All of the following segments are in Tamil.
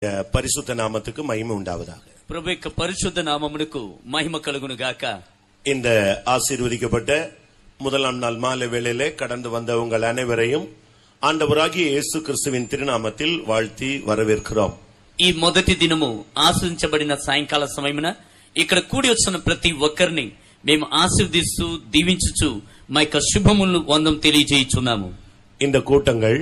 அஹ், பரிசுத்த நாமத்துக்கு மகிமை உண்டாவதாக ప్రభు యొక్క పరిశుద్ధ నామమునకు మహిమ కలుగును గాక இந்த ஆசீர்வதிக்கப்பட்ட முதலாம் நாள் மாலை வேளையிலே கடந்து வந்த உங்கள் அனைவரையும் ஆண்டவராகிய இயேசு கிறிஸ்துவின் திருநாமத்தில் வாழ்த்தி வரவேற்கிறோம் ఈ మొదటి దినము ఆశ్రయించబడిన సాయంకాల సమయమున ఇక్కడ కూడి వచ్చిన ప్రతి ఒక్కరిని మేము ఆశీర్దిస్తూ దీవించుచు మా యొక్క శుభములు వందం తెలియజేయుచున్నాము இந்த கூட்டங்கள்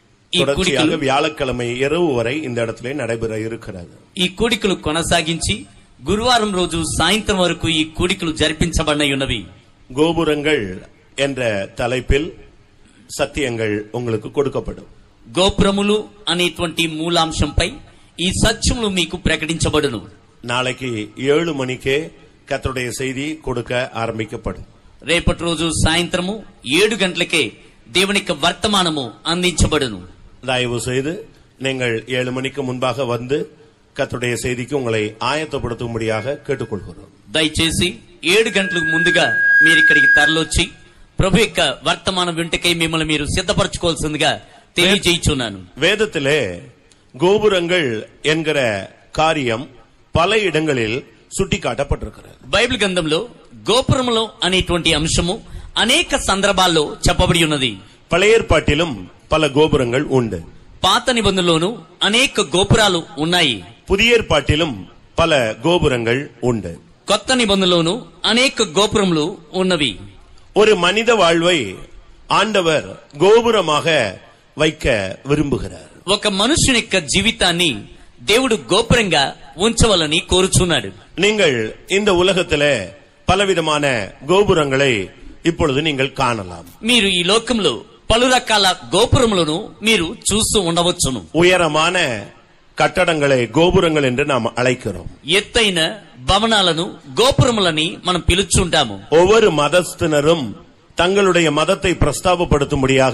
ఈ தொடர்ச்சியாக కూడికలు வியாழக்கிழமை இரவு வரை இந்த இடத்திலே நடைபெற இருக்கிறது ఈ కూడికలు కొనసాగించి గురువారం రోజు సాయంత్రం వరకు ఈ కూడికలు జరిపించబడినవి ఉన్నవి கோபுரங்கள் என்ற தலைப்பில் சத்தியங்கள் உங்களுக்கு கொடுக்கப்படும் గోపురములు అనేటువంటి మూలాంశంపై ఈ సత్యములు మీకు ప్రకటించబడును நாளைக்கு ஏழு மணிக்கே கர்த்தருடைய செய்தி கொடுக்க ஆரம்பிக்கப்படும் రేపటి రోజు సాయంత్రము ఏడు గంటలకే దేవుని యొక్క వర్తమానము అందించబడును தயவு செய்து நீங்கள் ஏழு மணிக்கு முன்பாக வந்து கர்த்தருடைய செய்திக்கு உங்களை ஆயத்தப்படுத்தும்படியாக கேட்டுக்கொள்கிறோம் దయచేసి ఏడు గంటలకు ముందుగా మీరు ఇక్కడికి తరలొచ్చి ప్రభు యొక్క వర్తమానం వింటకై మిమ్మల్ని మీరు సిద్ధపరచుకోవాల్సిందిగా తెలియజేయుచున్నాను வேதத்திலே கோபுரங்கள் என்கிற காரியம் பல இடங்களில் சுட்டிக்காட்டப்பட்டிருக்கிறது బైబిల్ గ్రంథంలో గోపురములో అనేటువంటి అంశము అనేక సందర్భాల్లో చెప్పబడి ఉన్నది பழைய ஏற்பாட்டிலும் பல கோபுரங்கள் உண்டு పాత నిబంధనలోను అనేక గోపురాలు ఉన్నాయి புதிய ஏற்பாட்டிலும் பல கோபுரங்கள் உண்டு కొత్త నిబంధనలోను అనేక గోపురములు ఉన్నవి ஒரு மனித வாழ்வை ஆண்டவர் கோபுரமாக வைக்க விரும்புகிறார் ఒక మనుషుని యొక్క జీవితాన్ని దేవుడు గోపురంగా ఉంచవాలని కోరుచున్నాడు நீங்கள் இந்த உலகத்திலே பலவிதமான கோபுரங்களை இப்பொழுது நீங்கள் காணலாம் మీరు ఈ లోకంలో పలు రకాల గోపురములను మీరు చూస్తూ ఉండవచ్చును உயரமான கட்டடங்களை கோபுரங்கள் என்று நாம் அழைக்கிறோம் ఎత్తైన భవనాలను గోపురములని మనం పిలుచుంటాము ஒவ்வொரு மதஸ்தினரும் தங்களுடைய மதத்தை பிரஸ்தாபப்படுத்தும்படியாக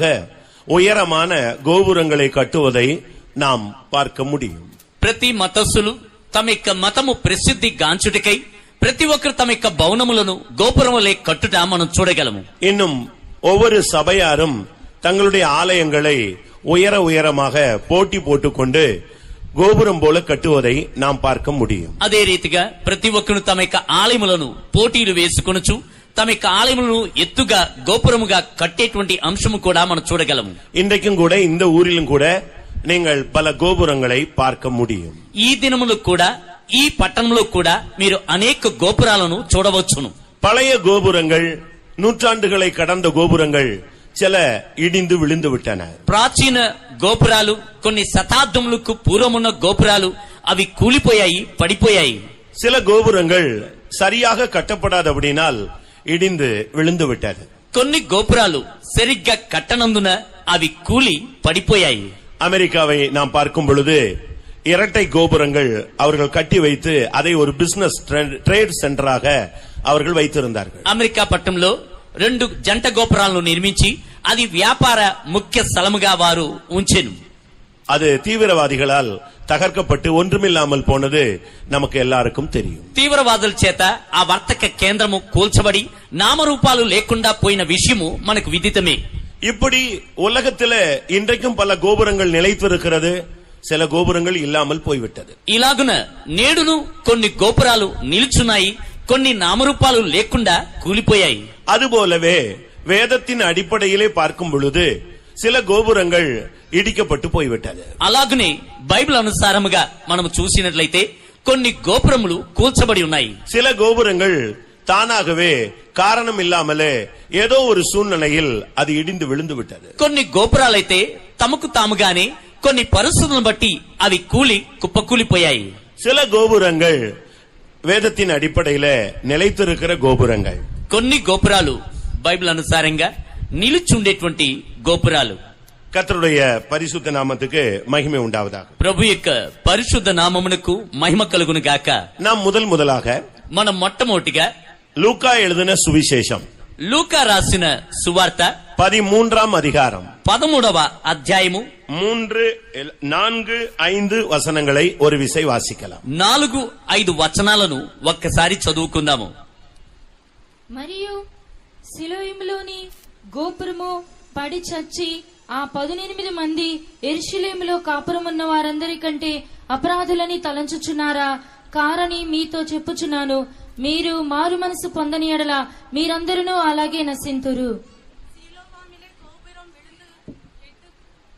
உயரமான கோபுரங்களை கட்டுவதை நாம் பார்க்க முடியும் ప్రతి మతస్థులు తమ యొక్క మతము ప్రసిద్ధి గాంచుటికై ప్రతి ఒక్కరు తమ యొక్క భవనములను గోపురములే కట్టుట మనం చూడగలము இன்னும் ஒவ்வொரு சபையாரும் தங்களுடைய ஆலயங்களை உயர உயரமாக போட்டி போட்டுக்கொண்டு கோபுரம் போல கட்டுவதை நாம் பார்க்க முடியும் అదే రీతిగా ప్రతి ఒక్కరు తమ యొక్క ఆలయములను పోటీలు వేసుకొనొచ్చు తమ యొక్క ఆలయములను ఎత్తుగా గోపురముగా కట్టేటువంటి అంశము కూడా మనం చూడగలము இன்றைக்கும் கூட இந்த ஊரிலும் கூட நீங்கள் பல கோபுரங்களை பார்க்க முடியும் ఈ దినములో కూడా ఈ పట్టణంలో కూడా మీరు అనేక గోపురాలను చూడవచ్చును பழைய கோபுரங்கள் நூற்றாண்டுகளை கடந்த கோபுரங்கள் சில இடிந்து விழுந்து விட்டன ప్రాచీన గోపురాలు కొన్ని శతాబ్దములకు పూర్వమున్న గోపురాలు అవి కూలిపోయాయి పడిపోయాయి சில கோபுரங்கள் சரியாக கட்டப்படாதபடினால் இடிந்து விழுந்து விட்டது కొన్ని గోపురాలు సరిగ్గా కట్టనందున అవి కూలి పడిపోయాయి அமெரிக்காவை நாம் பார்க்கும் பொழுது இரட்டை கோபுரங்கள் அவர்கள் கட்டி வைத்து அதை ஒரு பிசினஸ் ட்ரேட் சென்டராக அவர்கள் வைத்திருந்தார்கள் అమెరికా పట్టణంలో రెండు జంట గోపురాలను నిర్మించి అది వ్యాపార ముఖ్య స్థలముగా వారు ఉంచెను அது தீவிரவாதிகளால் தகர்க்கப்பட்டு ஒன்றுமில்லாமல் போனது நமக்கு எல்லாருக்கும் தெரியும் తీవ్రవాదుల చేత ఆ వర్తక కేంద్రము కూల్చబడి నామరూపాలు లేకుండా పోయిన విషయము మనకు విదితమే இப்படி உலகத்தில இன்றைக்கும் பல கோபுரங்கள் நிலைத்திருக்கிறது சில கோபுரங்கள் இல்லாமல் போய்விட்டது ఇలాగున నేడును కొన్ని గోపురాలు నిలుచున్నాయి కొన్ని నామరూపాలు లేకుండా కూలిపోయాయి அதுபோலவே வேதத்தின் அடிப்படையிலே பார்க்கும் பொழுது சில கோபுரங்கள் இடிக்கப்பட்டு போய்விட்டது అలాగనే బైబిల్ అనుసారముగా మనం చూసినట్లయితే కొన్ని గోపురములు కూల్చబడి ఉన్నాయి சில கோபுரங்கள் தானாகவே காரணம் இல்லாமலே ஏதோ ஒரு சூழ்நிலையில் அது இடிந்து விழுந்து விட்டது కొన్ని గోపురాలైతే తమకు తాముగానే కొన్ని పరిస్థితులను బట్టి అవి కూలి కుప్పకూలిపోయాయి சில கோபுரங்கள் வேதத்தின் அடிப்படையில நிலைத்திருக்கிற கோபுரங்கள் కొన్ని గోపురాలు బైబిల్ అనుసారంగా నిలుచుండేటువంటి గోపురాలు கர்த்தருடைய பரிசுத்த நாமத்துக்கு மகிமை உண்டாவதாக ప్రభు యొక్క పరిశుద్ధ నామమునకు మహిమ కలుగును గాక நாம் முதல் முதலாக మనం మొట్టమొదటిగా லூக்கா எழுதின சுவிசேஷம் లూకా రాసిన సువార్త பதிமூன்றாம் அதிகாரம் పదమూడవ అధ్యాయము மூன்று எல்- நான்கு ஐந்து வசனங்களை ஒரு விசை வாசிக்கலாம் నాలుగు ఐదు వచనాలను ఒక్కసారి చదువుకుందాము మరియు శిలోయములోని గోపురము పడి చచ్చి ఆ పదునెనిమిది మంది ఎరుషులేములో కాపురమున్న వారందరికంటే అపరాధులని తలంచుచున్నారా కారని మీతో చెప్పుచున్నాను మీరు మారు మనసు పొందని ఎడల మీరందరూ అలాగే నశింతురు சீலோவாமிலே கோபுரம் விழுந்து எட்டு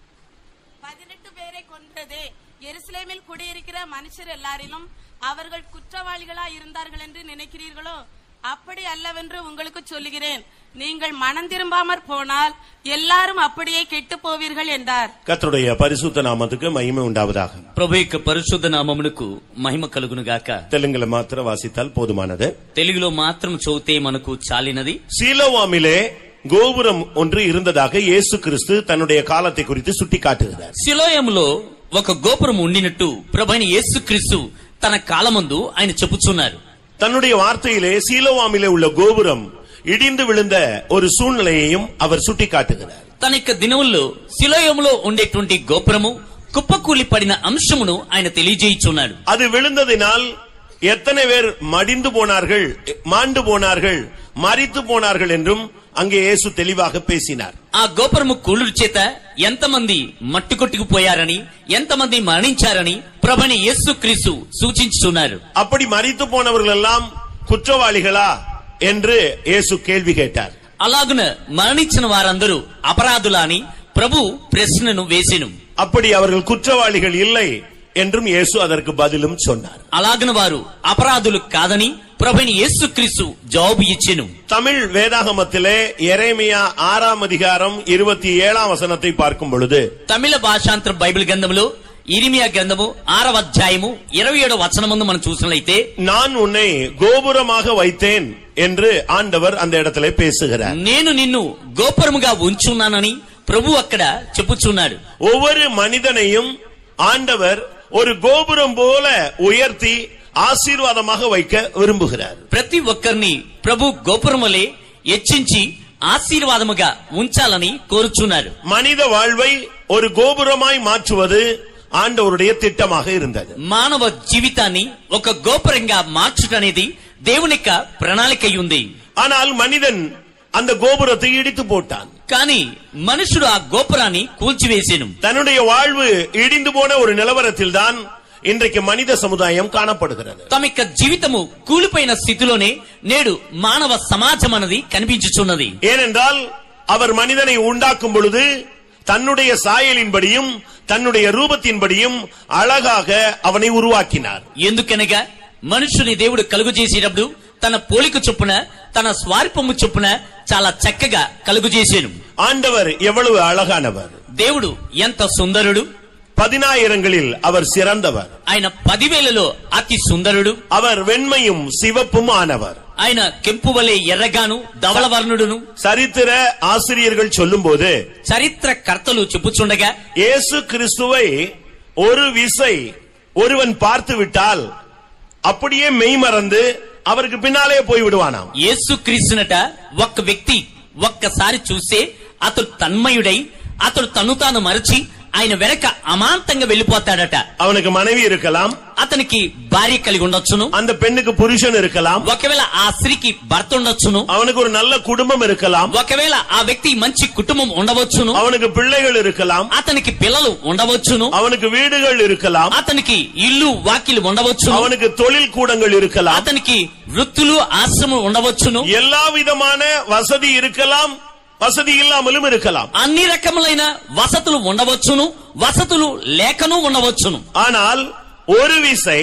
பதினெட்டு பேரை கொன்றது எருசலேமில் குடியிருக்கிற மனுஷர் எல்லாரிலும் அவர்கள் குற்றவாளிகளா இருந்தார்கள் என்று நினைக்கிறீர்களோ அப்படி அல்லவென்று உங்களுக்கு சொல்லுகிறேன் நீங்கள் மனம் திரும்பாமற் போனால் எல்லாரும் அப்படியே கெட்டு போவீர்கள் என்றார் கர்த்தருடைய பரிசுத்த நாமத்துக்கு மகிமை உண்டாவதாக ప్రభు యొక్క పరిశుద్ధ నామమునకు మహిమ కలుగును గాక தெலுங்குல மாத்திரம் வாசித்தால் போதுமானது తెలుగులో మాత్రం చదివితే మనకు చాలినది சீலோவாமிலே கோபுரம் ஒன்று இருந்ததாக இயேசு கிறிஸ்து தன்னுடைய காலத்தை குறித்து சுட்டிக்காட்டுகிறார் శిలోయములో ఒక గోపురం ఉండినట్టు ప్రభైన యేసుక్రీస్తు తన కాలమందు ఆయన చెప్పుచున్నారు தன்னுடைய வார்த்தையிலே சீலோவாமிலே உள்ள கோபுரம் இடிந்து விழுந்த ஒரு சூழ்நிலையையும் அவர் சுட்டிக்காட்டுகிறார் తన యొక్క దినముల్లో శిలోయములో ఉండేటువంటి గోపురము కుప్పకూలి పడిన అంశమును ఆయన తెలియజేయుచున్నాడు அது விழுந்ததினால் எத்தனை பேர் மடிந்து போனார்கள் மாண்டு போனார்கள் மரித்து போனார்கள் என்றும் அங்கே இயேசு தெளிவாக பேசினார் ఆ గోపురము కూలుడు చేత ఎంతమంది మట్టి కొట్టుకుపోయారని ఎంతమంది మరణించారని ప్రభని యేసుక్రీస్తు సూచించుచున్నారు அப்படி மரித்து போனவர்கள் எல்லாம் குற்றவாளிகளா என்று இயேசு கேள்வி கேட்டார் అలాగున మరణించిన వారందరూ అపరాధులా అని ప్రభు ప్రశ్నను వేసెను அப்படி அவர்கள் குற்றவாளிகள் இல்லை என்றும் இயேசு அதற்கு பதிலும் சொன்னார் అలాగన వారు అపరాధులు కాదని ప్రభుని యేసుక్రీస్తు జవాబు ఇచ్చెను தமிழ் வேதாகமத்திலே எரேமியா ஆறாம் அதிகாரம் இருபத்தி ஏழாம் வசனத்தை பார்க்கும் பொழுது తమిళ భాషాంతర బైబిల్ గ్రంథములో ఇరిమియా గ్రంథము ఆరవ అధ్యాయము ఇరవై ఏడవ వచనమందు మనం చూసినట్లయితే நான் உன்னை கோபுரமாக வைத்தேன் என்று ஆண்டவர் அந்த இடத்திலே பேசுகிறார் నేను నిన్ను గోపురముగా ఉంచున్నానని ప్రభు అక్కడ చెప్పుచున్నాడు ஒவ்வொரு மனிதனையும் ஆண்டவர் ஒரு கோபுரம் போல உயர்த்தி ஆசீர்வாதமாக வைக்க விரும்புகிறார் ప్రతి ఒక్కరిని ప్రభు గోపురం వలె హెచ్చించి ఆశీర్వాదముగా ఉంచాలని కోరుచున్నారు மனித வாழ்வை ஒரு கோபுரமாய் மாற்றுவது ஆண்டவருடைய திட்டமாக இருந்தது మానవ జీవితాన్ని ఒక గోపురంగా మార్చుటనేది దేవుని యొక్క ప్రణాళిక అయి ఉంది ஆனால் மனிதன் அந்த கோபுரத்தை இடித்து போட்டான் కానీ మనుషుడు ఆ గోపురాన్ని కూల్చివేసెను தன்னுடைய வாழ்வு இடிந்து போன ஒரு நிலவரத்தில் தான் இன்றைக்கு மனித சமுதாயம் காணப்படுகிறது తమ యొక్క జీవితము కూలిపోయిన స్థితిలోనే నేడు మానవ సమాజం అన్నది కనిపించుచున్నది ஏனென்றால் அவர் மனிதனை உண்டாக்கும் பொழுது தன்னுடைய சாயலின்படியும் தன்னுடைய ரூபத்தின்படியும் அழகாக அவனை உருவாக்கினார் ఎందుకనగా మనుషుని దేవుడు కలుగు చేసేటప్పుడు తన పోలిక చొప్పున తన స్వార్పము చొప్పున చాలా చక్కగా కలుగు చేసేను ஆண்டவர் எவ்வளவு அழகானவர் దేవుడు ఎంత సుందరుడు பதினாயிரங்களில் அவர் சிறந்தவர் ఆయన పదివేలలో అతి సుందరుడు அவர் வெண்மையும் சிவப்பும் ஆனவர் ఆయన కెంపు వలె ఎర్రగాను ధవళవర్ణుడును சரித்திர ஆசிரியர்கள் சொல்லும்போது చరిత్ర కర్తలు చెప్పుచుండగా இயேசு கிறிஸ்துவை ஒரு விசை ஒருவன் பார்த்து விட்டால் அப்படியே மெய்மறந்து அவருக்கு பின்னாலே போய் விடுவானாம் యేసు క్రీస్తునట ఒక్క వ్యక్తి ఒక్కసారి చూస్తే అతడు తన్మయుడై అతడు తను తాను మరచి ఆయన వెనక అమాంతంగా వెళ్లిపోతాడట அவனுக்கு மனைவி இருக்கலாம் అతనికి భార్య కలిగి ఉండొచ్చును அந்த பெண்ணுக்கு புருஷன் இருக்கலாம் ఒకవేళ ఆ స్త్రీకి భర్త ఉండొచ్చును அவனுக்கு ஒரு நல்ல குடும்பம் இருக்கலாம் ఒకవేళ ఆ వ్యక్తి మంచి కుటుంబం ఉండవచ్చును அவனுக்கு பிள்ளைகள் இருக்கலாம் అతనికి పిల్లలు ఉండవచ్చును அவனுக்கு வீடுகள் இருக்கலாம் అతనికి ఇల్లు వాకిలు ఉండవచ్చును அவனுக்கு தொழில் கூடங்கள் இருக்கலாம் అతనికి వృత్తులు ఆశ్రమం ఉండవచ్చును எல்லா விதமான வசதி இருக்கலாம் வசதி இல்லாமலும் இருக்கலாம் అన్ని రకములైన వసతులు ఉండవచ్చును వసతులు లేకను ఉండవచ్చును ஆனால் ஒரு விசை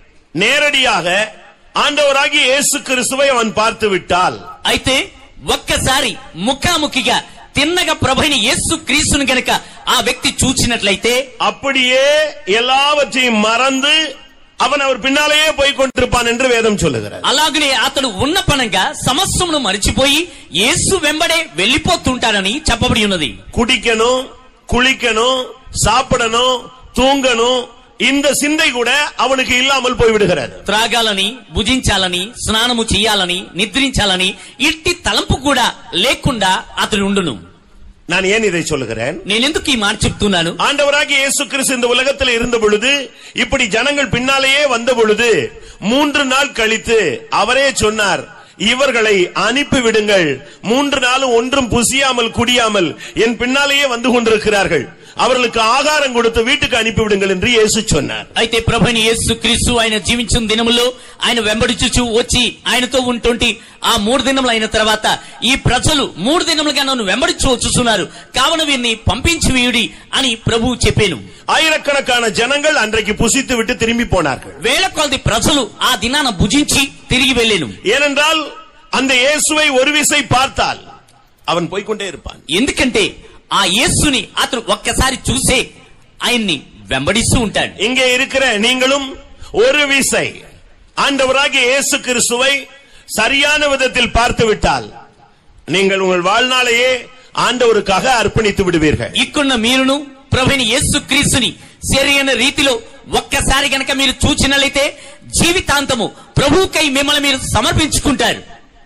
நேரடியாக ஆண்டவராகிய இயேசு கிறிஸ்துவை அவன் பார்த்து விட்டால் అయితే ఒక్కసారి ముఖాముఖిగా తిన్నగా ప్రభైన యేసు క్రీస్తుని గనక ఆ వ్యక్తి చూచినట్లయితే அப்படியே எல்லாவற்றையும் மறந்து அவன் அவர் பின்னாலேயே போய் கொண்டிருப்பான் என்று வேதம் சொல்லுகிறார் అలాగనే అతడు ఉన్న పనంగా సమస్యమును మరిచిపోయి యేసు వెంబడే వెళ్లిపోతుంటాడని చెప్పబడి ఉన్నది குடிக்கணும் குளிக்கணும் சாப்பிடணும் தூங்கணும் இந்த சிந்தை கூட அவனுக்கு இல்லாமல் போய்விடுகிறது త్రాగాలని భుజించాలని స్నానము చేయాలని నిద్రించాలని ఇట్టి తలంపు కూడా లేకుండా అతడు ఉండును நான் ஏன் இதை சொல்லுகிறேன் నేనెందుకు ఈ మాట చెప్తున్నాను ஆண்டவராகிய இயேசு கிறிஸ்து இந்த உலகத்தில் இருந்த பொழுது இப்படி ஜனங்கள் பின்னாலேயே வந்த பொழுது மூன்று நாள் கழித்து அவரே சொன்னார் இவர்களை அனுப்பிவிடுங்கள் மூன்று நாளும் ஒன்றும் புசியாமல் குடியாமல் என் பின்னாலேயே வந்து கொண்டிருக்கிறார்கள் அவர்களுக்கு ஆகாரம் கொடுத்து வீட்டுக்கு அனுப்பிவிடுங்கள் என்று இயேசு சொன்னார் అయితే ప్రభుని యేసు క్రీస్తు ఆయన జీవించిన దినములో ఆయన వెంబడించుచు వచ్చి ఆయనతో ఉంటుంటి ఆ మూడు దినములు అయిన తర్వాత ఈ ప్రజలు మూడు దినములుగా నన్ను వెంబడించు వచ్చుచున్నారు కావున వీరిని పంపించి వీయుడి అని ప్రభువు చెప్పాను ஆயிரக்கணக்கான ஜனங்கள் அன்றைக்கு புசித்து விட்டு திரும்பி போனார்கள் వేల కొలది ప్రజలు ఆ దినాన భుజించి తిరిగి వెళ్ళాను ஏனென்றால் அந்த இயேசுவை ஒரு விசை பார்த்தால் அவன் போய்க்கொண்டே இருப்பான் ఎందుకంటే ఆ యేసుని అతను ఒక్కసారి చూసే ఆయన్ని వెంబడిస్తూ ఉంటాడు இங்கே இருக்கிற நீங்களும் ஒரு விசை ஆண்டவராகிய இயேசு கிறிஸ்துவை சரியான விதத்தில் பார்த்து விட்டால் நீங்கள் உங்கள் வாழ்நாளையே ஆண்டவருக்காக அர்ப்பணித்து விடுவீர்கள் ఇక్కడున్న మీరును ప్రభుని యేసు క్రీస్తుని సరైన రీతిలో ఒక్కసారి గనక మీరు చూచినట్లయితే జీవితాంతము ప్రభువుకై మిమ్మల్ని మీరు సమర్పించుకుంటారు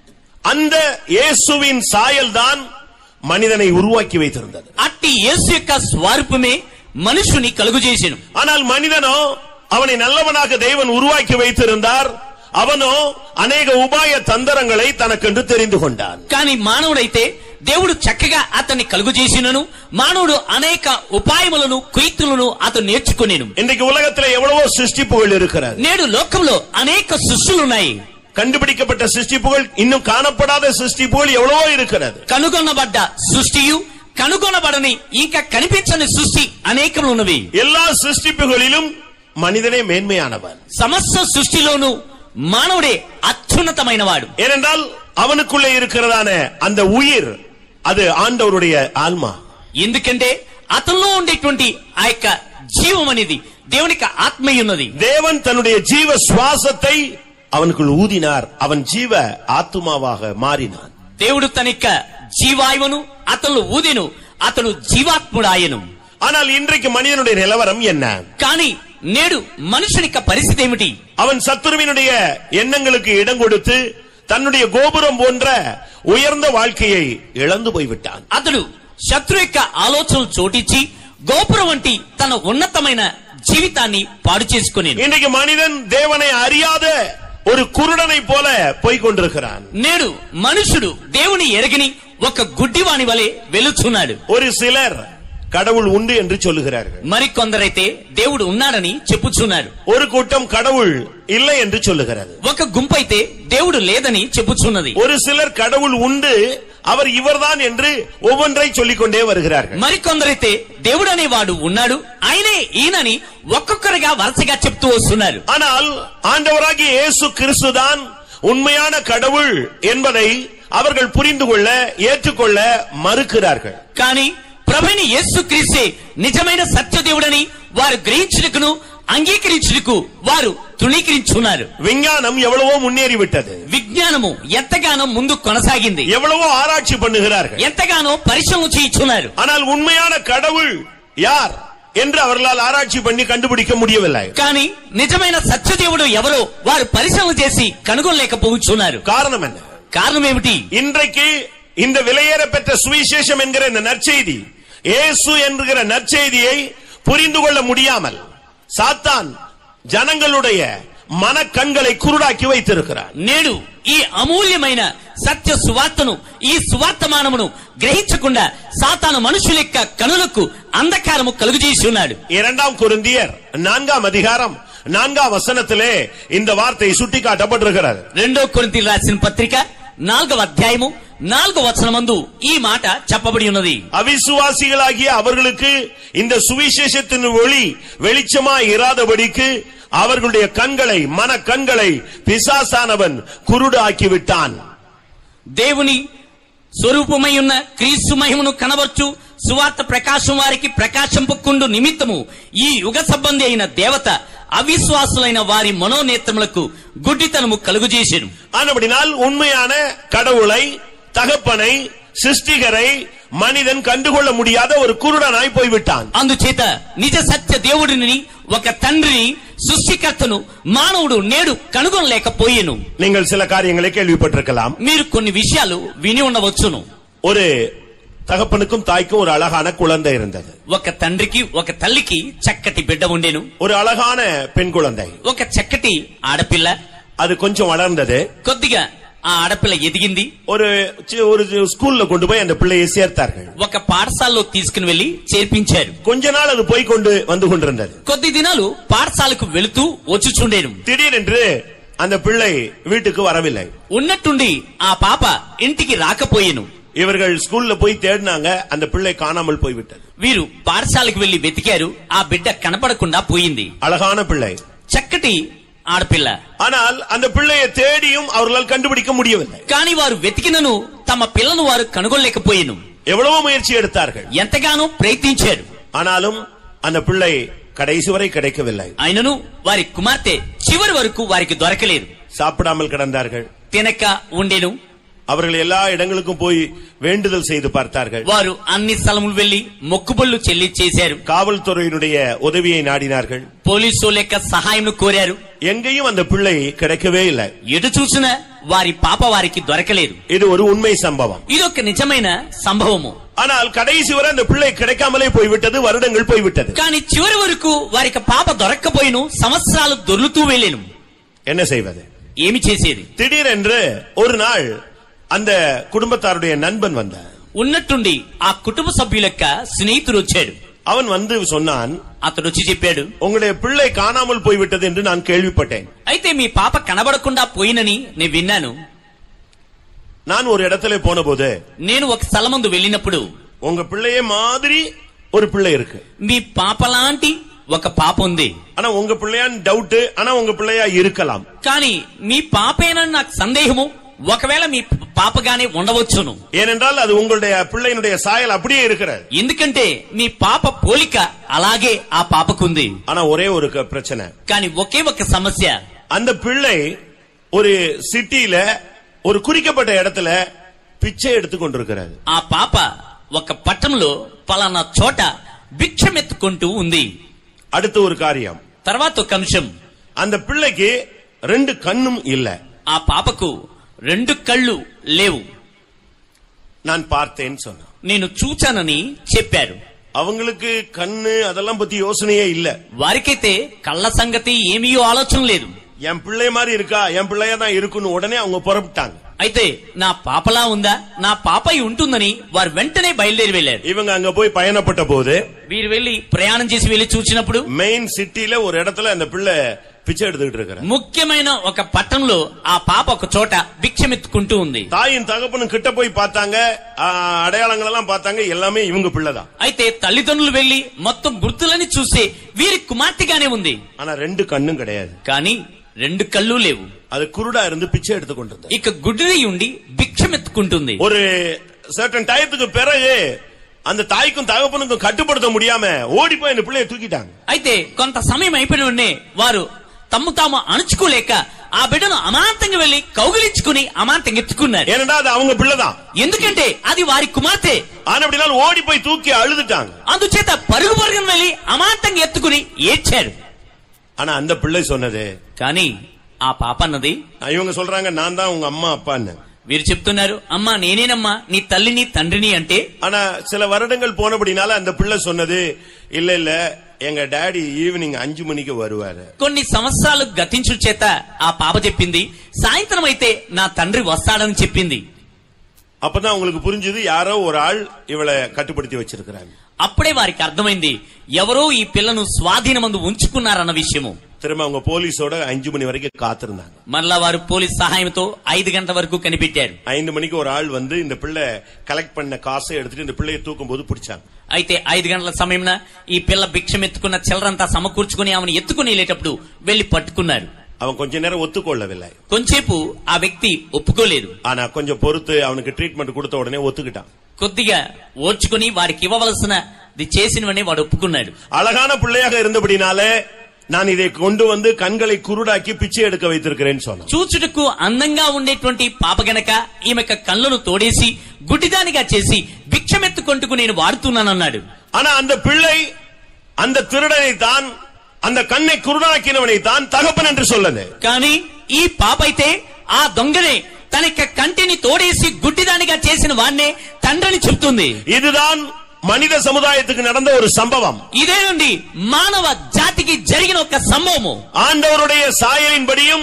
அந்த இயேசுவின் சாயல் தான் மனிதனை உருவாக்கி வைத்திருந்தது అట్టి యేసు యొక్క స్వరూపమే మనుషుని కలుగు చేసెను ஆனால் மனிதனோ அவனை நல்லவனாக தேவன் உருவாக்கி வைத்திருந்தார் அவனோ அநேக உபாய தந்திரங்களை தனக்கென்று தெரிந்து கொண்டான் కానీ మానవుడైతే దేవుడు చక్కగా అతన్ని కలుగు చేసినను మానవుడు అనేక ఉపాయములను కుయుక్తులను అతను నేర్చుకునేను இன்றைக்கு உலகத்தில் எவ்வளவோ சிருஷ்டிப்புகள் இருக்கிறது నేడు లోకంలో అనేక సృష్టిలున్నాయి கண்டுபிடிக்கப்பட்ட சிருஷ்டிப்புகள் இன்னும் காணப்படாத சிருஷ்டிப்புகள் எவ்வளவோ இருக்கிறது కనుగొనబడ్డ సృష్టియు కనుగొనబడని ఇంకా కనిపించని సృష్టి అనేకములు ఉన్నవి எல்லா சிருஷ்டிப்புகளிலும் மனிதனே மேன்மையானவன் సమస్త సృష్టిలోనూ మానవుడే అత్యున్నతమైన వాడు ஏனென்றால் அவனுக்குள்ளே இருக்கிறதான அந்த உயிர் அது ஆண்டவருடைய ஆன்மா ఎందుకంటే అతనిలో ఉండేటువంటి ఆ యొక్క జీవం అనేది దేవునికి ఆత్మయున్నది தேவன் தன்னுடைய ஜீவ சுவாசத்தை அவனுக்குள் ஊதினார் அவன் ஜீவ ஆத்துமாவாக மாறினான் దేవుడు తన యొక్క జీవాయువును అతను ఊదెను అతను జీవాత్ముడాయను ஆனால் இன்றைக்கு மனிதனுடைய நிலவரம் என்ன కానీ నేడు మనుషుని యొక్క పరిస్థితి ఏమిటి அவன் சத்துருவினுடைய எண்ணங்களுக்கு இடம் கொடுத்து தன்னுடைய கோபுரம் போன்ற உயர்ந்த வாழ்க்கையை இழந்து போய்விட்டான் అతడు శత్రు యొక్క ఆలోచనలు చోటిచ్చి గోపురం వంటి తన ఉన్నతమైన జీవితాన్ని పాడు చేసుకునేను இன்றைக்கு மனிதன் தேவனை அறியாத ஒரு குருடனை போல போய்க் கொண்டிருக்கிறான் నేడు మనుషుడు దేవుని ఎరగని ఒక గుడ్డివాని వలె వెలుచున్నాడు ஒரு சிலர் கடவுள் உண்டு என்று சொல்லுகிறார்கள் మరికొందరైతే దేవుడు ఉన్నాడని చెప్పుచున్నారు ஒரு கூட்டம் கடவுள் இல்லை என்று சொல்லுகிறது ఒక గుంపైతే దేవుడు లేదని చెప్పుచున్నది ஒரு சிலர் கடவுள் உண்டு அவர் இவர்தான் என்று ஒவ்வொன்றை சொல்லிக் கொண்டே வருகிறார்கள் మరికొందరైతే దేవుడు అనేవాడు ఉన్నాడు ఆయనే ఈయనని ఒక్కొక్కరిగా వరుసగా చెప్తూ వస్తున్నారు ஆனால் ஆண்டவராகிய இயேசு கிறிஸ்துதான் உண்மையான கடவுள் என்பதை அவர்கள் புரிந்து கொள்ள ஏற்றுக்கொள்ள மறுக்கிறார்கள் కానీ ప్రభుని యేసు క్రీస్తే నిజమైన సత్యదేవుడని వారు గ్రహించుటకును అంగీకరించుటకు వారు తృణీకరించున్నారు விஞ்ஞானம் எவ்வளவோ முன்னேறிவிட்டது విజ్ఞానము ఎంతగానో ముందు కొనసాగింది எவ்வளவோ ஆராய்ச்சி பண்ணுகிறார்கள் ఎంతగానో పరిశ్రమలు చేయించున్నారు ஆனால் உண்மையான கடவுள் யார் என்று அவர்களால் ஆராய்ச்சி பண்ணி கண்டுபிடிக்க முடியவில்லை కానీ నిజమైన సత్యదేవుడు ఎవరో వారు పరిశ్రమలు చేసి కనుగొనలేకపోతున్నారు காரணம் என்ன కారణం ఏమిటి இன்றைக்கு இந்த விலையேற பெற்ற சுவிசேஷம் என்கிற இந்த நற்செய்தி இயேசு என்கிற நற்செய்தியை புரிந்து கொள்ள முடியாமல் சாத்தான் ஜனங்களுடைய மனக்கண்களை குருடாக்கி வைத்திருக்கிறார் నేడు ఈ అమూల్యమైన సత్య సువార్తను ఈ సువార్తమానమును గ్రహించకుండా సాతాను మనుషుల యొక్క కనులకు అంధకారము కలుగజేసి ఉన్నాడు இரண்டாம் குருந்தியர் நான்காம் அதிகாரம் நான்காம் வசனத்திலே இந்த வார்த்தை சுட்டிக்காட்டப்பட்டிருக்கிறது రెండో కొరింథీయులు రాసిన పత్రిక నాలుగవ అధ్యాయము నాలుగవ వచనమందు ఈ మాట చెప్పబడి ఉన్నది அவிசுவாசிகளாகிய அவர்களுக்கு இந்த சுவிசேஷத்தின் ஒளி வெளிச்சமா இராதபடிக்கு அவர்களுடைய கண்களை மன கண்களை பிசாசானவன் குருடு ஆக்கிவிட்டான் దేవుని స్వరూపమై ఉన్న క్రీస్తు మహిమను కనబర్చు సువార్త ప్రకాశం వారికి ప్రకాశంపకుండు నిమిత్తము ఈ యుగ సంబంధి అయిన దేవత అవిశ్వాసులైన వారి మనోనేత్రములకు గుడ్డితనము కలుగుజేసెను ஆனபடினால் உண்மையான கடவுளை தகப்பனை சிருஷ்டிகரை மனிதன் கண்டுகொள்ள முடியாத ஒரு குருடனாய் போய்விட்டான் అందుచేత నిజ సత్య దేవుడిని ఒక తండ్రిని సృష్టికర్తను మానవుడు నేడు కనుగొనలేకపోయేను நீங்கள் சில காரியங்களை கேள்விப்பட்டிருக்கலாம் మీరు కొన్ని విషయాలు విని ఉండవచ్చును ஒரு தகப்பனுக்கும் தாய்க்கும் ஒரு அழகான குழந்தை இருந்தது ఒక తండ్రికి ఒక తల్లికి చక్కటి బిడ్డ ఉండేను ஒரு அழகான பெண் குழந்தை ఒక చక్కటి ఆడపిల్ల அது கொஞ்சம் வளர்ந்தது కొద్దిగా ఆ ఆడపిల్ల ఎదిగింది ஒரு சி- ஒரு ஸ்கூல்ல கொண்டு போய் அந்த பிள்ளையை சேர்த்தார்கள் ఒక పాఠశాలలో తీసుకుని వెళ్లి చేర్పించారు கொஞ்ச நாள் அது போய் கொண்டு வந்து கொண்டிருந்தது కొద్ది దినాలు పాఠశాలకు వెళుతూ వచ్చుచుండేను திடீரென்று அந்த பிள்ளை வீட்டுக்கு வரவில்லை ఉన్నట్టుండి ఆ పాప ఇంటికి రాకపోయేను இவர்கள் ஸ்கூல்ல போய் தேடினாங்க அந்த பிள்ளை காணாமல் போய்விட்டது వీరు పాఠశాలకు వెళ్లి వెతికారు ఆ బిడ్డ కనపడకుండా పోయింది அழகான பிள்ளை చక్కటి ఆడపిల్ల ஆனால் அந்த பிள்ளையை தேடியும் அவர்களால் கண்டுபிடிக்க முடியவில்லை కాని వారు వెతికినను తమ పిల్లను వారు కనుగొనలేకపోయేను எவ்வளவோ முயற்சி எடுத்தார்கள் ఎంతగానో ప్రయత్నించారు ஆனாலும் அந்த பிள்ளை கடைசி வரை கிடைக்கவில்லை అయినను వారి కుమార్తె చివరి వరకు వారికి దొరకలేదు சாப்பிடாமல் கிடந்தார்கள் తినక ఉండెను அவர்கள் எல்லா இடங்களுக்கும் போய் வேண்டுதல் செய்து பார்த்தார்கள் వారు అన్ని స్థలములు వెళ్లి మొక్కుబళ్ళు చెల్లి చేశారు காவல்துறையினுடைய உதவியை நாடினார்கள் పోలీసు లెక్క సహాయం కోరారు எங்கேயும் அந்த பிள்ளை கிடைக்கவே இல்லை ఎటు చూసినా వారి పాప వారికి దొరకలేదు இது ஒரு உண்மை சம்பவம் ఇదొక నిజమైన సంభవము ஆனால் கடைசி வரை அந்த பிள்ளை கிடைக்காமலே போய்விட்டது வருடங்கள் போய்விட்டது కానీ చివరి వరకు వారికి పాప దొరక్కపోయిను సంవత్సరాలు దొర్లుతూ వెళ్ళేను என்ன செய்வது ఏమి చేసేది திடீரென்று ஒரு நாள் அந்த குடும்பத்தாருடைய நண்பன் வந்தான் ఉన్నట్టుండి ఆ కుటుంబ సభ్యుల యొక్క స్నేహితుడు వచ్చాడు அவன் வந்து சொன்னான் అతడు వచ్చి చెప్పాడు உங்களுடைய பிள்ளை காணாமல் போய்விட்டது என்று நான் கேள்விப்பட்டேன் అయితే మీ పాప కనబడకుండా పోయినని నేను విన్నాను நான் ஒரு இடத்துல போன போது నేను ఒక స్థలమందు వెళ్ళినప్పుడు உங்க பிள்ளையே மாதிரி ஒரு பிள்ளை இருக்கு మీ పాప లాంటి ఒక పాప ఉంది ஆனா உங்க பிள்ளையான்னு டவுட் ஆனா உங்க பிள்ளையா இருக்கலாம் కానీ మీ పాపేనని నాకు సందేహము ఒకవేళ మీ పాపగానే ఉండవచ్చును ஏனென்றால் அது உங்களுடைய பிள்ளையினுடைய சாயல் அப்படியே இருக்கிறது ఎందుకంటే మీ పాప పోలిక అలాగే ఆ పాపకుంది ஆனா ஒரே ஒரு க- பிரச்சனை కానీ ఒకే ఒక సమస్య அந்த பிள்ளை ஒரு சிட்டியில ஒரு குறிக்கப்பட்ட இடத்துல பிச்சை எடுத்துக் கொண்டிருக்கிறது ఆ పాప ఒక పట్టణంలో పలానా చోట భిక్షమెత్తుకుంటూ ఉంది அடுத்த ஒரு காரியம் తర్వాత ఒక అంశం அந்த பிள்ளைக்கு ரெண்டு கண்ணும் இல்ல ఆ పాపకు రెండు కళ్ళు లేవు நான் பார்த்தேன்னு சொன்னான் నేను చూచానని చెప్పారు அவங்களுக்கு கண்ணு அதெல்லாம் பத்தி யோசனையே இல்ல వారికైతే కళ్ళ సంగతి ఏమీయో ఆలోచన లేదు என் பிள்ளை மாதிரி இருக்கா என் பிள்ளையா தான் இருக்குன்னு உடனே அவங்க புறப்பட்டாங்க అయితే నా పాపలా ఉందా నా పాప అయి ఉంటుందని వారు వెంటనే బయలుదేరి వెళ్లారు இவங்க அங்க போய் பயணப்பட்ட போது వీరు వెళ్లి ప్రయాణం చేసి వెళ్లి చూసినప్పుడు மெயின் சிட்டில ஒரு இடத்துல அந்த பிள்ளை பிச்சை எடுத்துக்கிட்டு இருக்கிற ముఖ్యమైన ఒక పట్టణంలో ఆ పాప ఒక చోట భిక్షమెత్తుకుంటూ ఉంది தாயின் தகப்பனும் கிட்ட போய் பார்த்தாங்க ஆ, அடையாளங்கள் எல்லாம் பார்த்தாங்க எல்லாமே இவங்க பிள்ளைதான் అయితే తల్లిదండ్రులు వెళ్లి మొత్తం గుర్తులని చూసి వీరి కుమార్తెగానే ఉంది ஆனா ரெண்டு கண்ணும் கிடையாது కానీ రెండు కళ్ళు లేవు அது குருடா இருந்து பிச்சை எடுத்து கொண்டிருந்தது ఇక గుడ్డిదై ఉండి భిక్షమెత్తుకుంటుంది ஒரு சர்டன் டயத்துக்கு பிறகு அந்த தாய்க்கும் தகப்பனுக்கும் கட்டுப்படுத்த முடியாம ஓடி போய் அந்த பிள்ளைய தூக்கிட்டாங்க అయితే కొంత సమయం అయిపోయిన వెంటనే వారు తమ్ము తాము అణుచుకోలేక ఆ బిడ్డను అమాంతంగా వెళ్లి కౌగిలించుకుని అమాంతంగా ఎత్తుకున్నారు ஏனடா அது அவங்க பிள்ளைதான் ఎందుకంటే అది వారి కుమార్తె ஆனா அப்படினாலும் ஓடி போய் தூக்கி அழுதுட்டாங்க అందుచేత పరుగు పరుగున వెళ్లి అమాంతంగా ఎత్తుకుని ఏడ్చారు ஆனா அந்த பிள்ளை சொன்னது కానీ ఆ పాప అన్నది இவங்க சொல்றாங்க நான் தான் உங்க அம்மா அப்பான்னு వీరు చెప్తున్నారు అమ్మా నేనేనమ్మా నీ తల్లిని తండ్రిని అంటే ஆனா சில வருடங்கள் போனபடினால அந்த பிள்ளை சொன்னது இல்ல இல்ல எங்க டாடி ஈவினிங் அஞ்சு மணிக்கு வருவாரு కొన్ని సంవత్సరాలు గతించు చేత ఆ పాప చెప్పింది సాయంత్రం అయితే నా తండ్రి వస్తాడని చెప్పింది அப்பதான் உங்களுக்கு புரிஞ்சது யாரோ ஒரு ஆள் இவளை கட்டுப்படுத்தி வச்சிருக்கிறாங்க అప్పుడే వారికి అర్థమైంది ఎవరో ఈ పిల్లను స్వాధీనమందు ఉంచుకున్నారన్న విషయము திரும்ப அவங்க போலீஸோட அஞ்சு மணி வரைக்கும் காத்திருந்தாங்க మరలా వారు పోలీస్ సహాయంతో ఐదు గంటల వరకు కనిపెట్టారు ஐந்து மணிக்கு ஒரு ஆள் வந்து இந்த பிள்ளை கலெக்ட் பண்ண காசை எடுத்துட்டு இந்த பிள்ளையை தூக்கும் போது பிடிச்சாங்க అయితే ఐదు గంటల సమయంలో ఈ పిల్ల భిక్షం ఎత్తుకున్న చిల్లరంతా సమకూర్చుకుని ఆమెను ఎత్తుకుని వెళ్ళేటప్పుడు వెళ్లి పట్టుకున్నారు அவன் கொஞ்ச நேரம் ஒத்துக்கொள்ளவில்லை కొంచేపు ఆ వ్యక్తి ఒప్పుకోలేదు ஆனா கொஞ்சம் பொறுத்து அவனுக்கு ட்ரீட்மெண்ட் கொடுத்த உடனே ஒத்துக்கிட்டான் కొద్దిగా ఓర్చుకుని వారికి ఇవ్వవలసినది చేసినవని వాడు ఒప్పుకున్నాడు அழகான பிள்ளையாக இருந்தபடினாலே நான் இதை கொண்டு வந்து கண்களை குருடாக்கி பிச்சை எடுக்க வைத்திருக்கிறேன்னு சொன்னான் చూచుటకు అందంగా ఉండేటువంటి పాప గనక ఈమె యొక్క కళ్ళను తోడేసి గుడ్డిదానిగా చేసి భిక్షమెత్తుకుంటూ నేను వాడుతున్నానన్నాడు ஆனா அந்த பிள்ளை அந்த திருடனை தான் அந்த கண்ணை குருடாக்கினவனை தான் தகப்பன் என்று சொல்லது కానీ ఈ పాప అయితే ఆ దొంగనే తన యొక్క కంటిని తోడేసి గుడ్డిదానిగా చేసిన వాణ్ణే తండ్రిని చెప్తుంది இதுதான் மனித சமுதாயத்துக்கு நடந்த ஒரு சம்பவம் ఇదే నుండి మానవ జాతికి జరిగిన ఒక సంభవము ஆண்டவருடைய சாயலின்படியும்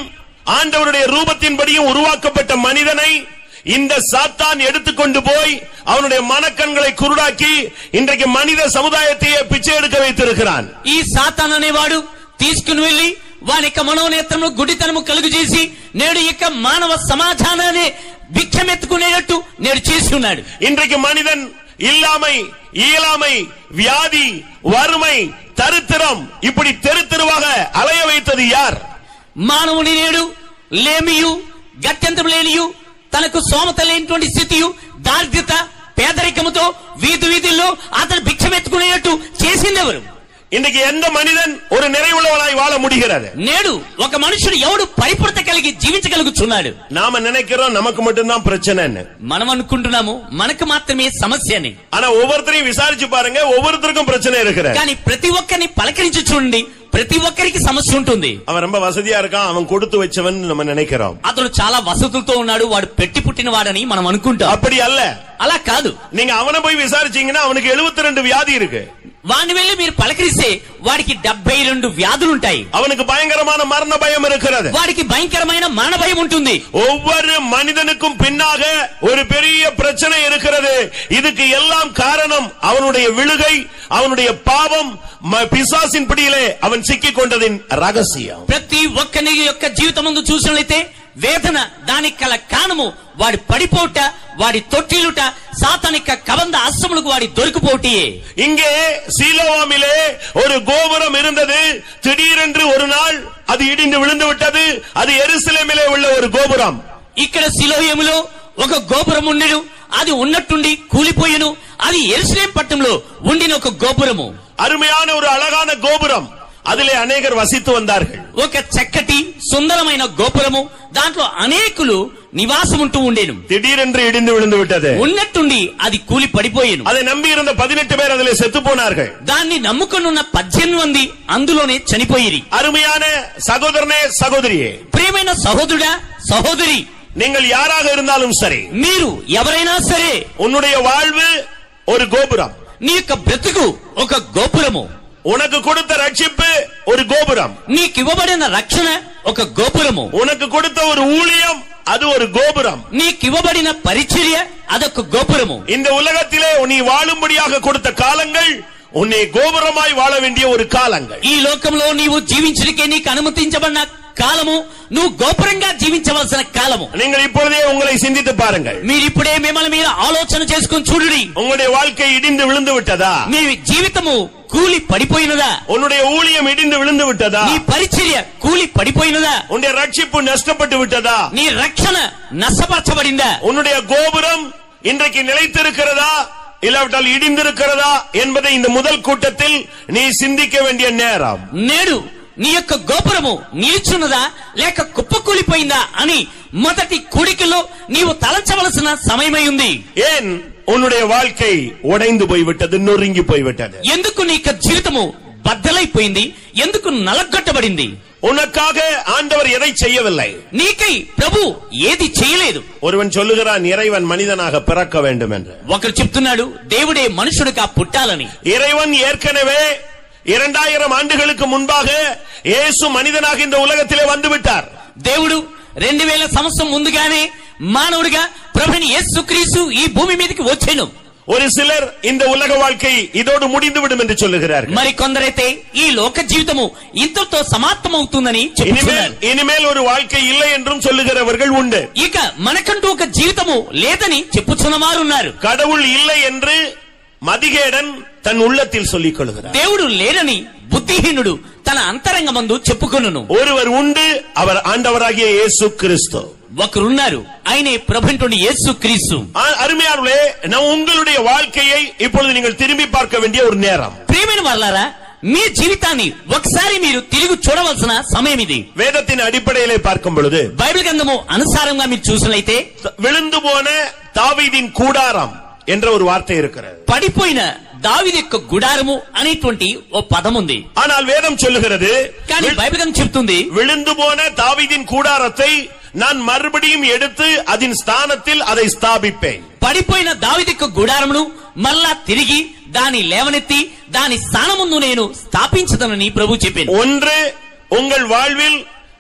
ஆண்டவருடைய ரூபத்தின்படியும் உருவாக்கப்பட்ட மனிதனை இந்த சாத்தான் எடுத்துக்கொண்டு போய் அவனுடைய மனக்கண்களை குருடாக்கி இன்றைக்கு மனித சமுதாயத்தையே பிச்சை எடுக்க வைத்திருக்கிறான் ఈ సాతాన్ అనేవాడు తీసుకుని వెళ్లి వాని యొక్క మనోనేత్రము గుడితనము కలుగు చేసి నేడు ఇక మానవ సమాజానాన్ని భిక్షమెత్తుకునేటట్టు నేడు చేసి ఉన్నాడు இன்றைக்கு மனிதன் இல்லாமை இயலாமை வியாதி வறுமை தரித்திரம் இப்படி தெரு தெருவாக அலைய வைத்தது யார் మానవుని నేడు లేమియు గత్యంతరం లేనియు తనకు సోమత లేనిటువంటి స్థితియు దారిద్రత పేదరికముతో వీధి వీధుల్లో అతను భిక్షమెత్తుకునేటట్టు చేసిందెవరు இன்றைக்கு எந்த மனிதன் ஒரு நிறைவுள்ளவனாய் வாழ முடிகிறது నేడు ఒక మనుషుడు ఎవడు పరిపూర్త కలిగి జీవించగలుగుతున్నాడు நாம நினைக்கிறோம் நமக்கு மட்டும்தான் பிரச்சனைன்னு మనం అనుకుంటున్నాము మనకు మాత్రమే సమస్య అని ஆனா ஒவ்வொருத்தரையும் விசாரிச்சு பாருங்க ஒவ்வொருத்தருக்கும் பிரச்சனை இருக்கிற కానీ ప్రతి ఒక్కరిని పలకరించి చూడండి ప్రతి ఒక్కరికి సమస్య ఉంటుంది அவன் ரொம்ப வசதியா இருக்கான் அவன் கொடுத்து வச்சவன் நம்ம நினைக்கிறோம் అతడు చాలా వసతులతో ఉన్నాడు వాడు పెట్టి పుట్టిన వాడని మనం అనుకుంటాం அப்படி அல்ல అలా కాదు நீங்க அவனை போய் விசாரிச்சீங்கன்னா அவனுக்கு 72 ரெண்டு வியாதி இருக்கு వాడిని వెళ్ళి మీరు పలకరిస్తే వాడికి డెబ్బై రెండు వ్యాధులుంటాయి அவனுக்கு பயங்கரமான மரண பயம் இருக்கிறது వాడికి భయంకరమైన మాన భయం ఉంటుంది ஒவ்வொரு மனிதனுக்கும் பின்னாக ஒரு பெரிய பிரச்சனை இருக்கிறது இதுக்கு எல்லாம் காரணம் அவனுடைய விழுகை அவனுடைய பாவம் ம- பிசாசின் பிடியிலே அவன் சிக்கிக் கொண்டதின் ரகசியம் ప్రతి ఒక్కని యొక్క జీవితం ముందు చూసినట్లయితే వేదన దానికి కల కారణము వాడి పడిపోట వాడి తొట్టిలుట సాతానిక కబంద అస్సములకు వాడి దొరికిపోటియే இங்கே சீலோவாமிலே ஒரு கோபுரம் இருந்தது திடீரென்று ஒரு நாள் அது இடிந்து விழுந்து விட்டது அது எருசலேமிலே உள்ள ஒரு கோபுரம் ఇక్కడ శిలోయములో ఒక గోపురం ఉండెను అది ఉన్నట్టుండి కూలిపోయెను అది ఎరుసలేం పట్టణంలో ఉండిన ఒక గోపురము அருமையான ஒரு அழகான கோபுரம் அதிலே அநேகர் வசித்து வந்தார்கள் ఒక చక్కటి సుందరమైన గోపురము దాంట్లో అనేకులు నివాసం ఉంటూ ఉండేను திடீரென்று இடிந்து விழுந்து விட்டது ఉన్నట్టుండి అది కూలి పడిపోయేను அதை நம்பி இருந்த பதினெட்டு பேர் அதிலே செத்து போனார்கள் దాన్ని నమ్ముకొనున్న పద్దెనిమిది మంది అందులోనే చనిపోయిరి அருமையான சகோதரனே சகோதரியே ప్రియమైన సహోదరుడా సహోదరి நீங்கள் யாராக இருந்தாலும் சரி మీరు ఎవరైనా సరే உன்னுடைய வாழ்வு ஒரு கோபுரம் నీ యొక్క బ్రతుకు ఒక గోపురము உனக்கு கொடுத்த ரட்சிப்பு ஒரு கோபுரம் నీకివ్వబడిన రక్షణ ఒక గోపురము உனக்கு கொடுத்த ஒரு ஊழியம் அது ஒரு கோபுரம் నీకివ్వబడిన పరిచర్య అదొక గోపురము இந்த உலகத்திலே நீ வாழும்படியாக கொடுத்த காலங்கள் உன்னை கோபுரமாய் வாழ வேண்டிய ஒரு காலங்கள் ఈ లోకంలో నీవు జీవించడానికే నీకు అనుమతించబడిన కాలము నువ్వు గోపురంగా జీవించవలసిన కాలము நீங்கள் இப்பொழுதே உங்களை சிந்தித்து பாருங்கள் మీరిప్పుడే మిమ్మల్ని మీరు ఆలోచన చేసుకుని చూడుడి உங்களுடைய வாழ்க்கை இடிந்து விழுந்து விட்டதா మీ జీవితము కూలి పడిపోయినదా உன்னுடைய ஊழியம் இடிந்து விழுந்து விட்டதா నీ పరిచర్య కూలి పడిపోయినదా உன்னுடைய ரட்சிப்பு நஷ்டப்பட்டு விட்டதா నీ రక్షణ నష్టపరచబడిందా உன்னுடைய கோபுரம் இன்றைக்கு நிலைத்திருக்கிறதா இல்லாவிட்டால் இடிந்திருக்கிறதா என்பதை இந்த முதல் கூட்டத்தில் நீ சிந்திக்க வேண்டிய நேரம் నేడు నీ యొక్క గోపురము నిలుచున్నదా లేక కుప్పకూలిపోయిందా అని మొదటి కూడికలో నీవు తలంచవలసిన సమయమై ఉంది ஏன் உன்னுடைய வாழ்க்கை உடைந்து போய்விட்டது நொறுங்கி போய்விட்டது ఎందుకు నీ యొక్క జీవితము బద్దలైపోయింది ఎందుకు నలగొట్టబడింది உனக்காக ஆண்டவர் எதை செய்யவில்லை నీకై ప్రభు ఏది చేయలేదు ஒருவன் சொல்லுகிறான் இறைவன் மனிதனாக பிறக்க வேண்டும் என்று ఒకరు చెప్తున్నాడు దేవుడే మనుషుడిగా పుట్టాలని இறைவன் ஏற்கனவே இரண்டாயிரம் ஆண்டுகளுக்கு முன்பாக இயேசு மனிதனாக இந்த உலகத்திலே வந்து விட்டார் దేవుడు రెండు వేల సంవత్సరం ముందుగానే మానవుడిగా ప్రభుని యేసుక్రీస్తు ఈ భూమి మీదకి వచ్చాను ஒரு சிலர் இந்த உலக வாழ்க்கை இதோடு முடிந்துவிடும் என்று சொல்லுகிறார்கள் మరి కొందరైతే ఈ లోక జీవితము ఇంతటితో సమాప్తమవుతుందని இனிமேல் చెప్తున్నారు இனிமேல் ஒரு வாழ்க்கை இல்லை என்றும் சொல்லுகிறவர்கள் உண்டு ఇక మనకంటూ ఒక జీవితము లేదని చెప్పుచున్నవారున్నారు கடவுள் இல்லை என்று மதிகேடன் தன் உள்ளத்தில் சொல்லிக் கொள்கிறார் దేవుడు లేరని బుద్ధిహీనుడు తన అంతరంగమందు చెప్పుకొనును ஒருவர் உண்டு அவர் ஆண்டவராகிய இயேசு கிறிஸ்து ఒకరున్నారు ఆయనే ప్రభుంటుని యేసు క్రీస్తు ஆ- அருமையானவர்களே நான் உங்களுடைய வாழ்க்கையை இப்பொழுது நீங்கள் திரும்பி பார்க்க வேண்டிய ஒரு நேரம் ప్రియమైన వాళ్ళారా మీ జీవితాన్ని ఒకసారి మీరు తిరిగి చూడవలసిన సమయం ఇది வேதத்தின் அடிப்படையிலே பார்க்கும் பொழுது బైబిల్ గ్రంథము అనుసారంగా మీరు చూసినట్లయితే விழுந்து போன தாவீதின் கூடாரம் என்ற ஒரு வார்த்தை இருக்கிறது పడిపోయిన దావిది యొక్క గుడారము అనేటువంటి ఓ పదం ఉంది ஆனால் வேதம் சொல்லுகிறது కానీ வி- బైబిల్ గ్రంథం చెప్తుంది விழுந்து போன தாவீதின் கூடாரத்தை நான் மறுபடியும் எடுத்து அதன் ஸ்தானத்தில் அதை ஸ்தாபிப்பேன் పడిపోయిన దావిది యొక్క గుడారమును మళ్ళా తిరిగి దాని లేవనెత్తి దాని స్థానముందు నేను స్థాపించదనని ప్రభు చెప్పాను ஒன்று உங்கள் வாழ்வில்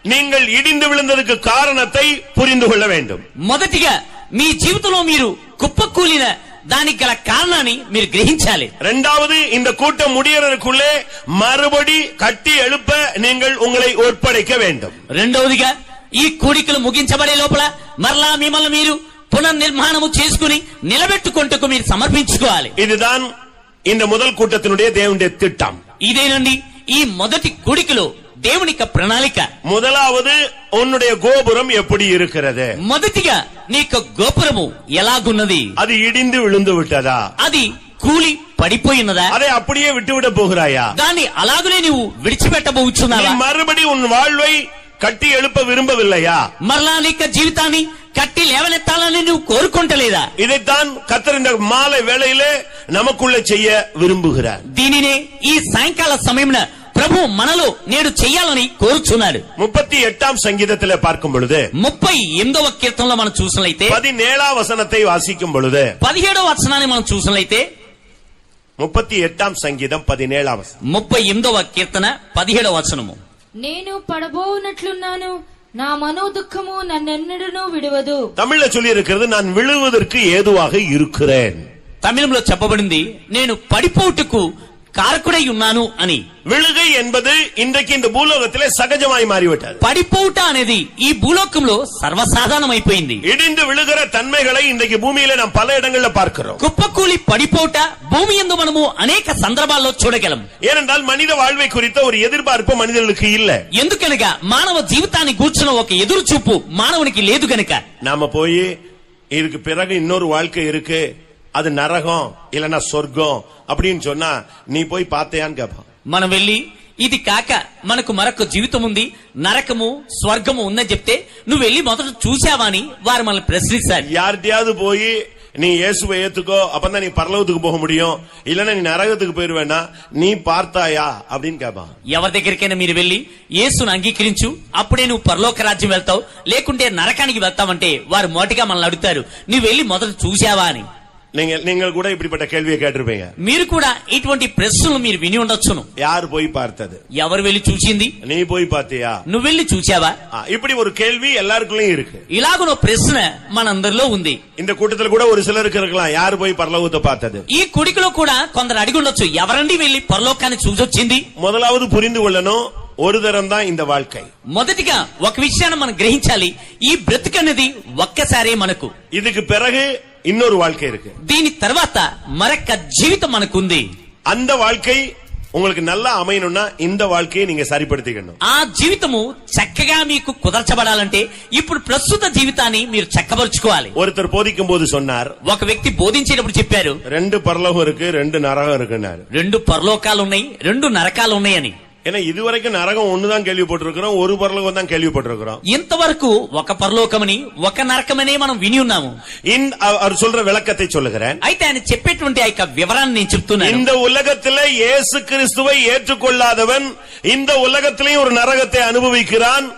நீங்கள் இடிந்து விழுந்ததுக்கு காரணத்தை புரிந்து கொள்ள வேண்டும் మొదటిగా మీ జీవితంలో మీరు కుప్పకూలిన దానికి గల కారణాన్ని మీరు గ్రహించాలి இரண்டாவது இந்த கூட்டம் முடியறதுக்குள்ளே மறுபடி கட்டி எழுப்ப நீங்கள் உங்களை ஒப்படைக்க வேண்டும் రెండవదిగా ఈ కూడికలు ముగించబడే లోపల మరలా మిమ్మల్ని మీరు పునర్నిర్మాణము చేసుకుని నిలబెట్టుకుంటకు మీరు సమర్పించుకోవాలి இதுதான் இந்த முதல் கூட்டத்தினுடைய தேவனுடைய திட்டம் ఇదేనండి ఈ మొదటి కూడికలో దేవుని యొక్క ప్రణాళిక முதலாவது உன்னுடைய கோபுரம் எப்படி இருக்கிறது మొదటిగా నీ యొక్క గోపురము ఎలాగున్నది அது இடிந்து விழுந்து விட்டதா అది కూలి పడిపోయినదా அதை அப்படியே விட்டுவிட போகிறாயா దాన్ని అలాగనే నువ్వు நீ విడిచిపెట్టబోచున్నావా மறுபடி உன் வாழ்வை கட்டி எழுப்ப விரும்பவில்லையா మరలా నీ యొక్క జీవితాన్ని కట్టి లేవనెత్తాలని నువ్వు కోరుకుంటలేదా இதைத்தான் கத்தர் இந்த மாலை வேளையிலே நமக்குள்ள செய்ய விரும்புகிறார் దీనినే ఈ సాయంకాల సమయమున ప్రభు మనలో నేడు చెయ్యాలని కోరుచున్నాడు முப்பத்தி எட்டாம் சங்கீதத்திலே பார்க்கும் பொழுது ముప్పై ఎనిమిదవ కీర్తనలో మనం చూసినట్లయితే பதினேழாம் வசனத்தை வாசிக்கும் பொழுது పదిహేడవ వచనాన్ని మనం చూసినట్లయితే முப்பத்தி எட்டாம் சங்கீதம் பதினேழாம் வசனம் ముప్పై ఎనిమిదవ కీర్తన పదిహేడవ వచనము నేను పడబోనట్లున్నాను నా మనోదుఖము నన్నెన్నడూ విడువదు தமிழ்ல சொல்லி இருக்கிறது நான் விழுவதற்கு ஏதுவாக இருக்கிறேன் తమిళంలో చెప్పబడింది నేను పడిపోటుకు కారకుడై ఉన్నాను అని விழுகை என்பது இன்றைக்கு இந்த பூலோகத்திலே சகஜமாய் மாறிவிட்டது పడిపోవుట అనేది ఈ భూలోకంలో సర్వసాధారణమైపోయింది இடிந்து விழுகிற தன்மைகளை இன்றைக்கு பூமியில நாம் பல இடங்கள்ல பார்க்கிறோம் కుప్పకూలి పడిపోవుట భూమి ఎందు మనము అనేక సందర్భాల్లో చూడగలం ஏனென்றால் மனித வாழ்வை குறித்த ஒரு எதிர்பார்ப்பு மனிதர்களுக்கு இல்ல ఎందుకనగా మానవ జీవితాన్ని కూర్చున్న ఒక ఎదురు చూపు మానవునికి లేదు గనుక நாம போய் இதுக்கு பிறகு இன்னொரு வாழ்க்கை இருக்கு அது நரகம் இல்லனா சொர்க்கம் அப்படின்னு சொன்னா நீ போய் பார்த்தையான்னு கேட்பான் మనం వెళ్ళి ఇది కాక మనకు మరొక జీవితం ఉంది నరకము స్వర్గము ఉందని చెప్తే నువ్వు వెళ్ళి మొదట చూసావా అని వారు మనల్ని ప్రశ్నిస్తారు யார்கிட்டயாவது போய் நீ இயேசுவை ஏத்துக்கோ அப்பதான் நீ பரலோகத்துக்கு போக முடியும் இல்லன்னா நீ நரகத்துக்கு போயிருவேனா நீ பார்த்தாயா அப்படின்னு கேட்பான் ఎవరి దగ్గరికైనా మీరు వెళ్ళి యేసును అంగీకరించు అప్పుడే నువ్వు పరలోక రాజ్యం వెళ్తావు లేకుంటే నరకానికి వెళ్తావంటే వారు మొదటిగా మనల్ని అడుగుతారు నువ్వు వెళ్ళి మొదట చూసావా అని நீங்க நீங்கள் கூட இப்படிப்பட்ட கேள்வியை கேட்டிருப்பீங்க మీరు కూడా ఇటువంటి ప్రశ్నలు మీరు విని ఉండొచ్చును யார் போய் பார்த்தது ఎవరు వెళ్ళి చూసింది நீ போய் பார்த்தியா నువ్వు వెళ్ళి చూసావా ஆ, இப்படி ஒரு கேள்வி எல்லாருக்குள்ளயும் இருக்கு ఇలాగున ప్రశ్న మనందరిలో ఉంది இந்த கூட்டத்துல கூட ஒரு சிலருக்கு இருக்கலாம் யார் போய் பரலோகத்தை பார்த்தது ఈ కుడికిలో కూడా కొందరు అడిగి ఉండొచ్చు ఎవరండి వెళ్ళి పరలోకాన్ని చూసొచ్చింది முதலாவது புரிந்து கொள்ளணும் ஒரு தரம் தான் இந்த வாழ்க்கை మొదటిగా ఒక విషయాన్ని మనం గ్రహించాలి ఈ బ్రతుకన్నది ఒక్కసారే మనకు இதுக்கு பிறகு இன்னொரு வாழ்க்கை இருக்கு దీని తర్వాత మరొక జీవితం మనకుంది அந்த வாழ்க்கை உங்களுக்கு நல்லா அமையணும்னா இந்த வாழ்க்கையை நீங்க சரிப்படுத்திக்கணும் ఆ జీవితము చక్కగా మీకు కుదర్చబడాలంటే ఇప్పుడు ప్రస్తుత జీవితాన్ని మీరు చక్కబరుచుకోవాలి ஒருத்தர் போதிக்கும் போது சொன்னார் ఒక వ్యక్తి బోధించేటప్పుడు చెప్పారు ரெண்டு பரலோகம் இருக்கு ரெண்டு நரகம் இருக்குன்னாரு రెండు పరలోకాలు ఉన్నాయి రెండు నరకాలు ఉన్నాయని ஏன்னா இதுவரைக்கும் நரகம் ஒண்ணுதான் கேள்விப்பட்டிருக்கிறோம் ஒரு பரலோகம் தான் கேள்விப்பட்டிருக்கிறோம் ఇంతవరకు ఒక పరలోకమని ఒక నరకమనే మనం విని ఉన్నాము இந்த அவர் சொல்ற விளக்கத்தை சொல்லுகிறேன் అయితే ఆయన చెప్పేటువంటి ఆ యొక్క వివరాన్ని నేను చెప్తున్నాను இந்த உலகத்திலே இயேசு கிறிஸ்துவை ஏற்றுக்கொள்ளாதவன் இந்த உலகத்திலேயும் ஒரு நரகத்தை அனுபவிக்கிறான்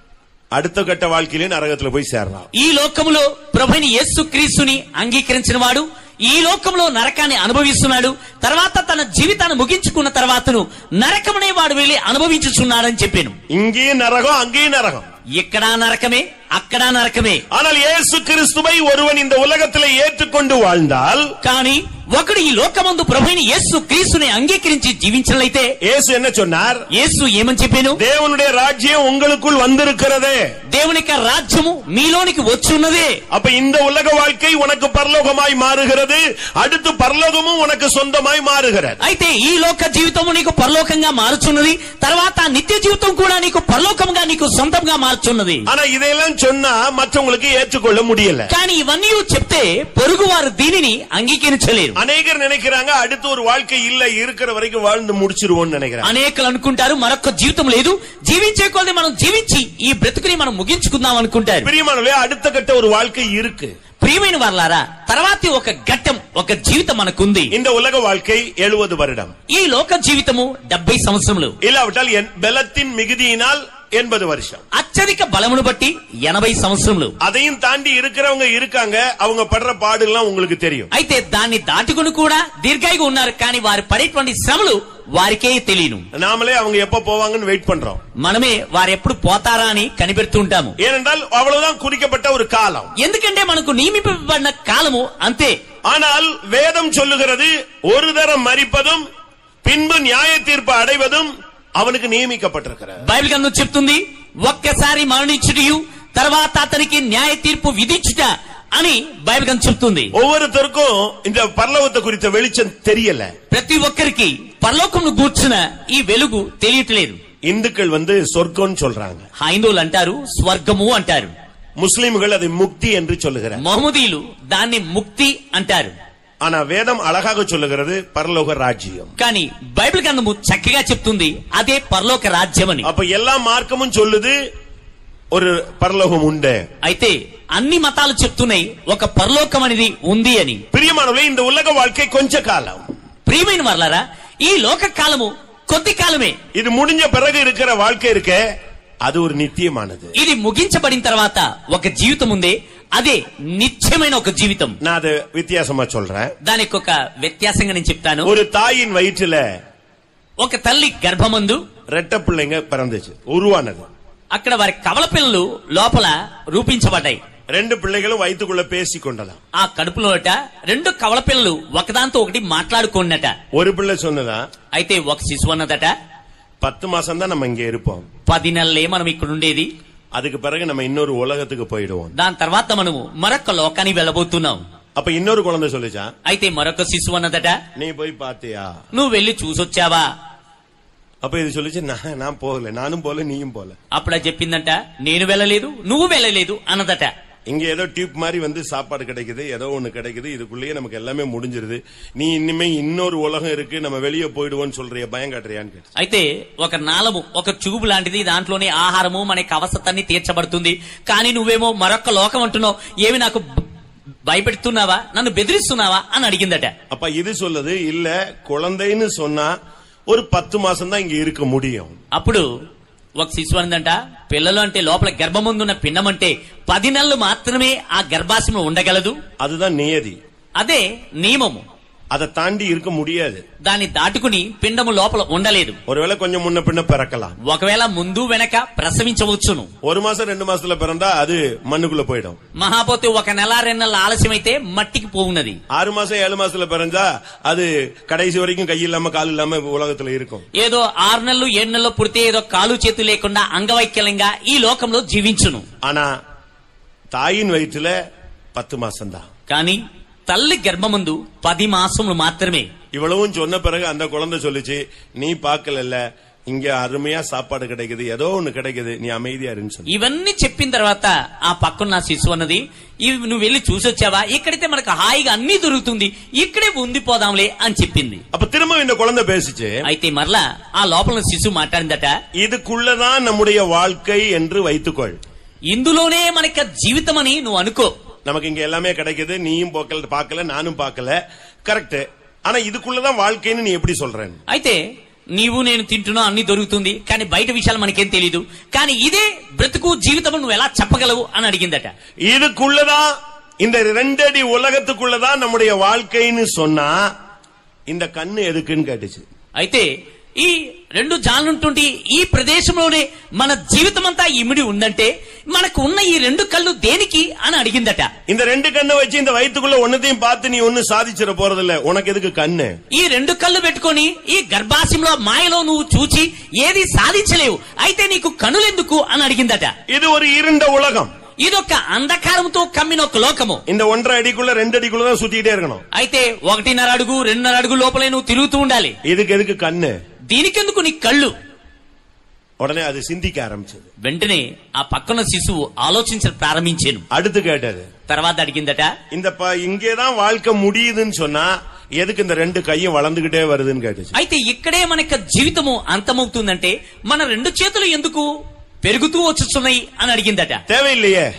அடுத்த கட்ட வாழ்க்கையிலே நரகத்துல போய் சேர்றான் ఈ లోకములో ప్రభుని యేసు క్రీస్తుని అంగీకరించిన వాడు ఈ లోకంలో నరకాన్ని అనుభవిస్తున్నాడు తర్వాత తన జీవితాన్ని ముగించుకున్న తర్వాతను నరకమనే వాడు వెళ్లి అనుభవించుచున్నాడని చెప్పాను இங்கேயும் நரகம் அங்கேயும் நரகம் ఇక్కడ నరకమే అక్కడ నరకమే ஆனால் இயேசு கிறிஸ்துவை ஒருவன் இந்த உலகத்திலே ஏற்றுக்கொண்டு வாழ்ந்தால் కానీ ఒకడు ఈ లోకమందు ప్రభుని యేసు క్రీస్తుని అంగీకరించి జీవించినట్లయితే இயேசு என்ன சொன்னார் యేసు ఏమని చెప్పాను தேவனுடைய ராஜ்யம் உங்களுக்குள் வந்திருக்கிறதே దేవుని యొక్క రాజ్యము మీలోనికి వచ్చున్నదే அப்ப இந்த உலக வாழ்க்கை உனக்கு பரலோகமாய் மாறுகிறது அடுத்து பரலோகமும் உனக்கு சொந்தமாய் மாறுகிறது అయితే ఈ లోక జీవితము నీకు పరలోకంగా మారుచున్నది తర్వాత ఆ నిత్య జీవితం కూడా నీకు పరలోకంగా నీకు సొంతంగా మారుచున్నది ஆனா இதையெல்லாம் சொன்னா மற்றவங்களுக்கு ஏற்றுக்கொள்ள முடியல కానీ ఇవన్నీ చెప్తే పొరుగు వారు దీనిని అంగీకరించలేరు அநேகர் நினைக்கிறாங்க அடுத்து ஒரு வாழ்க்கை இல்ல இருக்கிற வரைக்கும் வாழ்ந்து முடிச்சிருவோம்னு நினைக்கிறாங்க అనేకలు అనుకుంటారు మరొక జీవితం లేదు జీవించే కొలది మనం జీవించి ఈ బ్రతుకుని మనం ముగించుకుందాం అనుకుంటారు பிரியமானவே அடுத்த கட்ட ஒரு வாழ்க்கை இருக்கு ప్రియమైన వారలారా తర్వాతి ఒక ఘట్టం ఒక జీవితం మనకుంది இந்த உலக வாழ்க்கை எழுபது வருடம் ఈ లోక జీవితము డెబ్బై సంవత్సరములు இல்லாவிட்டால் என் பலத்தின் மிகுதியினால் எண்பது வருஷம் అత్యధిక బలమును బట్టి ఎనభై సంవత్సరములు அதையும் தாண்டி இருக்கிறவங்க இருக்காங்க அவங்க படுற பாடுலாம் உங்களுக்கு தெரியும் అయితే దాన్ని దాటుకుని కూడా దీర్ఘాయుగా ఉన్నారు కానీ వారు పడేటువంటి శ్రమలు వారికే తెలియను நாமளே அவங்க எப்ப போவாங்கன்னு வெயிட் பண்றோம் మనమే వారు ఎప్పుడు పోతారా అని కనిపెడుతూ ఉంటాము ஏனென்றால் அவ்வளவுதான் குறிக்கப்பட்ட ஒரு காலம் ఎందుకంటే మనకు నియమింపబడిన కాలము అంతే ஆனால் வேதம் சொல்லுகிறது ஒரு தரம் மறிப்பதும் பின்பு நியாய தீர்ப்பு அடைவதும் அவனுக்கு நியமிக்கப்பட்டிருக்கிறார் బైబిల్ గ్రంథం చెప్తుంది ఒక్కసారి మరణించుటయు తర్వాత అతనికి న్యాయ తీర్పు విధించుట అని బైబిల్ గ్రంథం చెప్తుంది ஒவ்வொருத்தருக்கும் இந்த பரலோகத்தை குறித்த வெளிச்சம் தெரியல ప్రతి ఒక్కరికి పరలోకంను గూర్చిన ఈ వెలుగు తెలియట్లేదు இந்துக்கள் வந்து சொர்க்கம்னு சொல்றாங்க హైందువులు అంటారు స్వర్గము అంటారు முஸ்லிம்கள் அதை முக்தி என்று சொல்லுகிறார் మహమ్మదీయులు దాన్ని ముక్తి అంటారు ஆனா வேதம் அழகாக சொல்லுகிறது பரலோக ராஜ்யம் కానీ బైబిల్ గ్రంథము చక్కగా చెప్తుంది అదే పరలోక రాజ్యం అని அப்ப எல்லா மார்க்கமும் சொல்லுது ஒரு பரலோகம் உண்டு అయితే అన్ని మతాలు చెప్తున్నాయి ఒక పరలోకం అనేది ఉంది అని பிரியமானவர்களே இந்த உலக வாழ்க்கை கொஞ்ச காலம் ప్రియమైన వర్లారా ఈ లోక కాలము కొద్ది కాలమే இது முடிஞ்ச பிறகு இருக்கிற வாழ்க்கை இருக்க அது ஒரு நித்தியமானது ఇది ముగించబడిన తర్వాత ఒక జీవితం ఉంది అదే నిత్యమైన ఒక జీవితం நான் அதை வித்தியாசமா சொல்றேன் దానికి ఒక వ్యత్యాసంగా నేను చెప్తాను ஒரு தாயின் வயிற்றுல ఒక తల్లి గర్భమందు ரெட்ட பிள்ளைங்க பிறந்துச்சு உருவானது అక్కడ వారి కవల పిల్లలు లోపల రూపించబడ్డాయి ரெண்டு பிள்ளைகளும் வயிற்றுக்குள்ள பேசி கொண்டதாம் ఆ కడుపులోట రెండు కవల పిల్లలు ఒకదాంతో ఒకటి మాట్లాడుకున్నట ஒரு பிள்ளை சொன்னதா అయితే ఒక శిశువు అన్నదట பத்து மாசம் தான் நம்ம இங்க இருப்போம் పది నెలలే మనం ఇక్కడ ఉండేది அதுக்கு பிறகு நம்ம இன்னொரு உலகத்துக்கு போயிடுவோம் దాని తర్వాత మనము మరొక లోకానికి వెళ్ళబోతున్నాం அப்ப இன்னொரு குழந்தை சொல்லுச்சா అయితే మరొక శిశువు అన్నదట நீ போய் பாத்தியா నువ్వు వెళ్లి చూసొచ్చావా அப்ப இது சொல்லுச்சு நான் நான் போகல நானும் போல நீயும் போல అప్పుడా చెప్పిందంట నేను వెళ్ళలేదు నువ్వు వెళ్ళలేదు అన్నదట இங்க ஏதோ டியூப் மாதிரி வந்து சாப்பாடு கிடைக்குது ஏதோ ஒண்ணு கிடைக்குது இதுக்குள்ளேயே நமக்கு எல்லாமே முடிஞ்சிருது நீ இனிமே இன்னொரு உலகம் இருக்கு நம்ம வெளியே போயிடுவோம்னு சொல்றிய பயம் காட்டுறியான்னு கேட்டு అయితే ఒక నాళము ఒక ట్యూబ్ లాంటిది దాంట్లోనే ఆహారము మనకి అవసరాన్ని తీర్చబడుతుంది కానీ నువ్వేమో మరొక లోకం అంటున్నావు ఏమి నాకు భ- భయపెడుతున్నావా నన్ను బెదిరిస్తున్నావా అని అడిగిందట அப்ப இது சொல்லுது இல்ல குழந்தைன்னு சொன்னா ஒரு பத்து மாசம் தான் இங்க இருக்க முடியும் అప్పుడు ఒక శిశువు అనిందంట పిల్లలు అంటే లోపల గర్భముందున్న పిండం అంటే పది నెలలు మాత్రమే ఆ గర్భాశయంలో ఉండగలదు அதுதான் நியதி అదే నియమము அதை தாண்டி இருக்க முடியாது దాన్ని దాటుకుని పిండము లోపల ఉండలేదు ஒருவேளை கொஞ்சம் முன்ன பின்ன பிறக்கலாம் ఒకవేళ ముందు వెనక ప్రసవించవచ్చును ஒரு மாசம் ரெண்டு மாசத்துல பிறந்தா அது மண்ணுக்குள்ள போயிடும் మహాపోతే ఒక నెల రెండు నెలల ఆలస్యం అయితే మట్టికి పోవున్నది ஆறு மாசம் ஏழு மாசத்துல பிறந்தா அது கடைசி வரைக்கும் கை இல்லாம கால் இல்லாம உலகத்துல இருக்கும் ఏదో ఆరు నెలలు ఏడు నెలలు పుడితే ఏదో కాలు చేతు లేకుండా అంగవైకల్యంగా ఈ లోకంలో జీవించును ஆனா தாயின் வயிற்றுல பத்து மாசம் தான் కానీ తల్లి గర్భమందు పది మాసములు మాత్రమే இவ்வளவும் சொன்ன பிறகு அந்த குழந்தை சொல்லுச்சு நீ பாக்கல இங்க அருமையா சாப்பாடு கிடைக்குது ஏதோ ஒண்ணு கிடைக்குது நீ அமைதியா இருன்னு சொல்லி ఇవన్నీ చెప్పిన తర్వాత ఆ పక్కన నా శిశువు అన్నది ఇవి నువ్వు వెళ్ళి చూసొచ్చావా ఇక్కడైతే మనకు హాయిగా అన్ని దొరుకుతుంది ఇక్కడే ఉండిపోదాంలే అని చెప్పింది அப்ப திரும்ப இந்த குழந்தை பேசிச்சு అయితే మరలా ఆ లోపల ఉన్న శిశువు మాట్లాడిందట இதுக்குள்ளதான் நம்முடைய வாழ்க்கை என்று வைத்துக்கொள் ఇందులోనే మనకి జీవితం అని నువ్వు అనుకో நமக்கு இங்க எல்லாமே கிடைக்குது நீயும் போக்கல பார்க்கல நானும் பார்க்கல கரெக்ட் ஆனா இதுக்குள்ளதான் வாழ்க்கைன்னு நீ எப்படி சொல்றேன் అయితే నీవు నేను తింటున్నా అన్ని దొరుకుతుంది కానీ బయట విషయాలు మనకేం తెలియదు కానీ ఇదే బ్రతుకు జీవితం నువ్వు ఎలా చెప్పగలవు అని అడిగిందట இதுக்குள்ளதான் இந்த ரெண்டடி உலகத்துக்குள்ளதான் நம்முடைய வாழ்க்கைன்னு சொன்னா இந்த கண்ணு எதுக்குன்னு கேட்டுச்சு అయితే ఈ రెండు జాలనుంటుంటి ఈ ప్రదేశంలోనే మన జీవితం అంతా ఇమిడి ఉందంటే మనకు ఉన్న ఈ రెండు కళ్ళు దేనికి అని అడిగిందట இந்த ரெண்டு கண்ணை வச்சு இந்த வயித்துக்குள்ள ஒன்னதையும் பார்த்து நீ ஒண்ணு சாதிச்சிட போறதில்ல உனக்கு எதுக்கு கண்ணு ఈ రెండు కళ్ళు పెట్టుకొని ఈ గర్భాశయంలో మాయలో నువ్వు చూచి ఏది సాధించలేవు అయితే నీకు కనులెందుకు అని అడిగిందట இது ஒரு இருண்ட உலகம் ఇదొక అంధకారంతో కమ్మిన ఒక లోకము இந்த ஒன்றரை அடிக்குள்ள ரெண்டு அடிக்குள்ள தான் சுத்திக்கிட்டே இருக்கணும் అయితే ఒకటిన్నర అడుగు రెండున్నర అడుగు లోపలే నువ్వు తిరుగుతూ ఉండాలి இதுக்கு எதுக்கு கண்ணு దీనికెందుకు నీ కళ్ళు உடனே அது சிந்திக்க ஆரம்பிச்சது వెంటనే ఆ పక్కన శిశువు ఆలోచించడం ప్రారంభించాను அடுத்து கேட்டது తర్వాత అడిగిందట இந்த ப- இங்கேதான் வாழ்க்கை முடியுதுன்னு சொன்னா எதுக்கு இந்த ரெண்டு கையும் வளர்ந்துகிட்டே வருதுன்னு கேட்டுச்சு అయితే ఇక్కడే మనకి జీవితము అంతమవుతుందంటే మన రెండు చేతులు ఎందుకు పెరుగుతూ వచ్చుతున్నాయి అని అడిగిందట தேவையில்லையே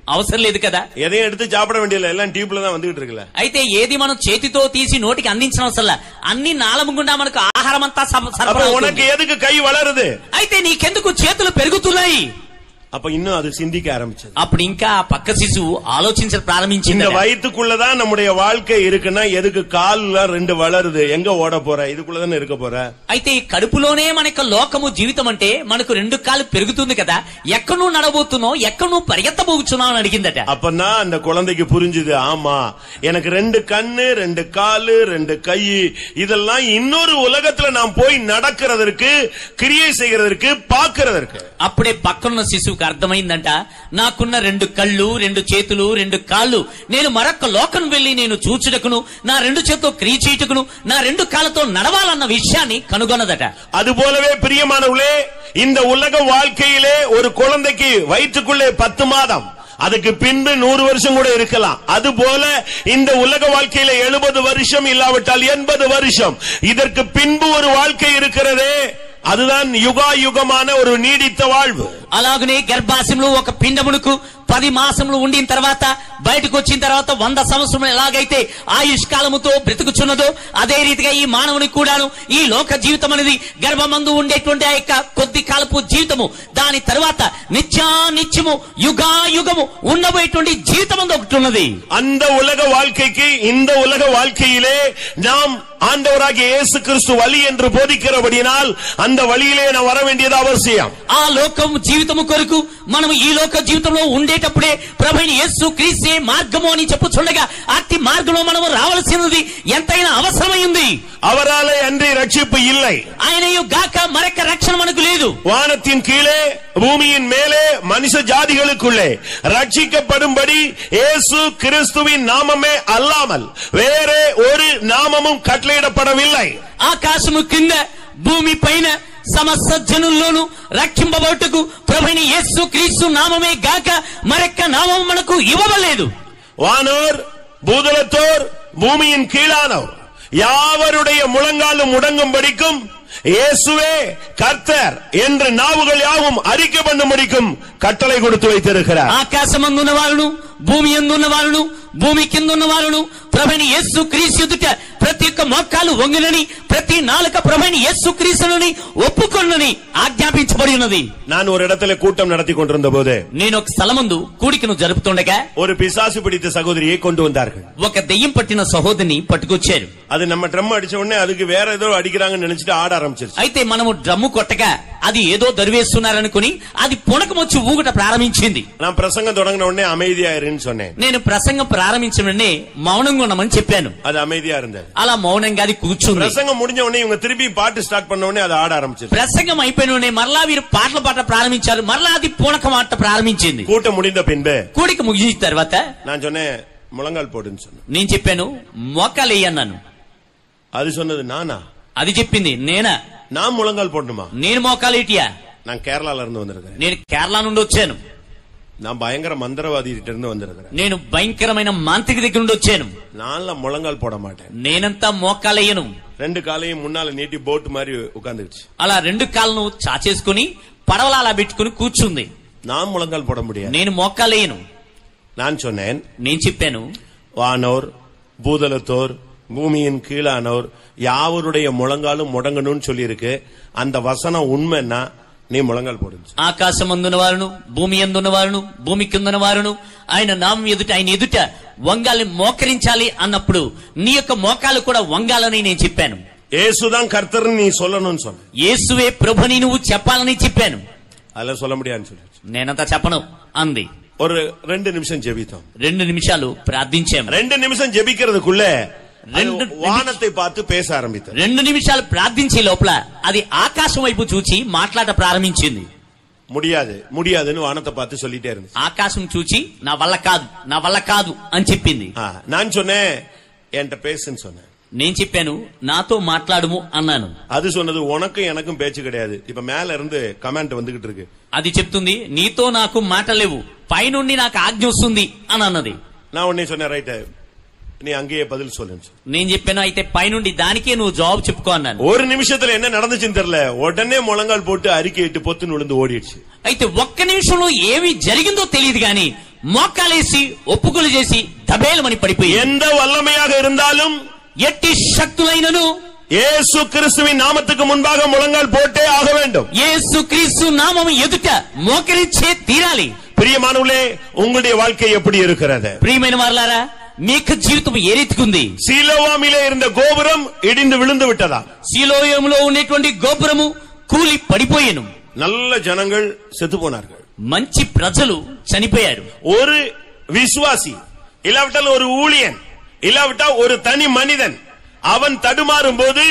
అవసరం లేదు కదా எதையும் எடுத்து சாப்பிட வேண்டியதில்லை எல்லாம் டியூப்ல தான் வந்துகிட்டு இருக்குல்ல అయితే ఏది మనం చేతితో తీసి నోటికి అందించిన అవసరం అన్ని నాళము గుండా మనకు ఆహారం అంతా సమ- அப்ப సరఫరా உனக்கு అవుతుంది. எதுக்கு கை வளருது అయితే నీకెందుకు చేతులు పెరుగుతున్నాయి அப்ப இன்னும் அது சிந்திக்க ஆரம்பிச்சது అప్పుడు ఇంకా ఆ పక్క శిశువు ఆలోచించడం இந்த ప్రారంభించింది வயித்துக்குள்ளதான் நம்முடைய வாழ்க்கை இருக்குன்னா எதுக்கு கால்லாம் ரெண்டு வளருது எங்க ஓட போற இதுக்குள்ளதானே இருக்க போற అయితే ఈ కడుపులోనే మన యొక్క లోకము జీవితం అంటే మనకు రెండు కాళ్ళు పెరుగుతుంది కదా ఎక్కడ నువ్వు నడబోతున్నావు ఎక్కడ నువ్వు పరిగెత్తబోతున్నావు అని అడిగిందట அப்பதான் அந்த குழந்தைக்கு புரிஞ்சுது ஆமா எனக்கு ரெண்டு கண்ணு ரெண்டு காலு ரெண்டு கை இதெல்லாம் இன்னொரு உலகத்துல நான் போய் நடக்கிறதற்கு கிரியை செய்கிறதற்கு பார்க்கிறதற்கு అప్పుడే పక్కనున్న శిశువుకి అర్థమైందంట నాకున్న రెండు కళ్ళు రెండు చేతులు రెండు కాళ్ళు నేను మరొక లోకం వెళ్లి నేను చూచుటకును నా రెండు చేతితో క్రియ చేయుటకును నా రెండు కాళ్ళతో నడవాలన్న విషయాన్ని కనుగొన్నదట அது போலவே பிரியமானவர்களே இந்த உலக வாழ்க்கையிலே ஒரு குழந்தைக்கு வயிற்றுக்குள்ளே பத்து மாதம் அதுக்கு பின்பு நூறு வருஷம் கூட இருக்கலாம் அது போல இந்த உலக வாழ்க்கையில எழுபது வருஷம் இல்லாவிட்டால் எண்பது வருஷம் இதற்கு பின்பு ஒரு வாழ்க்கை இருக்கிறதே அதுதான் யுகா யுகமான ஒரு நீடித்த வாழ்வு అలాగనే గర్భాశయంలో ఒక పిండమునకు పది మాసములు ఉండిన తర్వాత బయటకు వచ్చిన తర్వాత వంద సంవత్సరములు ఎలాగైతే ఆయుష్ కాలముతో బ్రతుకుచున్నదో అదే రీతిగా ఈ మానవునికి కూడాను ఈ లోక జీవితం అనేది గర్భమందు ఉండేటువంటి ఆ యొక్క కొద్ది కాలపు జీవితము దాని తర్వాత నిత్యానిత్యము యుగా యుగము ఉండబోయేటువంటి జీవితం అందు ఒకటి ఉన్నది அந்த உலக வாழ்க்கைக்கு இந்த உலக வாழ்க்கையிலே நாம் ஆண்டவராகிய இயேசு கிறிஸ்து வழி என்று போதிக்கிறபடினால் அந்த வழியிலே நாம் வர வேண்டியது அவசியம் ఆ లోకం జీవితము కొరకు మనం ఈ లోక జీవితంలో ఉండేటప్పుడే ప్రభుని యేసు క్రీస్తే మార్గము అని చెప్పుచుండగా అట్టి మార్గంలో మనము రావాల్సినది ఎంతైనా అవసరమైంది அவராலே அன்றி ரட்சிப்பு இல்லை ఆయనయు గాక మరొక రక్షణ మనకు లేదు வானத்தின் கீழே பூமியின் மேலே மனுஷ ஜாதிகளுக்குள்ளே ரட்சிக்கப்படும்படி இயேசு கிறிஸ்துவின் நாமமே அல்லாமல் வேறே ஒரு நாமமும் கட்டளையிடப்படவில்லை ఆకాశము కింద భూమి పైన సమస్త జనుల్లోనూ రక్షింపబడుటకు ప్రభుని యేసు క్రీస్తు నామమే గాక మరొక్క నామం మనకు ఇవ్వలేదు வானோர் பூதலத்தோர் பூமியின் கீழானோர் யாவருடைய முழங்காலும் முடங்கும்படிக்கும் இயேசுவே கர்த்தர் என்று நாவுகள் யாவும் அறிக்கை பண்ணும்படிக்கும் கட்டளை கொடுத்து வைத்திருக்கிறார் ఆకాశమందున్న వాళ్ళను భూమి ఎందున్న వాళ్ళను భూమి కింద ఉన్న వాళ్ళను ప్రభుని యేసు క్రీస్తు ఎదుట ప్రతి ఒక్క మోకాలు వంగునని ప్రతి నాలుక ప్రభుని యేసు క్రీస్తుని ఒప్పుకొన్నని ఆజ్ఞాపించబడి ఉన్నది நான் ஒரு இடத்துல கூட்டம் நடத்தி கொண்டிருந்த போது నేను ఒక స్థలమందు కూడికను జరుపుతుండగా ஒரு பிசாசு பிடித்த சகோதரியை கொண்டு வந்தார்கள் ఒక దెయ్యం పట్టిన సహోదరిని పట్టుకొచ్చారు அது நம்ம ட்ரம் அடிச்ச உடனே அதுக்கு வேற ஏதோ அடிக்கிறாங்கன்னு நினைச்சிட்டு ஆட ஆரம்பிச்சிருச்சு అయితే మనము డ్రమ్ము కొట్టగా అది ఏదో దరివేస్తున్నారనుకుని అది పుణకమొచ్చి ఊగట ప్రారంభించింది நான் பிரசங்கம் தொடங்கின உடனே அமைதியாயிருன்னு சொன்னேன் నేను ప్రసంగం ప్రారంభించిన వెంటనే మౌనంగా ఉండమని చెప్పాను அது அமைதியா இருந்தது అలా మౌనంగా అది కూర్చుంది பிரசங்கம் முடிஞ்ச உடனே இவங்க திருப்பி பாட்டு ஸ்டார்ட் பண்ண உடனே அது ஆட ஆரம்பிச்சிருச்சு ప్రసంగం అయిపోయిన వెంటనే మరలా వీరు పాటలు పాట ప్రారంభించారు మరలా అది పూనకం ఆట ప్రారంభించింది கூட்டம் முடிந்த பின்பு కూడిక ముగిసిన తర్వాత நான் சொன்னேன் முழங்கால் போடுன்னு சொன்னேன் నేను చెప్పాను మోకాలేయి అన్నాను அது சொன்னது நானா అది చెప్పింది నేనా நான் முழங்கால் போடணுமா నేను మోకాలేటియా நான் கேரளால இருந்து வந்திருக்கிறேன் నేను కేరళ నుండి వచ్చాను நான் பயங்கர மந்திரவாதி கிட்ட இருந்து வந்திருக்கிறேன் నేను భయంకరమైన మాంత్రిక దగ్గర నుండి వచ్చాను நான்ல முழங்கால் போட மாட்டேன் నేనంతా మోకాలేయను ரெண்டு காலையும் முன்னால நீட்டி போட் மாதிரி உட்காந்துருச்சு అలా రెండు కాళ్ళను చాచేసుకుని పడవలా అలా పెట్టుకుని కూర్చుంది நான் முழங்கால் போட முடியாது నేను మోకాలేయను நான் சொன்னேன் నేను చెప్పాను வானோர் பூதலத்தோர் பூமியின் கீழானோர் யாவருடைய முழங்காலும் முடங்கணும்னு சொல்லியிருக்கு அந்த வசனம் உண்மைன்னா நீ முழங்கால் போடுச்சு ఆకాశం అందున వారును భూమి అందున్న వారును భూమి కిందన వారును ఆయన నామం ఎదుట ఆయన ఎదుట వంగాలి మోకరించాలి అన్నప్పుడు నీ యొక్క మోకాలు కూడా వంగాలని నేను చెప్పాను ஏசுதான் கர்த்தர்னு நீ சொல்லணும்னு சொன்ன యేసువే ప్రభుని నువ్వు చెప్పాలని చెప్పాను அதெல்லாம் சொல்ல முடியாதுன்னு சொல்லி నేనంతా చెప్పను అంది ஒரு ரெண்டு நிமிஷம் ஜெபித்தோம் రెండు నిమిషాలు ప్రార్థించాము ரெண்டு நிமிஷம் ஜெபிக்கிறதுக்குள்ள அது ரெண்டு வானத்தை பார்த்து பேச ஆரம்பித்தது రెండు నిమిషాలు ప్రార్థించే లోపల అది ఆకాశం వైపు చూచి మాట్లాడ ప్రారంభించింది முடியாது முடியாதுன்னு வானத்தை பார்த்து சொல்லிட்டே இருந்துச்சு ఆకాశం చూచి నా వల్ల కాదు నా వల్ల కాదు అని చెప్పింది ஆ, நான் சொன்னேன் என்கிட்ட பேசுன்னு சொன்னேன் నేను చెప్పాను నాతో మాట్లాడుము అన్నాను அது சொன்னது உனக்கும் எனக்கும் பேச்சு கிடையாது இப்ப மேல இருந்து கமெண்ட் வந்துகிட்டு இருக்கு అది చెప్తుంది నీతో నాకు మాట లేవు పైనుండి నాకు ఆజ్ఞ వస్తుంది అని అన్నది நான் உடனே சொன்னேன் ரைட் நீ அங்கேயே பதில் சொல்லுன்னு சொன்னேன். నేను చెప్పాను అయితే పైనుండి దానికే నువ్వు జవాబు చెప్పుకో అన్నాను ஒரு நிமிஷத்துல என்ன நடந்துச்சுன்னு தெரியல உடனே முழங்கால் போட்டு அறிக்கையிட்டு பொத்துன்னு விழுந்து ஓடிடுச்சு అయితే ఒక్క నిమిషంలో ఏమి జరిగిందో తెలియదు గాని మోకాలేసి ఒప్పుకులు చేసి దబేలమని పడిపోయి எந்த வல்லமையாக இருந்தாலும் ఎట్టి శక్తులైనను இயேசு கிறிஸ்துவின் நாமத்துக்கு முன்பாக முழங்கால் போட்டே ஆக வேண்டும் యేసు క్రీస్తు నామము ఎదుట మోకరించే తీరాలి பிரியமானவர்களே உங்களுடைய வாழ்க்கை எப்படி இருக்கிறது ప్రియమైన వారలారా మీ యొక్క జీవితం ఏ రీతికి ఉంది சீலோவாமிலே இருந்த கோபுரம் இடிந்து விழுந்து விட்டதா శిలోయములో ఉండేటువంటి గోపురము కూలి పడిపోయాను நல்ல ஜனங்கள் செத்து போனார்கள் మంచి ప్రజలు చనిపోయారు ஒரு விசுவாசி இல்லாவிட்டால் ஒரு ஊழியன் இல்லாவிட்டால் ஒரு தனி மனிதன் அவன் தடுமாறும் போது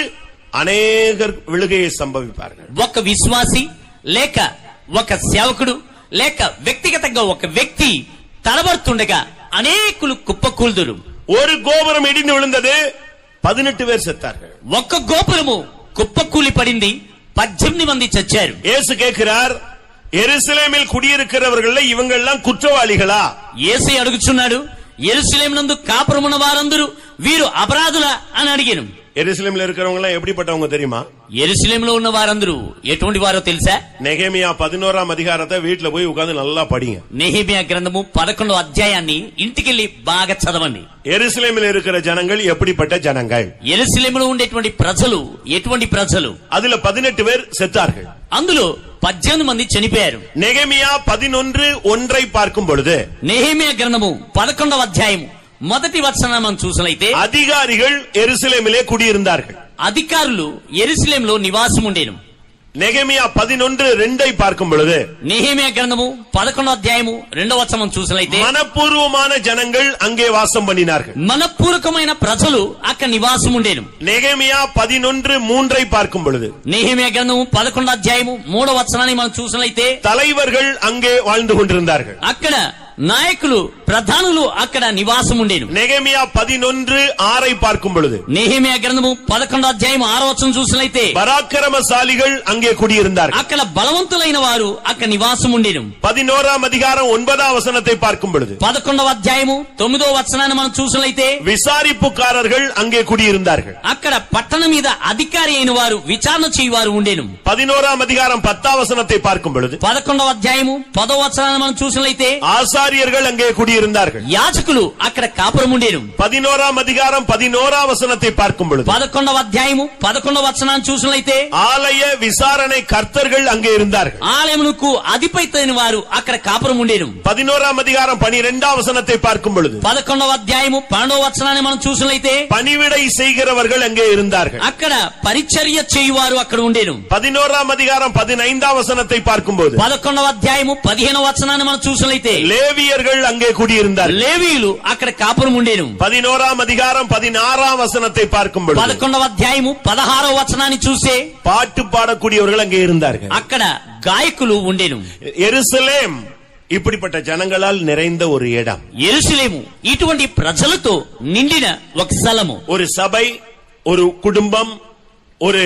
அநேகர் விழுகையை சம்பவிப்பார்கள் ఒక విశ్వాసి లేక ఒక సేవకుడు లేక వ్యక్తిగతంగా ఒక వ్యక్తి తడబడుతుండగా అనేకులు కుప్పకూల్దురు ஒரு கோபுரம் இடிந்து விழுந்தது பதினெட்டு பேர் செத்தார்கள் ఒక్క గోపురము కుప్పకూలి పడింది పద్దెనిమిది మంది చచ్చారు இயேசு கேட்கிறார் எருசலேமில் குடியிருக்கிறவர்கள் இவங்க எல்லாம் குற்றவாளிகளா ఏసై అడుగుచున్నాడు ఎరుసలేం నందు కాపురమున్న వారందరూ వీరు అపరాధులా అని అడిగాను எருசலேமில் இருக்கிறவங்க எல்லாம் எப்படிப்பட்டவங்க தெரியுமா ఎరుసలేంలో ఉన్న వారందరూ ఎటువంటి వారో తెలుసా நெகேமியா பதினோராம் அதிகாரத்தை வீட்டுல போய் உட்கார்ந்து நல்லா படிங்க నెహిమియా గ్రంథము పదకొండో అధ్యాయాన్ని ఇంటికెళ్లి బాగా చదవండి எருசலேமில் இருக்கிற ஜனங்கள் எப்படிப்பட்ட ஜனங்கள் ఎరుసలేములో ఉండేటువంటి ప్రజలు ఎటువంటి ప్రజలు அதுல பதினெட்டு பேர் செத்தார்கள் అందులో పద్దెనిమిది మంది చనిపోయారు நெகேமியா பதினொன்று ஒன்றை பார்க்கும் பொழுது నెహిమియా గ్రంథము పదకొండవ అధ్యాయము మొదటి వచనం మనం చూసినైతే அதிகாரிகள் எருசலேமிலே குடியிருந்தார்கள் అధికారులు ఎరుసలేంలో నివాసం ఉండేను நெகேமியா பதினொன்று ரெண்டை பார்க்கும் பொழுது నెహిమియా గ్రంథము పదకొండవ అధ్యాయము రెండవ వచనం చూసినైతే மனப்பூர்வமான ஜனங்கள் அங்கே வாசம் பண்ணினார்கள் మనపూర్వకమైన ప్రజలు అక్కడ నివాసం ఉండేను நெகேமியா பதினொன்று மூன்றை பார்க்கும் பொழுது నెహిమియా గ్రంథము పదకొండవ అధ్యాయము మూడవ వచనాన్ని మనం చూసినైతే தலைவர்கள் அங்கே வாழ்ந்து கொண்டிருந்தார்கள் అక్కడ నాయకులు ప్రధానులు అక్కడ నివాసం ఉండేను நெகேமியா பதினொன்று ஆறை பார்க்கும் பொழுது నెహిమియా గ్రంథము పదకొండో అధ్యాయం ఆరో వచనం చూసినైతే பராக்கிரமசாலிகள் அங்கே குடியிருந்தார்கள் అక్కడ బలవంతులైన వారు అక్కడ నివాసం ఉండేను பதினோராம் அதிகாரம் ஒன்பதாம் வசனத்தை பார்க்கும் பொழுது పదకొండవ అధ్యాయము తొమ్మిదో వచనాన్ని మనం చూసినైతే விசாரிப்புக்காரர்கள் அங்கே குடியிருந்தார்கள் అక్కడ పట్టణం మీద అధికారి అయిన వారు విచారణ చేయవారు ఉండేను பதினோராம் அதிகாரம் பத்தாம் வசனத்தை பார்க்கும் பொழுது పదకొండవ అధ్యాయము పదో వచనాన్ని మనం చూసినైతే ஆசாரியர்கள் அங்கே குடியிருந்தார்கள் యాజకులు అక్కడ కాపురం ఉండేను பதினோராம் அதிகாரம் பதினோராம் வசனத்தை பார்க்கும் பொழுது పదకొండవ అధ్యాయము పదకొండవ వచనాన్ని చూసినైతే ஆலய விசாரணை கர்த்தர்கள் அங்கே இருந்தார்கள் ఆలయమునకు అధిపైతైన వారు అక్కడ కాపురం ఉండేను பதினோராம் அதிகாரம் பனிரெண்டாம் வசனத்தை பார்க்கும் பொழுது పదకొండవ అధ్యాయము పన్నెండవ వచనాన్ని మనం చూసినైతే பணிவிடை செய்கிறவர்கள் அங்கே இருந்தார்கள் అక్కడ పరిచర్య చేయువారు అక్కడ ఉండేను பதினோராம் அதிகாரம் பதினைந்தாம் வசனத்தை பார்க்கும்போது పదకొండవ అధ్యాయము పదిహేనవ వచనాన్ని మనం చూసినట్లయితే லேவியர்கள் அங்கே குடியிருந்தார்கள் లేవీయులు అక్కడ కాపురం ఉండేను பதினோராம் அதிகாரம் பதினாறாம் வசனத்தை பார்க்கும் பொழுது పదకొండవ అధ్యాయము పదహారవ వచనాన్ని చూస్తే பாட்டு பாடக்கூடியவர்கள் அங்கே இருந்தார்கள் అక్కడ గాయకులు ఉండేను எருசலேம் இப்படிப்பட்ட ஜனங்களால் நிறைந்த ஒரு இடம் ఎరుసలేము ఇటువంటి ప్రజలతో నిండిన ఒక స్థలము ஒரு சபை ஒரு குடும்பம் ஒரு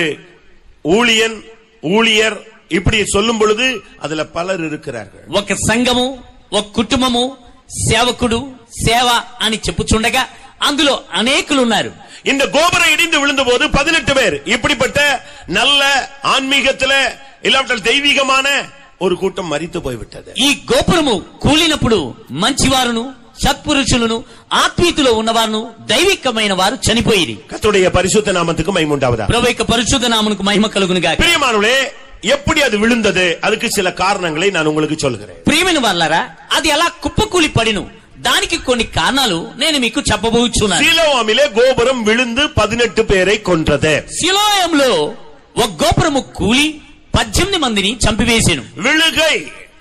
ஊழியன் ஊழியர் இப்படி சொல்லும் பொழுது அதுல பலர் இருக்கிறார்கள் ఒక సంఘము ఒక కుటుంబము సేవకుడు సేవ అని చెప్పుచుండగా అందులో అనేకులు ఉన్నారు இந்த கோபுரம் இடிந்து விழுந்த போது பதினெட்டு பேர் இப்படிப்பட்ட நல்ல ஆன்மீகத்துல இல்லாவிட்டால் தெய்வீகமான ஒரு கூட்டம் மறித்து போய்விட்டது ఈ గోపురము కూలినప్పుడు మంచివారును సత్పురుషులను ఆత్మీయతలో ఉన్నవారును దైవికమైన వారు చనిపోయిరి கர்த்தருடைய பரிசுத்த நாமத்துக்கு மைமுண்டாவதா ప్రభు యొక్క పరిశుద్ధ నామమునకు మహిమ కలుగునుగా பிரியமானவளே எப்படி அது விழுந்தது அதுக்கு சில காரணங்களை நான் உங்களுக்கு சொல்கிறேன் ప్రియమైన వాళ్ళారా అది అలా కుప్పకూలి పడిను దానికి కొన్ని కారణాలు నేను మీకు చెప్పబోచున్నాను சீலோவாமிலே கோபுரம் விழுந்து பதினெட்டு பேரை கொன்றது శిలోయంలో ఒక గోపురము కూలి పద్దెనిమిది మందిని చంపివేశాను விழுகை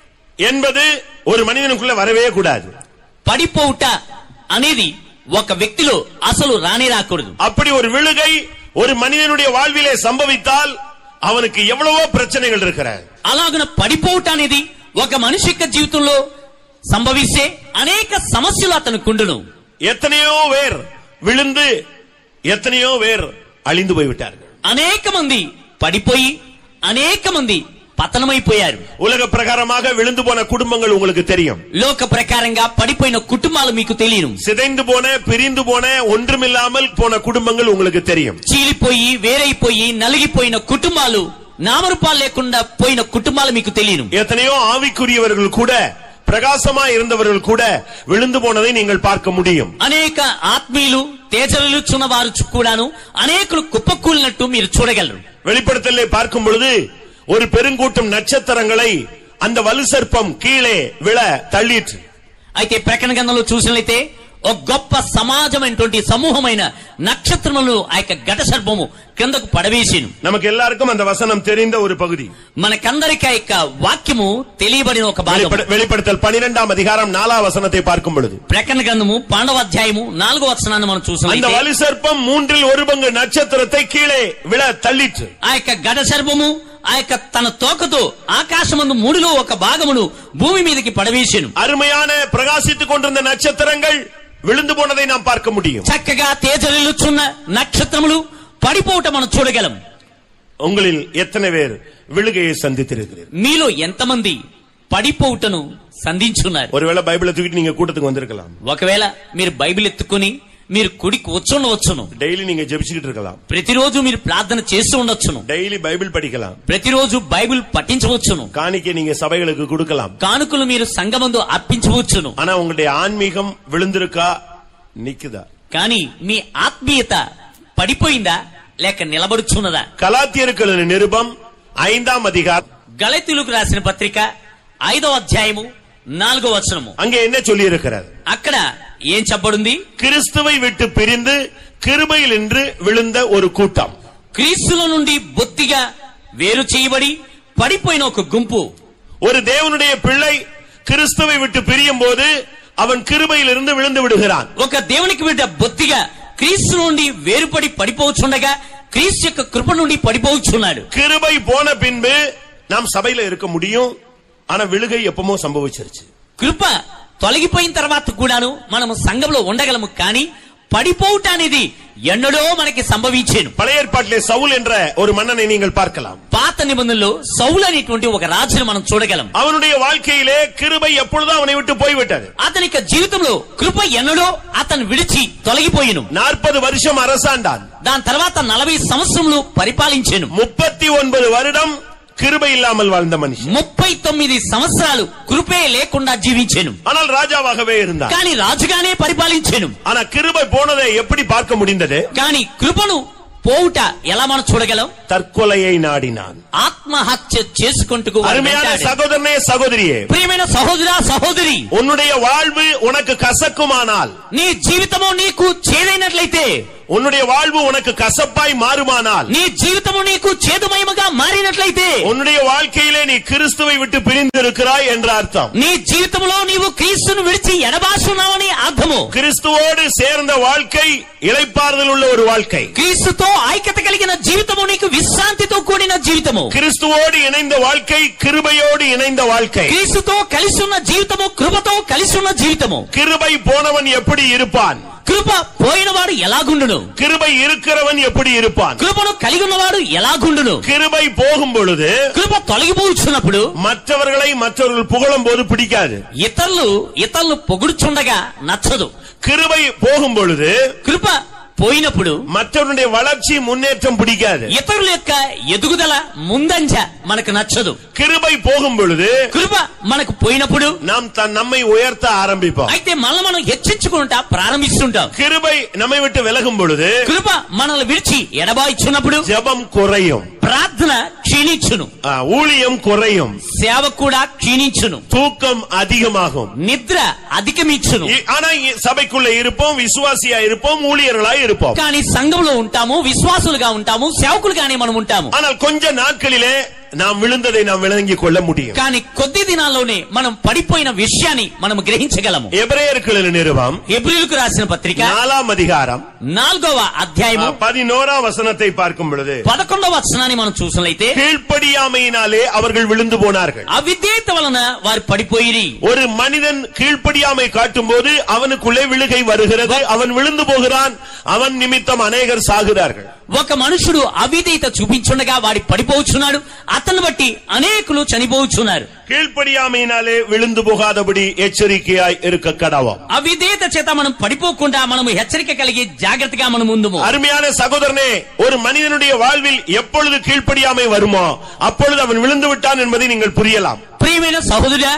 என்பது ஒரு மனிதனுக்குள்ள வரவே கூடாது పడిపోవుట అనేది ఒక వ్యక్తిలో అసలు రాని రాకూడదు அப்படி ஒரு விழுகை ஒரு மனிதனுடைய வாழ்விலே சம்பவித்தால் அவனுக்கு எவ்வளவோ பிரச்சனைகள் இருக்கிறது అలాగున పడిపోవుట అనేది ఒక మనిషి యొక్క జీవితంలో సంభవిస్తే అనేక సమస్యలు అతనుకుండును எத்தனையோ பேர் விழுந்து எத்தனையோ பேர் அழிந்து போய்விட்டார்கள் అనేక మంది పడిపోయి అనేక మంది పతనమైపోయారు உலக பிரகாரமாக விழுந்து போன குடும்பங்கள் உங்களுக்கு தெரியும் లోక ప్రకారంగా పడిపోయిన కుటుంబాలు మీకు తెలియను சிதைந்து போன பிரிந்து போன ஒன்றுமில்லாமல் போன குடும்பங்கள் உங்களுக்கு தெரியும் చీలిపోయి వేరైపోయి నలిగిపోయిన కుటుంబాలు నామరూపాలు లేకుండా పోయిన కుటుంబాలు మీకు తెలియను எத்தனையோ ஆவிக்குரியவர்கள் கூட பிரகாசமா இருந்தவர்கள் கூட விழுந்து போனதை நீங்கள் பார்க்க முடியும் అనేక ఆత్మీయులు తేజలుచున్న వారు చు- కూడాను అనేకులు కుప్పకూలినట్టు మీరు చూడగలరు வெளிப்படுத்தலை பார்க்கும் பொழுது ஒரு பெருங்கூட்டம் நட்சத்திரங்களை அந்த வலு சர்ப்பம் கீழே விழ தள்ளிற்று అయితే ప్రకటన గంధంలో చూసినట్లయితే ఒక గొప్ప సమాజమైనటువంటి సమూహమైన నక్షత్రములు ఆ యొక్క ఘట సర్పము కిందకు పడవేసిను நமக்கு எல்லாருக்கும் அந்த வசனம் தெரிந்த ஒரு பகுதி మనకందరికి ఆ యొక్క వాక్యము తెలియబడిన ఒక భాగం வெளிப்பட- வெளிப்படுத்தல் பனிரெண்டாம் அதிகாரம் நாலாம் வசனத்தை பார்க்கும் பொழுது ప్రకటన గ్రంథము పాండవ అధ్యాయము నాలుగో వచనాన్ని మనం அந்த చూసినట్లయితే வலு சர்ப்பம் மூன்றில் ஒரு பங்கு நட்சத்திரத்தை கீழே விழ தள்ளிற்று ఆ యొక్క ఘట సర్పము ఆ యొక్క తన తోకతో ఆకాశమందు మూడులో ఒక భాగమును భూమి మీదకి పడవేసాను அருமையான பிரகாசித்துக் கொண்டிருந்த நட்சத்திரங்கள் விழுந்து போனதை நாம் பார்க்க முடியும் చక్కగా తేజరిల్లుచున్న నక్షత్రములు పడిపోవటం మనం చూడగలం உங்களில் எத்தனை பேர் விழுகையை சந்தித்திருக்கிறீர்கள் మీలో ఎంతమంది పడిపోవుటను సంధించున్నారు ஒருவேளை பைபிளை தூக்கிட்டு நீங்க கூட்டத்துக்கு வந்திருக்கலாம் ఒకవేళ మీరు బైబిల్ ఎత్తుకుని మీరు కుడి కూర్చుండవచ్చును டெய்லி நீங்க ஜெபிச்சுக்கிட்டு இருக்கலாம் ప్రతిరోజు మీరు ప్రార్థన చేస్తూ ఉండొచ్చును டெய்லி பைபிள் படிக்கலாம் ప్రతిరోజు బైబిల్ పఠించవచ్చును காணிக்கை நீங்க சபைகளுக்கு கொடுக்கலாம் కానుకలు మీరు సంఘమందు అర్పించవచ్చును ஆனா உங்களுடைய ஆன்மீகம் விழுந்திருக்கா நிக்குதா కానీ మీ ఆత్మీయత పడిపోయిందా లేక నిలబడుచున్నదా கலாத்தியருக்கு எழுதின நிருபம் ஐந்தாம் அதிகாரம் గళతీలకు రాసిన పత్రిక ఐదో అధ్యాయము నాలుగో వచనము அங்கே என்ன சொல்லி இருக்கிறார் అక్కడ ఏం చెప్పబడింది கிறிஸ்துவை விட்டு பிரிந்து கிருபையில் என்று விழுந்த ஒரு கூட்டம் క్రీస్తుల నుండి బొత్తిగా వేరు చేయబడి పడిపోయిన ఒక గుంపు ஒரு தேவனுடைய பிள்ளை கிறிஸ்துவை விட்டு பிரியும் போது அவன் கிருபையிலிருந்து விழுந்து விடுகிறான் ఒక దేవునికి బిడ్డ బొత్తిగా క్రీస్తు నుండి వేరుపడి పడిపోవచ్చుండగా క్రీస్తు యొక్క కృప నుండి పడిపోవచ్చున్నాడు கிருபை போன பின்பு நாம் சபையில இருக்க முடியும் ஆனா விழுகை எப்பமோ சம்பவிச்சிருச்சு కృప తొలగిపోయిన తర్వాత కూడాను మనము సంఘంలో ఉండగలము కానీ పడిపోవుట అనేది ఎన్నడో మనకి సంభవించాను பழைய ஏற்பாட்டிலே சவுல் என்ற ஒரு மன்னனை நீங்கள் பார்க்கலாம் పాత నిబంధనలో సౌలు అనేటువంటి ఒక రాజును మనం చూడగలం அவனுடைய வாழ்க்கையிலே கிருபை எப்பொழுதும் அவனை விட்டு போய்விட்டது అతని యొక్క జీవితంలో కృప ఎన్నడో అతను విడిచి తొలగిపోయిను நாற்பது வருஷம் அரசாண்டான் దాని తర్వాత నలభై సంవత్సరములు పరిపాలించాను முப்பத்தி ஒன்பது வருடம் கிருபை இல்லாமல் வாழ்ந்த மனுஷன் ముప్పై తొమ్మిది సంవత్సరాలు కృపే లేకుండా జీవించాను ஆனால் ராஜாவாகவே இருந்தான் కానీ రాజుగానే పరిపాలించాను ஆனா கிருபை போனதை எப்படி பார்க்க முடிந்தது కానీ కృపను పోవుట ఎలా మనం చూడగలం தற்கொலையை நாடினான் ఆత్మహత్య చేసుకుంటూ அருமையான சகோதரனே சகோதரியே ప్రియమైన సహోదరా సహోదరి உன்னுடைய வாழ்வு உனக்கு கசக்குமானால் నీ జీవితము నీకు చేదైనట్లయితే உன்னுடைய வாழ்வு உனக்கு கசப்பாய் மாறுமானால் నీ జీవితము నీకు చేదుమయముగా మారినట్లయితే உன்னுடைய வாழ்க்கையிலே நீ கிறிஸ்துவை விட்டு பிரிந்து இருக்கிறாய் என்ற அர்த்தம் నీ జీవితంలో నీవు క్రీస్తును విడిచి ఎడబాసున్నావని అర్థము கிறிஸ்துவோடு சேர்ந்த வாழ்க்கை இளைப்பாறுதல் உள்ள ஒரு வாழ்க்கை క్రీస్తుతో ఐక్యత కలిగిన జీవితము నీకు విశ్రాంతితో కూడిన జీవితము கிறிஸ்துவோடு இணைந்த வாழ்க்கை கிருபையோடு இணைந்த வாழ்க்கை క్రీస్తుతో కలిసి ఉన్న జీవితము కృపతో కలిసి ఉన్న జీవితము கிருபை போனவன் எப்படி இருப்பான் కృప పోయినవాడు ఎలాగుండును கிருபை இருக்கிறவன் எப்படி இருப்பான் కృపను కలిగి ఉన్నవాడు ఎలాగుండును கிருபை போகும் பொழுது కృప తొలగిపోతున్నప్పుడు மற்றவர்களை மற்றவர்கள் புகழும் போது பிடிக்காது ఇతరులు ఇతరులు పొగుడుచుండగా నచ్చదు கிருபை போகும் பொழுது కృప పోయినప్పుడు மற்றவருடைய வளர்ச்சி முன்னேற்றம் பிடிக்காது ఇతరుల యొక్క ఎదుగుదల ముందంజ మనకు నచ్చదు கிருபை போகும் பொழுது కృప మనకు పోయినప్పుడు நாம் தன் நம்மை உயர்த்த ஆரம்பிப்போம் అయితే మనల్ని మనం హెచ్చించుకుంటా ప్రారంభిస్తుంటాం கிருபை நம்மை விட்டு விலகும் பொழுது కృప మనల్ని విడిచి ఎడబాయిచున్నప్పుడు ஜெபம் குறையும் ప్రార్థన క్షీణించును ஆ, ஊழியம் குறையும் సేవ కూడా క్షీణించును தூக்கம் அதிகமாகும் నిద్ర అధికమించును இ- ஆனா இ- சபைக்குள்ள இருப்போம் விசுவாசியா இருப்போம் ஊழியர்களா இருப்போம் కానీ సంఘంలో ఉంటాము విశ్వాసులుగా ఉంటాము సేవకులుగానే మనం ఉంటాము ஆனால் கொஞ்ச நாட்களிலே நாம் விழுந்ததை நாம் விளங்கிக் கொள்ள முடியும் కానీ కొద్ది దినాల్లోనే మనం పడిపోయిన విషయాన్ని మనం గ్రహించగలము எபிரேயர்களின் நிருபம் ఎబ్రిల్కు రాసిన పత్రిక நாலாம் அதிகாரம் నాలుగవ అధ్యాయము பதினோராம் வசனத்தை பார்க்கும் பொழுது పదకొండవ వచనాన్ని మనం చూసినట్లయితే கீழ்ப்படியாமையினாலே அவர்கள் விழுந்து போனார்கள் అవిధేయత వలన వారు పడిపోయిరి ஒரு மனிதன் கீழ்ப்படியாமை காட்டும் போது அவனுக்குள்ளே விழுகை வருகிறது அவன் விழுந்து போகிறான் அவன் நிமித்தம் அநேகர் சாகிறார்கள் ఒక మనుషుడు అవిధేయత చూపించుండగా వాడి పడిపోవచ్చున్నాడు అతన్ని బట్టి అనేకులు చనిపోవచ్చున్నారు கீழ்ப்படியாமையினாலே விழுந்து போகாதபடி எச்சரிக்கையாய் இருக்க கடவோம் అవిధేయత చేత మనం పడిపోకుండా మనం హెచ్చరిక కలిగి జాగ్రత్తగా మనం ముందుము அருமையான சகோதரனே ஒரு மனிதனுடைய வாழ்வில் எப்பொழுது கீழ்ப்படியாமை வருமோ அப்பொழுது அவன் விழுந்து விட்டான் என்பதை நீங்கள் புரியலாம் ప్రియమైన సహోదరుడా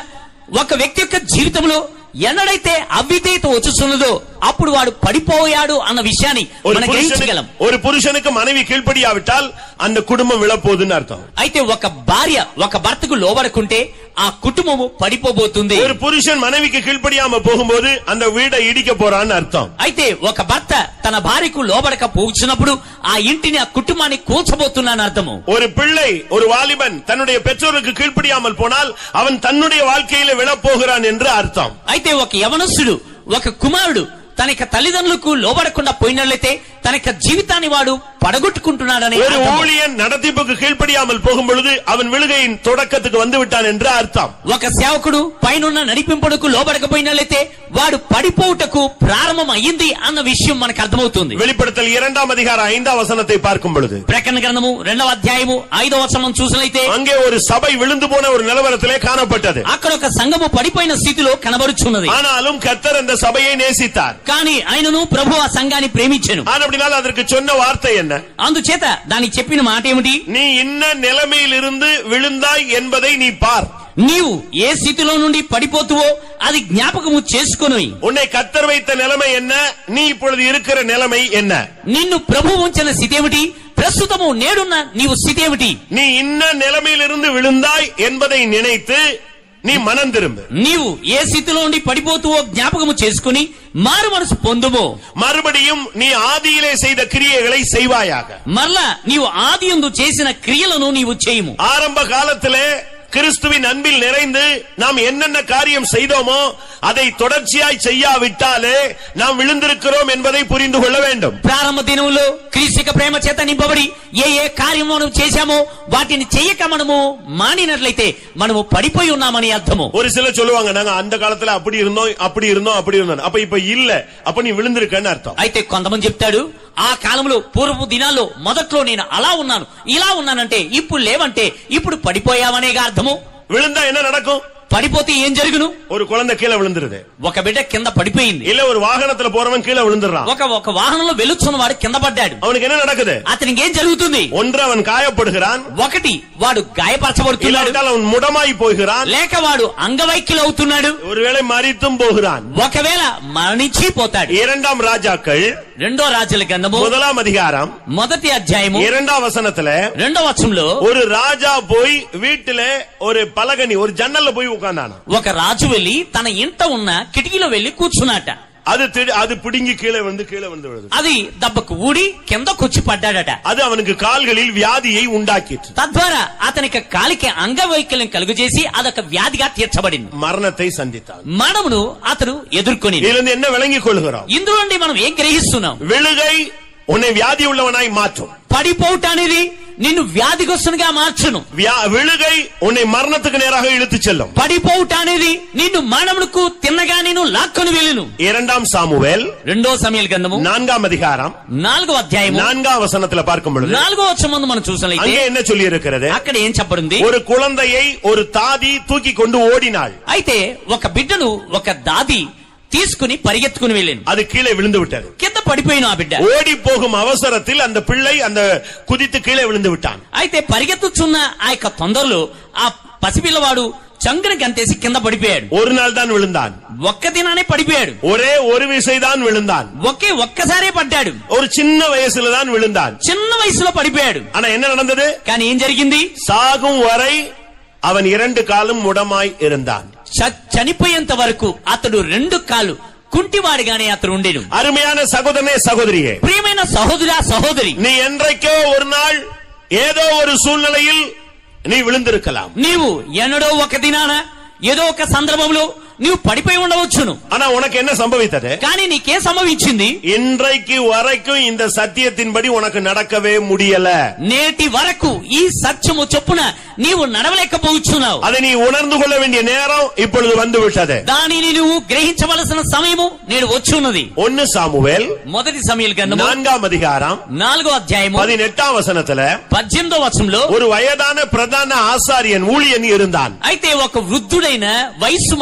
ఒక వ్యక్తి యొక్క జీవితంలో ఎన్నడైతే అవిధేయత వచ్చుతున్నదో అప్పుడు వాడు పడిపోయాడు అన్న విషయాన్ని ஒரு మనం గ్రహించగలం புருஷனுக்கு ஒரு புருஷனுக்கு மனைவி கீழ்ப்படியாவிட்டால் அந்த குடும்பம் விழப்போகுதுன்னு அர்த்தம் అయితే ఒక భార్య ఒక భర్తకు లోబడకుంటే ఆ కుటుంబము పడిపోబోతుంది ஒரு புருஷன் மனைவிக்கு கீழ்ப்படியாம போகும்போது அந்த வீடை இடிக்க போறான்னு அர்த்தம் అయితే ఒక భర్త తన భార్యకు లోబడక పోచినప్పుడు ఆ ఇంటిని ఆ కుటుంబాన్ని కూల్చబోతున్నాను అర్థము ஒரு பிள்ளை ஒரு வாலிபன் தன்னுடைய பெற்றோருக்கு கீழ்ப்படியாமல் போனால் அவன் தன்னுடைய வாழ்க்கையில விழப்போகிறான் என்று அர்த்தம் అయితే ఒక యవనస్తుడు ఒక కుమారుడు తన యొక్క తల్లిదండ్రులకు లోబడకుండా పోయినట్లయితే తన యొక్క జీవితాన్ని వాడు పడగొట్టుకుంటున్నాడని ஒரு అర్థము. ஊழியன் நடத்திப்புக்கு கீழ்ப்படியாமல் போகும் பொழுது அவன் விழுகையின் தொடக்கத்துக்கு வந்து விட்டான் என்று அர்த்தம் ఒక సేవకుడు పైనున్న నడిపింపుడుకు లోబడకపోయినట్లయితే వాడు పడిపోవుటకు ప్రారంభం అయ్యింది అన్న విషయం మనకు అర్థమవుతుంది வெளிப்படுத்தல் இரண்டாம் அதிகாரம் ஐந்தாம் வசனத்தை பார்க்கும் பொழுது ప్రకటన గ్రంథము రెండవ అధ్యాయము ఐదవ వచనం చూసినైతే அங்கே ஒரு சபை விழுந்து போன ஒரு நிலவரத்திலே காணப்பட்டது అక్కడ ఒక సంఘము పడిపోయిన స్థితిలో కనబరుచున్నది ஆனாலும் கர்த்தர் அந்த சபையை நேசித்தார் కానీ ఆయనను ప్రభు ఆ సంఘాన్ని ప్రేమించెను ஆனப்படினால் அதற்கு சொன்ன வார்த்தை என்ன అందుచేత దానికి చెప్పిన మాట ఏమిటి நீ இன்ன நிலைமையிலிருந்து விழுந்தாய் என்பதை நீ பார் నీవు ఏ స్థితిలో నుండి పడిపోతువో అది జ్ఞాపకము చేసుకొని உன்னை கத்தர் வைத்த நிலைமை என்ன நீ இப்பொழுது இருக்கிற நிலைமை என்ன నిన్ను ప్రభు ఉంచిన స్థితి ఏమిటి ప్రస్తుతము నేడున్న నీవు స్థితి ఏమిటి நீ இன்ன நிலைமையிலிருந்து விழுந்தாய் என்பதை நினைத்து நீ மனம் திரும்பு నీవు ఏ స్థితిలో నుండి పడిపోతువో జ్ఞాపకము చేసుకుని మారు మనసు పొందుమో மறுபடியும் நீ ஆதியிலே செய்த கிரியைகளை செய்வாயாக మరలా నీవు ఆది యందు చేసిన క్రియలను నీవు చేయము ஆரம்ப காலத்திலே கிறிஸ்துவின் அன்பில் நிறைந்து நாம் என்னென்ன காரியம் செய்தோமோ அதை தொடர்ச்சியாய் செய்யாவிட்டாலே நாம் விழுந்திருக்கிறோம் என்பதை புரிந்து கொள்ள வேண்டும் ప్రారంభ దినములో క్రీస్తుక ప్రేమ చేత నింపబడి ఏ ఏ కార్యం మనం చేశామో వాటిని చెయ్యక మనము మానినట్లయితే మనము పడిపోయి ఉన్నామని అర్థము ஒரு சிலர் சொல்லுவாங்க நாங்க அந்த காலத்துல அப்படி இருந்தோம் அப்படி இருந்தோம் அப்படி இருந்தோம் அப்ப இப்ப இல்ல அப்ப நீ விழுந்திருக்கன்னு அர்த்தம் అయితే కొంతమంది చెప్తాడు ఆ కాలంలో పూర్వపు దినాల్లో మొదట్లో నేను అలా ఉన్నాను ఇలా ఉన్నానంటే ఇప్పుడు లేవంటే ఇప్పుడు పడిపోయావనేగా అర్థము விழுந்தா என்ன நடக்கும் పడిపోతే ఏం జరుగును ஒரு குழந்தை கீழே விழுந்துருது ఒక బిడ్డ కింద పడిపోయింది இல்ல ஒரு வாகனத்துல போறவன் கீழே விழுந்துடுறான் ఒక ఒక వాహనంలో వెలుచున్న వాడు కింద పడ్డాడు அவனுக்கு என்ன நடக்குது అతనికి ఏం జరుగుతుంది ஒன்று அவன் காயப்படுகிறான் ఒకటి వాడు గాయపరచబడుతున్నాడు இல்லாவிட்டால் அவன் முடமாய் போகிறான் లేక వాడు అంగవైక్యులు అవుతున్నాడు ஒருவேளை மறித்தும் போகிறான் ఒకవేళ మరణించి పోతాడు இரண்டாம் ராஜாக்கள் రెండో రాజుల గ్రంథము முதலாம் அதிகாரம் మొదటి అధ్యాయము இரண்டாம் వசனத்துல రెండో వచనంలో ஒரு ராஜா போய் வீட்டுல ஒரு பலகனி ஒரு ஜன்னல்ல போய் உட்கார்ந்தானா ఒక రాజు వెళ్లి తన ఇంట ఉన్న కిటికీలో వెళ్లి కూర్చున్నాట அது திடு- அது பிடுங்கி கீழே வந்து கீழே வந்து விழுது అది దెబ్బకు ఊడి కిందకొచ్చి పడ్డాడట அது அவனுக்கு கால்களில் வியாதியை உண்டாக்கிற்று తద్వారా అతనికి కాలికి అంగవైకల్యం కలుగజేసి అదొక వ్యాధిగా తీర్చబడింది மரணத்தை சந்தித்தான் మరణమును అతను ఎదుర్కొని இதுல இருந்து என்ன விளங்கிக் கொள்கிறோம் ఇందులో నుండి మనం ఏం గ్రహిస్తున్నాం விழுகை உன்னை வியாதி உள்ளவனாய் மாற்றும் పడిపోవుట అనేది నిన్ను వ్యాధిగ్రస్తునిగా మార్చును வியா- விழுகை உன்னை மரணத்துக்கு நேராக இழுத்துச் செல்லும் పడిపోవుట అనేది నిన్ను మరణమునకు తిన్నగా నేను లాక్కొని వెళ్ళును இரண்டாம் சாமுவேல் రెండో సమయాల గ్రంథము நான்காம் அதிகாரம் నాలుగో అధ్యాయము நான்காம் వசனத்துல பார்க்கும் பொழுது నాలుగో వచ్చం ముందు మనం చూసినట్లయితే அங்கே என்ன சொல்லி இருக்கிறது అక్కడ ఏం చెప్పబడింది ஒரு குழந்தையை ஒரு தாதி தூக்கி கொண்டு ஓடினாள் అయితే ఒక బిడ్డను ఒక దాది తీసుకుని పరిగెత్తుకుని వెళ్ళింది அது கீழே விழுந்து விட்டது కింద పడిపోయిన ఆ బిడ్డ ஓடி போகும் அவசரத்தில் அந்த பிள்ளை அந்த குதித்து கீழே விழுந்து விட்டான் అయితే పరిగెత్తుచున్న ఆ యొక్క తొందరలో ఆ పసిపిల్లవాడు చంగుని గంతేసి కింద పడిపోయాడు ஒரு நாள் தான் விழுந்தான் ఒక్క దినానే పడిపోయాడు ஒரே ஒரு விசைதான் விழுந்தான் ఒకే ఒక్కసారే పడ్డాడు ஒரு சின்ன వయசுல தான் விழுந்தான் చిన్న వయసులో పడిపోయాడు ஆனா என்ன நடந்தது కానీ ఏం జరిగింది சாகும் வரை அவன் இரண்டு காலும் முடமாய் இருந்தான் చ- చనిపోయేంత వరకు అతడు రెండు కాళ్ళు కుంటివాడిగానే అతడు ఉండేను அருமையான சகோதரனே சகோதரியே ప్రియమైన సహోదరా సహోదరి நீ என்றைக்கோ ஒரு நாள் ஏதோ ஒரு சூழ்நிலையில் நீ விழுந்திருக்கலாம் నీవు ఎన్నడో ఒక దినాన ఏదో ఒక సందర్భంలో నీవు పడిపోయి ఉండవచ్చును ஆனா உனக்கு என்ன சம்பவித்தது కానీ నీకేం సంభవించింది இன்றைக்கு வரைக்கும் இந்த சத்தியத்தின்படி உனக்கு நடக்கவே முடியல నేటి వరకు ఈ సత్యము చొప్పున నీవు నడవలేకపోవచ్చున్నావు அதை நீ உணர்ந்து கொள்ள வேண்டிய நேரம் இப்பொழுது வந்து விட்டது దానిని నువ్వు గ్రహించవలసిన సమయము నేడు వచ్చున్నది ஒன்னு சாமுவேல் మొదటి సమయాల గంధము நான்காம் அதிகாரம் నాలుగో అధ్యాయము பதினெட்டாம் வசனத்துல పద్దెనిమిదో వచనంలో ஒரு வயதான பிரதான ஆசாரியன் ஊழியன் இருந்தான் అయితే ఒక వృద్ధుడైన వయస్సు మలిన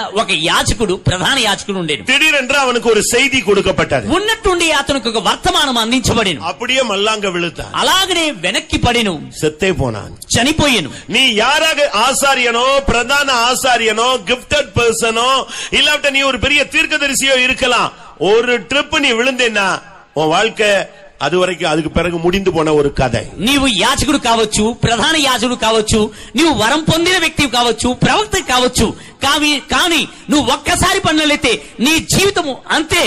ఒక యాజకుడు ప్రధాన యాజకుడు ఉండేను திடீரென்று அவனுக்கு ஒரு செய்தி கொடுக்கப்பட்டது ఉన్నట్టుండి అతనికి ఒక వర్తమానం అందించబడిను அப்படியே மல்லாங்க விழுத்தான் అలాగనే వెనక్కి పడిను செத்தே போனான் చనిపోయాను நீ யாராக ஆசாரியனோ பிரதான ஆசாரியனோ கிஃப்டட் பர்சனோ இல்லாவிட்ட நீ ஒரு பெரிய தீர்க்கதரிசியோ இருக்கலாம் ஒரு ட்ரிப் நீ விழுந்தேன்னா உன் வாழ்க்கை அது வரைக்கும் அதுக்கு பிறகு முடிந்து போன ஒரு கதை నీవు యాజకుడు కావచ్చు ప్రధాన యాజకుడు కావచ్చు నీవు వరం పొందిన వ్యక్తి కావచ్చు ప్రవక్త కావచ్చు కావి కానీ నువ్వు ఒక్కసారి పనులైతే నీ జీవితము అంతే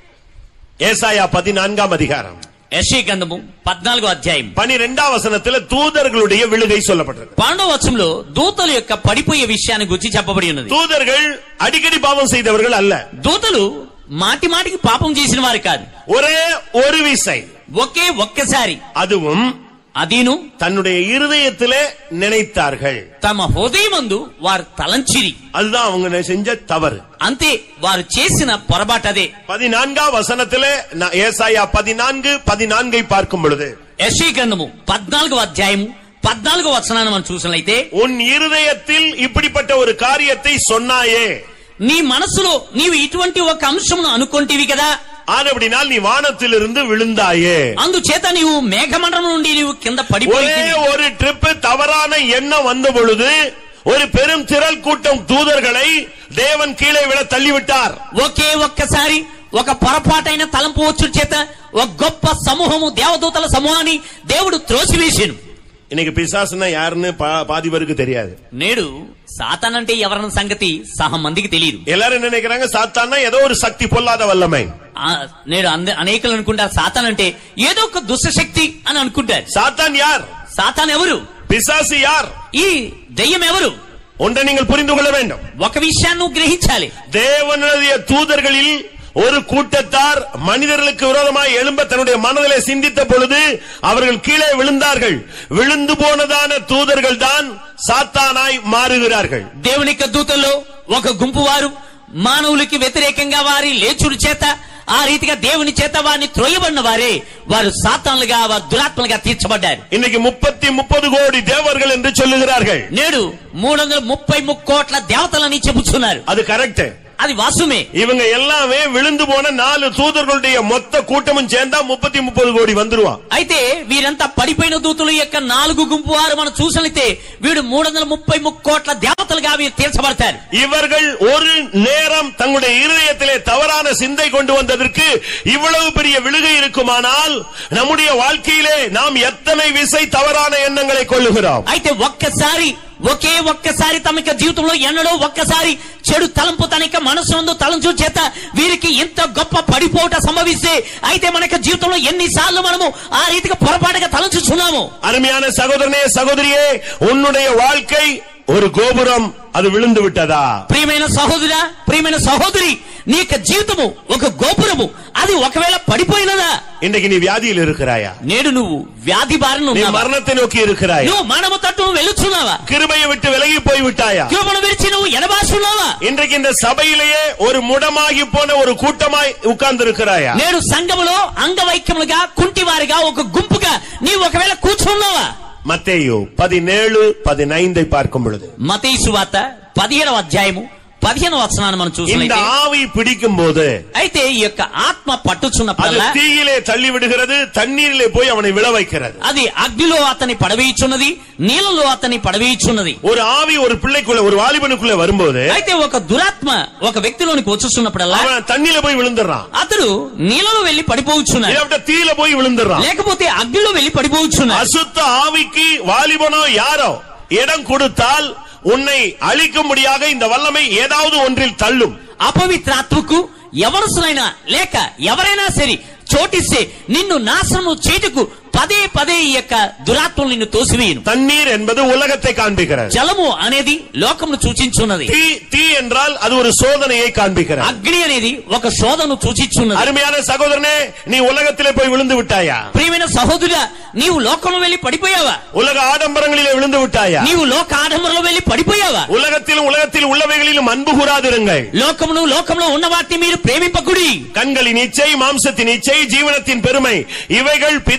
ஏசாயா பதினான்காம் அதிகாரம் యశీ గంధము పద్నాలుగో అధ్యాయం பனிரெண்டாம் వசனத்துல தூதர்களுடைய விழுகை சொல்லப்பட்டிருக்கு పన్నెండవ వచనంలో దూతల యొక్క పడిపోయే విషయాన్ని గురించి చెప్పబడి ఉన్నది தூதர்கள் அடிக்கடி பாவம் செய்தவர்கள் அல்ல దూతలు మాటి మాటికి పాపం చేసిన వారు కాదు ஒரே ஒரு விசை ఒకే ఒక్కసారి அதுவும் అదీను தன்னுடைய இருதயத்திலே நினைத்தார்கள் తమ హృదయమందు వారు తలంచిరి அதுதான் அவங்க செஞ்ச தவறு అంతే వారు చేసిన పొరపాటు అదే பதினான்காம் வசனத்திலே நான் ஏசாயா பதினான்கு பதினான்கை பார்க்கும் பொழுது యశీ గ్రంథము పద్నాలుగో అధ్యాయము పద్నాలుగో వచనాన్ని మనం చూసినట్లయితే உன் இருதயத்தில் இப்படிப்பட்ட ஒரு காரியத்தை சொன்னாயே నీ మనసులో నీవు ఇటువంటి ఒక అంశమును అనుకుంటేవి కదా ஆனபடினால் நீ வானத்திலிருந்து விழுந்தாயே అందుచేత నీవు మేఘమండలం నుండి నీవు కింద ஒரே పడిపోయి ஒரு ட்ரிப் தவறான எண்ணம் வந்த பொழுது ஒரு பெரும் திரள் கூட்டம் தூதர்களை தேவன் கீழே விழ தள்ளிவிட்டார் ఒకే ఒక్కసారి ఒక పొరపాటైన తలంపు వచ్చు చేత ఒక గొప్ప సమూహము దేవదూతల సమూహాన్ని దేవుడు త్రోసివేసాను இன்னைக்கு பிசாசுனா யாருன்னு பா- பாதி பேருக்கு தெரியாது నేడు సాతాన్ అంటే ఎవరన్న సంగతి సహా మందికి తెలియదు எல்லாரும் என்ன நினைக்கிறாங்க சாத்தான்னா ஏதோ ஒரு சக்தி பொல்லாத வல்லமை ఆ, నేడు అంద- అనేకులు అనుకుంటారు సాతాన్ అంటే ఏదో ఒక దుష్టశక్తి అని అనుకుంటారు சாத்தான் யார் సాతాన్ ఎవరు பிசாசு யார் ఈ దెయ్యం ఎవరు ஒன்றை நீங்கள் புரிந்து கொள்ள வேண்டும் ఒక విషయాన్ని నువ్వు గ్రహించాలి தேவனுடைய தூதர்களில் ஒரு கூட்டத்தார் மனிதர்களுக்கு விரோதமாய் எழும்ப தன்னுடைய மனதிலே சிந்தித்த பொழுது அவர்கள் கீழே விழுந்தார்கள் விழுந்து போனதான தூதர்கள் தான் சாத்தானாய் மாறுகிறார்கள் దేవుని యొక్క దూతల్లో ఒక గుంపు వారు మానవులకి వ్యతిరేకంగా వారి లేచుడు చేత ఆ రీతిగా దేవుని చేత వారిని త్రోయబడిన వారే వారు సాతానులుగా వారు దురాత్మలుగా తీర్చబడ్డారు இன்னைக்கு முப்பத்தி முப்பது கோடி தேவர்கள் என்று சொல்லுகிறார்கள் నేడు మూడు వందల ముప్పై కోట్ల దేవతలని చెబుతున్నారు அது கரெக்ட் అది వాసుమే இவங்க எல்லாமே விழுந்து போன நாலு தூதர்களுடைய மொத்த கூட்டமும் சேர்ந்தா முப்பத்தி முப்பது கோடி வந்துருவான் అయితే వీరంతా పడిపోయిన దూతుల యొక్క నాలుగు గుంపు వారు మనం చూసినట్లయితే వీడు మూడు వందల ముప్పై కోట్ల దేవతలుగా వీరు తీర్చబడతారు இவர்கள் ஒரு நேரம் தங்களுடைய இருதயத்திலே தவறான சிந்தை கொண்டு வந்ததற்கு இவ்வளவு பெரிய விழுகை இருக்குமானால் நம்முடைய வாழ்க்கையிலே நாம் எத்தனை விசை தவறான எண்ணங்களை கொள்ளுகிறோம் అయితే ఒక్కసారి ఒకే ఒక్కసారి తమ యొక్క జీవితంలో ఎన్నడో ఒక్కసారి చెడు తలంపు తన యొక్క మనసు తలంచు చేత వీరికి ఇంత గొప్ప పడిపోవట సంభవిస్తే అయితే మన యొక్క జీవితంలో ఎన్నిసార్లు మనము ఆ రీతిగా పొరపాటుగా తలంచుచున్నాము அருமையான சகோதரனே சகோதரியே உன்னுடைய வாழ்க்கை ஒரு கோபுரம் அது விழுந்து விட்டதா ప్రియమైన సహోదరా ప్రియమైన సహోదరి నీ యొక్క జీవితము ఒక గోపురము అది ఒకవేళ పడిపోయినదా இன்றைக்கு நீ வியாதியில் இருக்கிறாயா నేడు నువ్వు వ్యాధి బారిన நீ ఉన్నావా மரணத்தை நோக்கி இருக்கிறாயா నువ్వు మానవ తట్టు నువ్వు వెళుచున్నావా கிருபையை விட்டு விலகி போய் விட்டாயா కృపను విరిచి నువ్వు ఎడబాసున్నావా இன்றைக்கு இந்த சபையிலேயே ஒரு முடமாகி போன ஒரு கூட்டமாய் உட்கார்ந்து இருக்கிறாயா నేడు సంఘములో అంగవైక్యములుగా కుంటివారిగా ఒక గుంపుగా నీవు ఒకవేళ కూర్చున్నావా மத்தேயு பதினேழு பதினைந்தை பார்க்கும் பொழுது మతేసు వార్త పదిహేనవ అధ్యాయము పదిహేను వచనాన్ని మనం இந்த చూసినట్లయితే ஆவி பிடிக்கும் போது అయితే ఈ యొక్క ఆత్మ அது పట్టుచున్నప్పుడల్లా தீயிலே தள்ளி விடுகிறது தண்ணீரிலே போய் அவனை விழ வைக்கிறது అది అగ్నిలో అతన్ని పడవేయుచున్నది నీళ్ళలో అతన్ని పడవేయుచున్నది ஒரு ஆவி ஒரு பிள்ளைக்குள்ள ஒரு வாலிபனுக்குள்ள வரும்போது అయితే ఒక దురాత్మ ఒక వ్యక్తిలోనికి వచ్చుస్తున్నప్పుడల్లా அவன் தண்ணியில போய் விழுந்துடுறான் అతడు నీళ్ళలో వెళ్లి పడిపోవచ్చున్నాడు இல்லாவிட்ட தீயில போய் விழுந்துடுறான் లేకపోతే అగ్నిలో వెళ్లి పడిపోవచ్చున్నాడు அசுத்த ஆவிக்கு வாலிபனோ யாரோ இடம் கொடுத்தால் உன்னை அழிக்கும்படியாக இந்த வல்லமை ஏதாவது ஒன்றில் தள்ளும் అపవిత్రాత్మకు ఎవరుసైనా లేక ఎవరైనా సరే చోటిస్తే నిన్ను నాశనము చేటుకు పదే పదే ఈ యొక్క దురాత్మలు నిన్ను తోసివేయను தண்ணீர் என்பது உலகத்தை காண்பிக்கிறது జలము అనేది లోకమును సూచించున్నది தீ தீ என்றால் அது ஒரு சோதனையை காண்பிக்கிறது అగ్ని అనేది ఒక శోధను సూచించున్నది அருமையான சகோதரனே நீ உலகத்திலே போய் விழுந்து விட்டாயா ప్రియమైన సహోదరుడా నీవు లోకంలో వెళ్లి పడిపోయావా உலக ஆடம்பரங்களிலே விழுந்து விட்டாயா నీవు లోక ఆడంబరంలో వెళ్లి పడిపోయావా உலகத்திலும் உலகத்தில் உள்ளவைகளிலும் அன்பு கூறாதிருங்கள் లోకమును లోకంలో ఉన్న వాటిని మీరు ప్రేమింపకుడి கண்களின் இச்சை மாம்சத்தின் இச்சை ஜீவனத்தின் பெருமை இவைகள் பிதாவினால்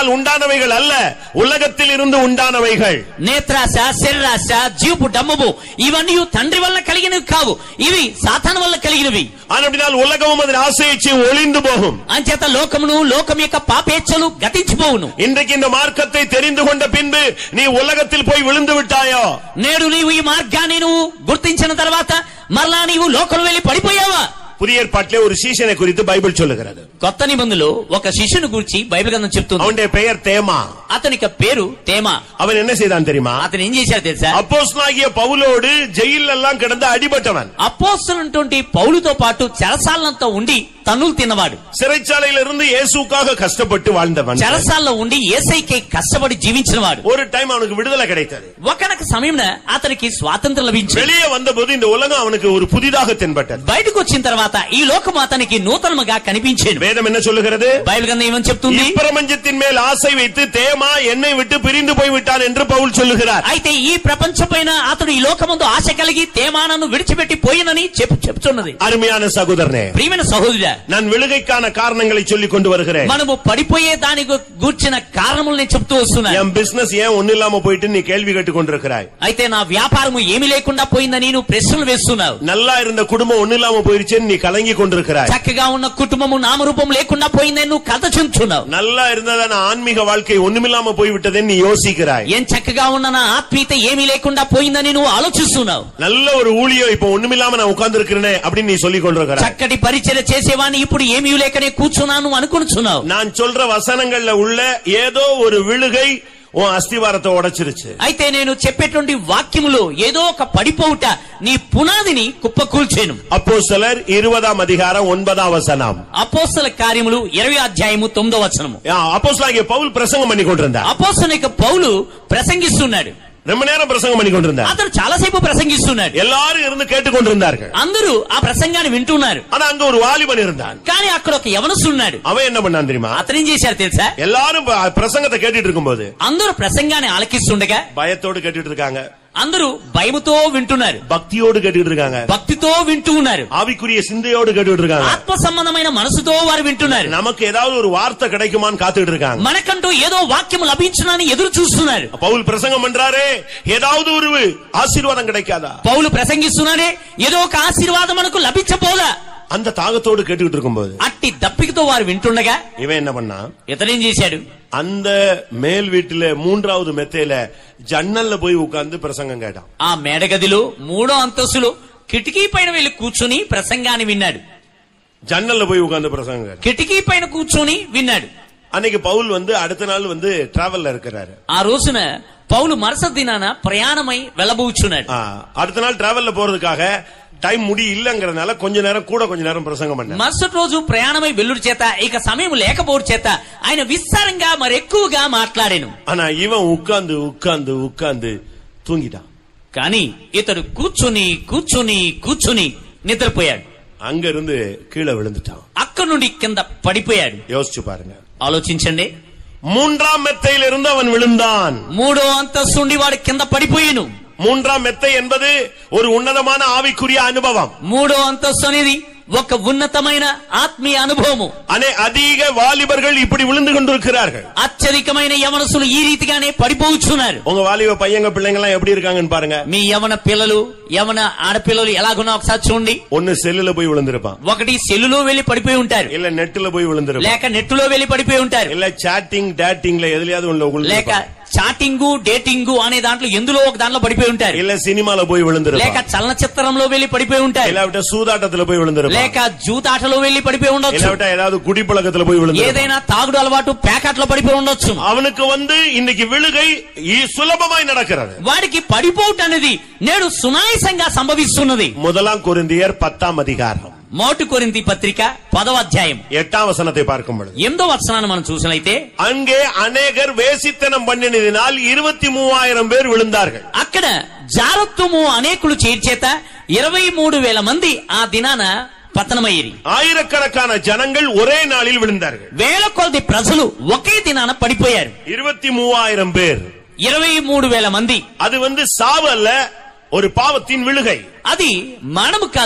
தேவனால் உண்டானவைகள் அல்ல உலகத்தில் இருந்து உண்டானவைகள் నేత్రాశ శరీరాశ జీపు డమ్మము ఇవన్నీ తండ్రి వల్ల కలిగినవి కావు ఇవి సాతాను వల్ల కలిగినవి ஆனபடினால் உலகமும் அதன் ஆசையை ஒளிந்து போகும் అంచేత లోకమును లోకం యొక్క పాపేచ్ఛలు గతించిపోవును இன்றைக்கு இந்த மார்க்கத்தை தெரிந்து கொண்ட பின்பு நீ உலகத்தில் போய் விழுந்து விட்டாயோ నేడు నీవు ఈ మార్గాన్ని నువ్వు గుర్తించిన తర్వాత మరలా నీవు లోకం వెళ్లి పడిపోయావా புதிய ஏற்பாட்டிலே ஒரு சீசனை குறித்து பைபிள் சொல்லுகிறது కొత్త నిబంధనలో ఒక శిష్యుని గురించి బైబిల్ గ్రంథం చెప్తుంది அவனுடைய பெயர் தேமா అతనికి పేరు తేమ அவன் என்ன செய்தான் தெரியுமா అతను ఏం చేశాడు తెలుసా அப்போஸ்தலனாகிய பவுலோடு ஜெயில எல்லாம் கிடந்து அடிபட்டவன் అపోస్తున్నటువంటి పౌలుతో పాటు చెరసాలంతో ఉండి తన్నులు తిన్నవాడు சிறைச்சாலையில இருந்து இயேசுக்காக கஷ்டப்பட்டு வாழ்ந்தவன் చెరసాల్లో ఉండి ఏసైకి కష్టపడి జీవించినవాడు ஒரு டைம் அவனுக்கு விடுதலை கிடைத்தது ఒకనొక సమయంలో అతనికి స్వాతంత్రం లభించింది வெளியே வந்தபோது இந்த உலகம் அவனுக்கு ஒரு புதிதாக தென்பட்டது బయటకు వచ్చిన తర్వాత ఈ లోకం అతనికి నూతనముగా కనిపించేది வேதம் என்ன சொல்லுகிறது బైబిల్ గ్రంథం ఏమని చెప్తుంది இப்பிரபஞ்சத்தின் மேல் ஆசை வைத்து தேமா என்னை விட்டு பிரிந்து போய் விட்டான் என்று பவுல் சொல்லுகிறார் అయితే ఈ ప్రపంచం పైన అతడు ఈ లోకమందు ఆశ కలిగి తేమానను విడిచిపెట్టి పోయినని చెప్పు చెప్తున్నది அருமையான சகோதரனே ప్రియమైన సహోదరుడా நான் விழுகைக்கான காரணங்களை சொல்லிக் கொண்டு வருகிறேன் మనము పడిపోయే దాని గు- గూర్చిన కారణములు నేను చెప్తూ వస్తున్నాను என் பிசினஸ் ஏன் ஒண்ணு இல்லாம போயிட்டு நீ கேள்வி கேட்டுக் கொண்டிருக்கிறாய் అయితే నా వ్యాపారము ఏమీ లేకుండా పోయిందని నువ్వు ప్రశ్నలు వేస్తున్నావు நல்லா இருந்த குடும்பம் ஒண்ணு இல்லாம போயிருச்சேன்னு நீ கலங்கி கொண்டிருக்கிறாய் చక్కగా ఉన్న కుటుంబము నామరూపం లేకుండా పోయిందని నువ్వు కథ చెందుతున్నావు நல்லா இருந்ததான ஆன்மீக வாழ்க்கை ஒண்ணுமில்லாம போய்விட்டதுன்னு நீ யோசிக்கிறாய் ఏం చక్కగా ఉన్న నా ఆత్మీయత ఏమీ లేకుండా పోయిందని నువ్వు ఆలోచిస్తున్నావు நல்ல ஒரு ஊழியம் இப்ப ஒண்ணுமில்லாம நான் உட்கார்ந்து இருக்கிறேனே அப்படின்னு நீ சொல்லிக் கொண்டிருக்கிறாய் చక్కటి పరిచయం చేసేవాడిని ఇప్పుడు ఏమీ లేకనే కూర్చున్నాను అనుకుంటున్నావు நான் சொல்ற வசனங்கள்ல உள்ள ஏதோ ஒரு விழுகை உன் அஸ்திவாரத்தை உடைச்சிருச்சு అయితే నేను చెప్పేటువంటి వాక్యములో ఏదో ఒక పడిపోవుట నీ పునాదిని కుప్పకూల్చేను அப்போ சிலர் இருபதாம் அதிகாரம் ஒன்பதாம் வசனம் అపోస్తల కార్యములు ఇరవై అధ్యాయము తొమ్మిదో వచనము அப்போஸ்தலனாகிய பவுல் பிரசங்கம் பண்ணி கொண்டிருந்தார் అపోస్తలిక పౌలు ప్రసంగిస్తున్నాడు ரொம்ப நேரம் பிரசங்கம் பண்ணி கொண்டிருந்தார் అతను చాలాసేపు ప్రసంగిస్తున్నాడు எல்லாரும் இருந்து கேட்டுக்கொண்டிருந்தார்கள் అందరూ ఆ ప్రసంగాన్ని వింటున్నారు ஆனா அங்க ஒரு வாலிபன் இருந்தான் కానీ అక్కడ ఒక యవనస్తున్నాడు அவன் என்ன பண்ணான் தெரியுமா అతను ఏం చేశారు తెలుసా எல்லாரும் ப- பிரசங்கத்தை கேட்டுட்டு இருக்கும்போது అందరూ ప్రసంగాన్ని ఆలకిస్తుండగా பயத்தோடு கேட்டுட்டு இருக்காங்க అందరూ భయముతో వింటున్నారు பக்தியோடு கேட்டுட்டு இருக்காங்க భక్తితో వింటూ ఉన్నారు ஆவிக்குரிய சிந்தையோடு கேட்டுட்டு இருக்காங்க ఆత్మ సంబంధమైన మనసుతో వారు వింటున్నారు நமக்கு ஏதாவது ஒரு வார்த்தை கிடைக்குமான்னு காத்துக்கிட்டு இருக்காங்க మనకంటూ ఏదో వాక్యం లభించునని ఎదురు చూస్తున్నారు பவுல் பிரசங்கம் பண்றாரே ஏதாவது ஒரு ஆசீர்வாதம் கிடைக்காதா పౌలు ప్రసంగిస్తున్నాడే ఏదో ఒక ఆశీర్వాదం మనకు లభించబోదా அந்த தாகத்தோடு கேட்டுக்கிட்டு இருக்கும்போது అట్టి దప్పికతో వారు వింటుండగా இவன் என்ன பண்ணா ఇతనేం చేశాడు அந்த மேல் வீட்டுல மூன்றாவது மெத்தையில ஜன்னல்ல போய் உட்கார்ந்து பிரசங்கம் கேட்டான் ఆ మేడగదిలో మూడో అంతస్తులో కిటికీ పైన వెళ్లి కూర్చుని ప్రసంగాన్ని విన్నాడు ஜன்னல்ல போய் உட்கார்ந்து பிரசங்கம் கேட்டான் కిటికీ పైన కూర్చుని విన్నాడు அன்னைக்கு பவுல் வந்து அடுத்த நாள் வந்து டிராவல்ல இருக்கிறாரு ఆ రోజున పౌలు మరుసటి దినాన ప్రయాణమై వెళ్ళబోచున్నాడు ஆ, அடுத்த நாள் டிராவல்ல போறதுக்காக டைம் முடி இல்லங்கறதுனால கொஞ்ச நேரம் கூட கொஞ்ச நேரம் பிரசங்கம் பண்ண మరుసటి రోజు ప్రయాణమై వెల్లుడి చేత ఇక సమయం లేకపోవడం చేత ఆయన విస్తారంగా మరి ఎక్కువగా మాట్లాడాను ஆனா ఇవన్ உட்கார்ந்து உட்கார்ந்து உட்கார்ந்து தூங்கிட்டான் కానీ ఇతడు కూర్చుని కూర్చుని కూర్చుని నిద్రపోయాడు அங்க இருந்து கீழே விழுந்துட்டான் అక్కడి నుండి కింద పడిపోయాడు யோசிச்சு பாருங்க ఆలోచించండి மூன்றாம் மெத்தையில இருந்து அவன் விழுந்தான் మూడో అంతస్తు నుండి వాడు కింద పడిపోయాను மூன்றாம் மெத்தை என்பது ஒரு உன்னதமான ஆவிக்குரிய அனுபவம் మూడో అంతస్తు అనేది ఒక ఉన్నతమైన ఆత్మీయ అనుభవము அனே அதிக வாலிபர்கள் இப்படி விழுந்து கொண்டிருக்கிறார்கள் అత్యధికమైన యవనసులు ఈ రీతిగానే పడిపోవచ్చున్నారు உங்க வாலிப பையங்க பிள்ளைங்க எல்லாம் எப்படி இருக்காங்கன்னு பாருங்க మీ యవన పిల్లలు యవన ఆడపిల్లలు ఎలాగున్నా ఒకసారి చూడండి ஒன்னு செல்லுல போய் விழுந்திருப்பான் ఒకటి సెల్లులో వెళ్లి పడిపోయి ఉంటారు இல்ல நெட்டுல போய் விழுந்திருப்பான் లేక నెట్టులో వెళ్లి పడిపోయి ఉంటారు இல்ல చాட்டிంగ్ டேட்டிங்ல எதுலயாவது உள்ள లేక விழுந்திருப்பான் చాటింగు డేటింగు అనే దాంట్లో ఎందులో ఒక దాంట్లో పడిపోయి ఉంటారు இல்ல சினிமால போய் లేక விழுந்திருப்பான் చలనచిత్రంలో వెళ్లి పడిపోయి ఉంటారు இல்லாவிட்ட சூதாட்டத்துல போய் விழுந்திருப்பான் లేక జూతాటలో వెళ్లి పడిపోయి ఉండొచ్చు இல்லாவிட்ட ஏதாவது குடிப்பழக்கத்துல போய் விழுந்திருப்பான் ఏదైనా తాగుడు అలవాటు ప్యాకెట్లో పడిపోయి ఉండొచ్చు அவனுக்கு வந்து இன்னைக்கு விழுகை இ- சுலபமாய் நடக்கிறது వాడికి పడిపోవుట అనేది నేడు సునాయసంగా సంభవిస్తున్నది முதலாம் கொரிந்தியர் பத்தாம் அதிகாரம் మోటు కొరింతి పత్రిక పదవ అధ్యాయం எட்டாம் வசனத்தை பார்க்கும் பொழுது ఎనిమిదో వచనాన్ని మనం చూసినైతే அங்கே அநேகர் வேசித்தனம் பண்ணினதினால் இருபத்தி மூவாயிரம் பேர் விழுந்தார்கள் అక్కడ జారత్వము అనేకులు చేర్చేత ఇరవై మూడు వేల మంది ఆ దినాన పతనమయ్యేది ஆயிரக்கணக்கான ஜனங்கள் ஒரே நாளில் விழுந்தார்கள் వేల కొలది ప్రజలు ఒకే దినాన పడిపోయారు இருபத்தி மூவாயிரம் பேர் ఇరవై మూడు వేల మంది அது வந்து சாவு அல்ல ஒரு பாவத்தின் விழுகை అది మరణము కాదు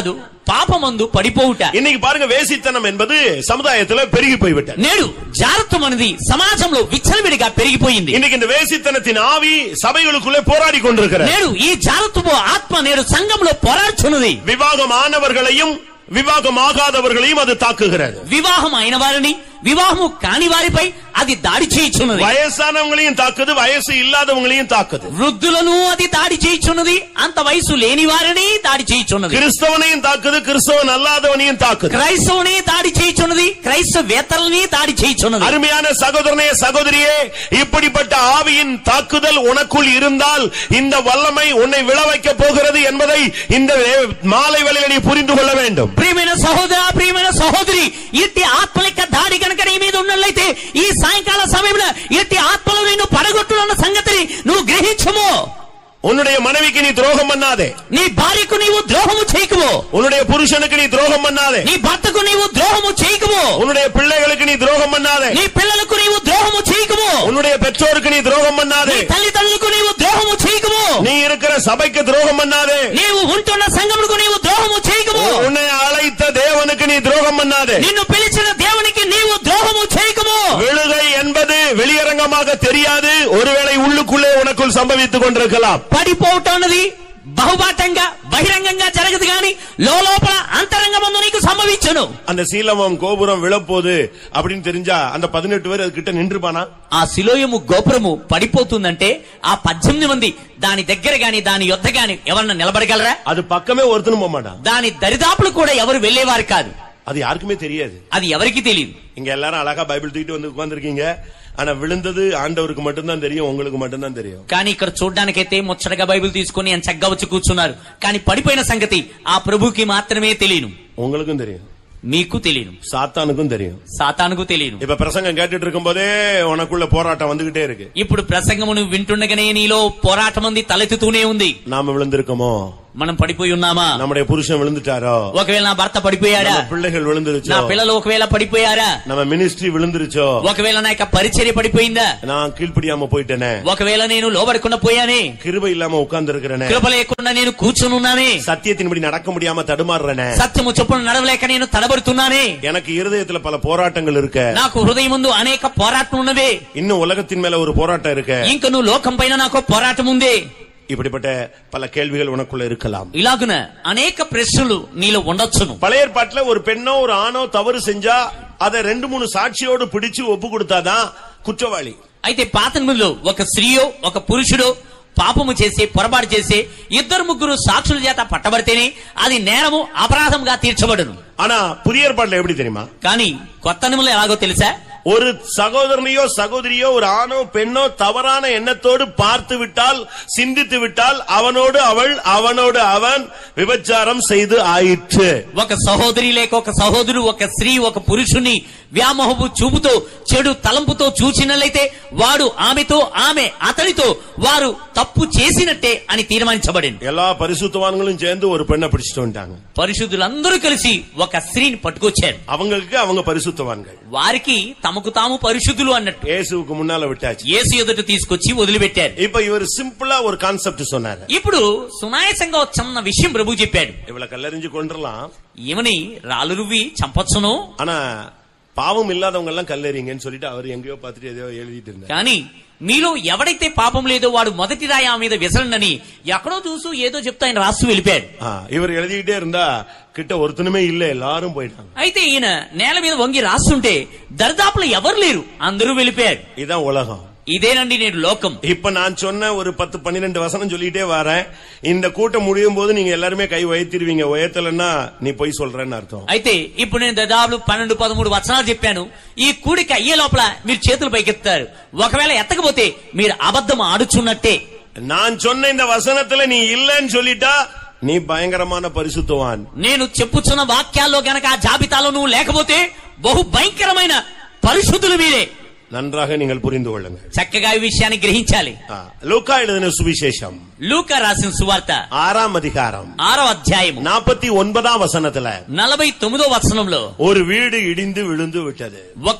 పాపమందు పడిపోవుట இன்னைக்கு பாருங்க வேசித்தனம் என்பது சமுதாயத்துல பெருகி போய்விட்டது నేడు జారత్వం అనేది సమాజంలో విచ్చలవిడిగా పెరిగిపోయింది இன்னைக்கு இந்த வேசித்தனத்தின் ஆவி சபைகளுக்குள்ளே போராடி கொண்டிருக்கிறது నేడు ఈ జారత్వపు ఆత్మ నేడు సంఘంలో పోరాడుచున్నది விவாகம் ஆனவர்களையும் விவாகம் ஆகாதவர்களையும் அது தாக்குகிறது వివాహం అయిన వారిని వివాహము కాని వారిపై అది దాడి చేయుచున్నది வயசானவங்களையும் தாக்குது வயசு இல்லாதவங்களையும் தாக்குது వృద్ధులను అది దాడి చేయుచున్నది అంత వయసు లేని వారిని దాడి చేయుచున్నది கிறிஸ்தவனையும் தாக்குது கிறிஸ்தவன் அல்லாதவனையும் தாக்குது క్రైస్తవుని దాడి చేయుచున్నది క్రైస్తవేతల్ని దాడి చేయుచున్నది அருமையான சகோதரனே சகோதரியே இப்படிப்பட்ட ஆவியின் தாக்குதல் உனக்குள் இருந்தால் இந்த வல்லமை உன்னை விழ வைக்க போகிறது என்பதை இந்த மாலை வேளையில் நீ புரிந்து கொள்ள வேண்டும் ప్రియమైన సహోదర ప్రియమైన సహోదరి ఇట్టి ఆత్మలిక దాడి కనుక నీ మీద ఉన్నట్లయితే ఈ సాయంకాల సమయంలో ఇట్టి ఆత్మలు నిన్ను పడగొట్టున్న సంగతిని నువ్వు గ్రహించము உன்னுடைய மனைவிக்கு நீ துரோகம் பண்ணாதே నీ భార్యకు నీవు ద్రోహము చేయకుము உன்னுடைய புருஷனுக்கு நீ துரோகம் பண்ணாதே నీ భర్తకు నీవు ద్రోహము చేయకుము உன்னுடைய பிள்ளைகளுக்கு நீ துரோகம் பண்ணாதே నీ పిల్లలకు నీవు ద్రోహము చేయకుము உன்னுடைய பெற்றோருக்கு நீ துரோகம் నీ பண்ணாதே తల్లిదండ్రులకు నీవు ద్రోహము చేయకుము நீ இருக்கிற சபைக்கு துரோகம் பண்ணாதே నీవు ఉంటున్న సంఘములకు నీవు ద్రోహము చేయకుము உன்னை அழைத்த தேவனுக்கு நீ துரோகம் பண்ணாதே నిన్ను పిలిచిన దేవునికి నీవు ద్రోహము చేయకుము விழுகை என்பது வெளியரங்கமாக தெரியாது ஒருவேளை உள்ளுக்குள்ளே உனக்குள் சம்பவித்துக் கொண்டிருக்கலாம் పడిపోవటం అన్నది బహుబాటంగా బహిరంగంగా జరగదు గాని లోపల అంతరంగమందు నీకు సంభవించును அந்த சீலமம் கோபுரம் விழப்போகுது அப்படின்னு தெரிஞ்சா அந்த பதினெட்டு பேர் அது கிட்ட நின்றுப்பானா ఆ శిలోయము గోపురము పడిపోతుందంటే ఆ పద్దెనిమిది మంది దాని దగ్గర గాని దాని యొద్ద గాని ఎవరన్నా నిలబడగలరా அது பக்கமே ஒருத்தனும் போக மாட்டான் దాని దరిదాపులు కూడా ఎవరు వెళ్లేవారు కాదు அது யாருக்குமே தெரியாது అది ఎవరికి తెలియదు இங்க எல்லாரும் அழகா பைபிள் தூக்கிட்டு வந்து உட்கார்ந்திருக்கீங்க ஆனா விழுந்தது ஆண்டவருக்கு மட்டும்தான் தெரியும் உங்களுக்கு மட்டும்தான் தெரியும் కానీ ఇక్కడ చూడ్డానికైతే ముచ్చటగా బైబిల్ తీసుకుని ఎంత చక్కగా వచ్చి కూర్చున్నారు కానీ పడిపోయిన సంగతి ఆ ప్రభుకి మాత్రమే తెలియను உங்களுக்கும் தெரியும் మీకు తెలియను சாத்தானுக்கும் தெரியும் సాతానుకు తెలియను இப்ப பிரசங்கம் கேட்டுட்டு இருக்கும் போதே உனக்குள்ள போராட்டம் வந்துகிட்டே இருக்கு ఇప్పుడు ప్రసంగమును వింటుండగానే నీలో పోరాటం ఉంది తలెత్తుతూనే ఉంది நாம விழுந்திருக்கோமோ మనం పడిపోయి ఉన్నామా நம்முடைய புருஷன் விழுந்துட்டாரோ ఒకవేళ నా భర్త పడిపోయాడా நம்ம பிள்ளைகள் నా விழுந்துருச்சோ పిల్లలు ఒకవేళ పడిపోయారా நம்ம మినిస్ట్రీ విழுந்துருச்சோ ఒకవేళ నా యొక్క పరిచర్య పడిపోయిందా நான் கீழ்ப்படியாம போயிட்டேனே ఒకవేళ నేను లోబడకుండా పోయానే கிருபை இல்லாம உட்கார்ந்து இருக்கிறேனே కృప లేకుండా నేను కూర్చుని ఉన్నానే சத்தியத்தின்படி நடக்க முடியாம தடுமாறுறேனே సత్యము చొప్పున నడవలేక నేను తడబడుతున్నానే எனக்கு இருதயத்துல பல போராட்டங்கள் இருக்க నాకు హృదయం ముందు అనేక పోరాటం ఉన్నవే இன்னும் உலகத்தின் மேல ஒரு போராட்டம் இருக்க ఇంక నువ్వు లోకం పైన నాకు పోరాటం ఉంది இப்படிப்பட்ட பல கேள்விகள் உனக்குள்ள இருக்கலாம் ఇలాగున అనేక ప్రశ్నలు నీలో ఉండొచ్చును பழைய ஏற்பாட்டுல ஒரு பெண்ணோ ஒரு ஆணோ தவறு செஞ்சா அதை ரெண்டு மூணு சாட்சியோடு பிடிச்சு ஒப்பு கொடுத்தாதான் குற்றவாளி అయితే పాత నిబంధనలో ఒక స్త్రీయో ఒక పురుషుడో పాపము చేసి పొరపాటు చేసి ఇద్దరు ముగ్గురు సాక్షుల చేత పట్టబడితేనే అది నేరము అపరాధంగా తీర్చబడును ஆனா புதிய ஏற்பாட்டுல எப்படி தெரியுமா కానీ కొత్త నిబంధనలు ఎలాగో తెలుసా ஒரு சகோதரனையோ சகோதரியோ ஒரு ஆணோ பெண்ணோ தவறான எண்ணத்தோடு பார்த்து விட்டால் சிந்தித்து விட்டால் அவனோடு அவள் அவனோடு அவன் விபச்சாரம் செய்து ஆயிற்று ఒక సహోదరి లేక ఒక సహోదరు ఒక స్త్రీ ఒక పురుషుని వ్యామోహపు చూపుతో చెడు తలంపుతో చూచినట్లయితే వాడు ఆమెతో ఆమె అతనితో వారు తప్పు చేసినట్టే అని తీర్మానించబడింది எல்லா பரிசுத்தவான்களும் சேர்ந்து ஒரு பெண்ணை பிடிச்சிட்டு வந்துட்டாங்க పరిశుద్ధులందరూ కలిసి ఒక స్త్రీని పట్టుకొచ్చారు அவங்களுக்கு அவங்க பரிசுத்தவான்கள் వారికి తమకు తాము పరిశుద్ధులు అన్నట్టు இயேசுவுக்கு முன்னால விட்டாச்சு యేసు ఎదుట తీసుకొచ్చి వదిలిపెట్టారు இப்ப இவர் சிம்பிளா ஒரு கான்செப்ட் சொன்னாரு ఇప్పుడు సునాయసంగా ఒక చిన్న విషయం ప్రభు చెప్పాడు இவளை கல்லறிஞ்சு கொண்டுலாம் ఏమని రాళ్ళు రువ్వి చంపొచ్చును ஆனா பாவம் இல்லாதவங்க எல்லாம் கல்லறிங்கன்னு சொல்லிட்டு அவர் எங்கேயோ பார்த்துட்டு ஏதோ எழுதிட்டு இருந்தார் కానీ మీలో ఎవడైతే పాపం లేదో వాడు మొదటి రాయి ఆమె మీద విసరండని ఎక్కడో చూసు ఏదో చెప్తా ఆయన రాస్తూ వెళ్ళిపోయాడు ஆ, இவர் எழுதிக்கிட்டே இருந்தா கிட்ட ஒருத்தனுமே இல்ல எல்லாரும் போயிட்டாங்க అయితే ఈయన నేల మీద వంగి రాస్తుంటే దరిదాపులో ఎవరు లేరు అందరూ వెళ్ళిపోయారు இதுதான் உலகம் ఇదేనండి నేడు లోకం இப்ப நான் சொன்ன ஒரு பத்து பன்னிரெண்டு வசனம் சொல்லிட்டே வரேன் இந்த கூட்டம் முடியும் போது நீங்க எல்லாருமே கை உயர்த்திருவீங்க உயர்த்தலன்னா நீ பொய் சொல்றேன்னு அர்த்தம் అయితే ఇప్పుడు నేను దాదాపు పన్నెండు పదమూడు వచనాలు చెప్పాను ఈ కూడిక అయ్యే లోపల మీరు చేతులు పైకెత్తారు ఒకవేళ ఎత్తకపోతే మీరు అబద్ధం ఆడుచున్నట్టే நான் சொன்ன இந்த வசனத்துல நீ இல்லன்னு சொல்லிட்டா நீ பயங்கரமான பரிசுத்தவான் నేను చెప్పుచున్న వాక్యాల్లో గనక ఆ జాబితాలో నువ్వు లేకపోతే బహు భయంకరమైన పరిశుద్ధులు మీరే நன்றாக நீங்கள் புரிந்து கொள்ளுங்கள் చక్కగా ఈ విషయాన్ని గ్రహించాలి ஆ, லூக்கா எழுதின சுவிசேஷம் లూక రాసిన సువార్త ஆறாம் அதிகாரம் ఆరో అధ్యాయము நாற்பத்தி ஒன்பதாம் வசனத்துல నలభై తొమ్మిదో వచనంలో ஒரு வீடு இடிந்து விழுந்து விட்டது ఒక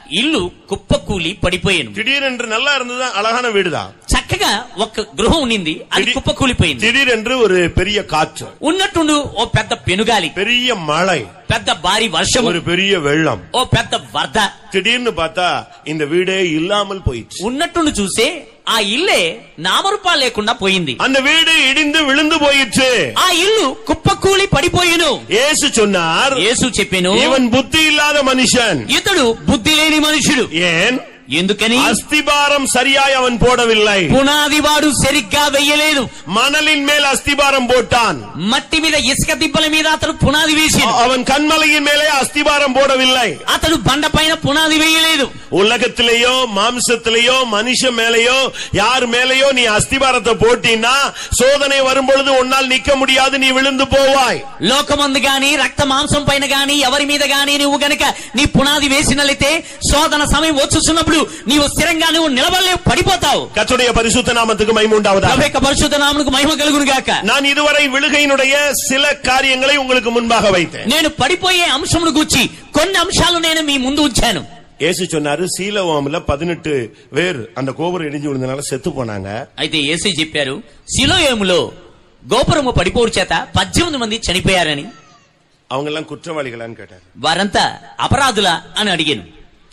ఇల్లు కుప్పకూలి పడిపోయాను திடீரென்று நல்லா இருந்தது அழகான வீடுதான் చక్కగా ఒక గృహం ఉన్నింది అది திடீர்- కుప్పకూలిపోయింది திடீரென்று ஒரு பெரிய காற்று ఉన్నట్టుండు ఓ పెద్ద పెనుగాలి பெரிய மழை పెద్ద భారీ వర్షము ஒரு பெரிய வெள்ளம் ఓ పెద్ద వరద திடீர்னு பார்த்தா இந்த வீடே இல்லாமல் போயிடுச்சு ఉన్నట్టుండి చూసే ఆ ఇల్లే నామరూపాలు లేకుండా పోయింది அந்த வீடு இடிந்து விழுந்து போயிற்று ఆ ఇల్లు కుప్పకూలి పడిపోయిను இயேசு சொன்னார் యేసు చెప్పాను இவன் புத்தி இல்லாத மனுஷன் ఇతడు బుద్ధి లేని మనుషుడు ஏன் ఎందుకని அஸ்திபாரம் சரியாய் அவன் போடவில்லை పునాది వాడు సరిగ్గా వెయ్యలేదు மணலின் மேல் அஸ்திபாரம் போட்டான் మట్టి మీద ఇసుక దిబ్బల మీద అతడు పునాది వేసిండు அவன் கண்மலையின் மேலே அஸ்திபாரம் போடவில்லை అతడు బండ పైన పునాది వేయలేదు உலகத்திலேயோ மாம்சத்திலேயோ மனுஷ மேலேயோ யார் மேலேயோ நீ அஸ்திபாரத்தை போட்டீன்னா சோதனை வரும்பொழுது உன்னால் நிக்க முடியாது நீ விழுந்து போவாய் లోకమందు గాని రక్త మాంసం పైన గాని ఎవరి మీద గాని నువ్వు గనక నీ పునాది వేసినట్లయితే శోధన సమయం వచ్చుచున్నప్పుడు నీవు స్థిరంగా నువ్వు నిలబడలేవు పడిపోతావు கர்த்தருடைய பரிசுத்த நாமத்துக்கு மகிமை உண்டாவதாக ప్రభు యొక్క పరిశుద్ధ నామమునకు మహిమ కలుగును గాక நான் இதுவரை விழுகையினுடைய சில காரியங்களை உங்களுக்கு முன்பாக வைத்தேன் నేను పడిపోయే అంశమును గూర్చి కొన్ని అంశాలు నేను మీ ముందు ఉంచాను இயேசு சொன்னாரு சீலவாமில பதினெட்டு பேர் அந்த கோபுரம் இடிஞ்சு விழுந்தனால செத்து போனாங்க అయితే ఏసీ చెప్పారు శిలోయములో గోపురము పడిపోరు చేత పద్దెనిమిది మంది చనిపోయారని அவங்க எல்லாம் குற்றவாளிகளான்னு கேட்டார் వారంతా అపరాధులా అని అడిగాను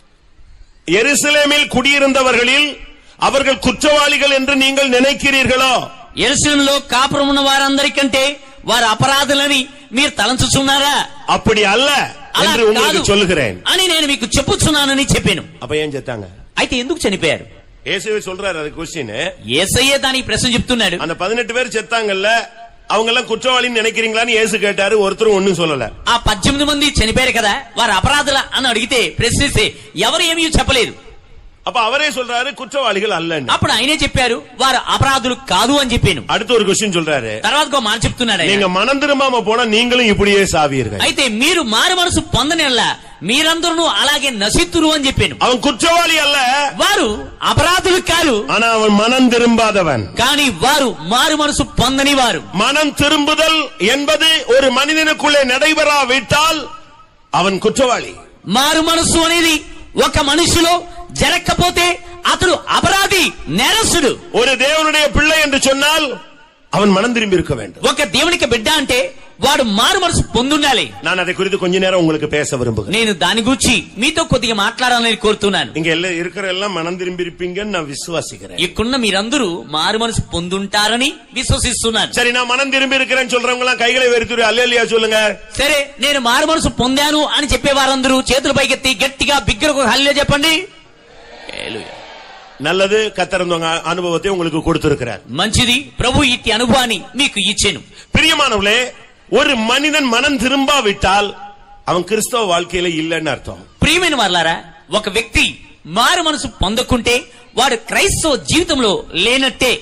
எருசலேமில் குடியிருந்தவர்களில் அவர்கள் குற்றவாளிகள் என்று நீங்கள் நினைக்கிறீர்களோ ఎరుసలంలో కాపురం ఉన్న వారందరికంటే వారు అపరాధులని మీరు తలంచుచున్నారా அப்படி அல்ல అలా என்று உங்களுக்கு కాదు சொல்லுகிறேன் అని నేను మీకు చెప్పుచున్నానని చెప్పాను அப்ப ஏன் செத்தாங்க అయితే ఎందుకు చనిపోయారు இயேசுவே சொல்றாரு அது கொஸ்டின் ఏసయ్యే దానికి ప్రశ్న చెప్తున్నాడు அந்த பதினெட்டு பேர் செத்தாங்கல்ல அவங்க எல்லாம் குற்றவாளின்னு நினைக்கிறீங்களான்னு இயேசு கேட்டாரு ஒருத்தரும் ஒண்ணும் சொல்லல ఆ పద్దెనిమిది మంది చనిపోయారు కదా వారు అపరాధుల అని అడిగితే ప్రశ్నిస్తే ఎవరు ఏమీ చెప్పలేదు அப்ப அவரே சொல்றாரு குற்றவாளிகள் அல்லன்னு అప్పుడు ఆయనే చెప్పారు వారు అపరాధులు కాదు అని చెప్పాను அடுத்து ஒரு கொஸ்டின் சொல்றாரு తర్వాత ఒక మాట చెప్తున్నాడు ఆయన. நீங்க மனம் திரும்பாம போனா நீங்களும் இப்படியே சாவீர்கள் అయితే మీరు మారు మనసు పొందనేలా మీరందరూ అలాగే నశిత్తురు అని చెప్పాను அவன் குற்றவாளி அல்ல వారు అపరాధులు కాదు ஆனா அவன் மனம் திரும்பாதவன் కానీ వారు మారు మనసు పొందని వారు மனம் திரும்புதல் என்பது ஒரு மனிதனுக்குள்ளே நடைபெறாவிட்டால் அவன் குற்றவாளி మారు మనసు అనేది ఒక మనిషిలో జరగకపోతే అతడు అపరాధి నేరస్తుడు ஒரு தேவனுடைய பிள்ளை என்று சொன்னால் அவன் மனம் திரும்பி இருக்க வேண்டும் ఒక దేవునికి బిడ్డ అంటే వాడు మారు మనసు పొందుండాలి நான் அதை குறித்து கொஞ்ச நேரம் உங்களுக்கு பேச விரும்புகிறேன் నేను దాని గురించి మీతో కొద్దిగా మాట్లాడాలని కోరుతున్నాను இங்க எல்லாம் இருக்கிற எல்லாம் மனம் திரும்பி இருப்பீங்கன்னு நான் விசுவாசிக்கிறேன் ఇక్కడున్న మీరందరూ మారు మనసు పొందుంటారని విశ్వసిస్తున్నాను சரி நான் மனம் திரும்பி இருக்கிறேன்னு சொல்றவங்க எல்லாம் கைகளை வெறுத்துரு அல்லையா சொல்லுங்க సరే నేను మారు మనసు పొందాను అని చెప్పే వారందరూ చేతులు పైకెత్తి గట్టిగా బిగ్గరకు హల్లే చెప్పండి హల్లెలూయా. நல்லது கத்திறந்தவங்க அனுபவத்தை உங்களுக்கு கொடுத்திருக்கிறார் మంచిది ప్రభు ఇట్టి అనుభవాన్ని మీకు ఇచ్చాను பிரியமானவர்களே ஒரு மனிதன் மனம் திரும்பாவிட்டால் அவன் கிறிஸ்தவ வாழ்க்கையில இல்லைன்னு அர்த்தம் ప్రియమైన వాళ్ళారా ఒక వ్యక్తి మారు మనసు పొందకుంటే వాడు క్రైస్తవ జీవితంలో లేనట్టే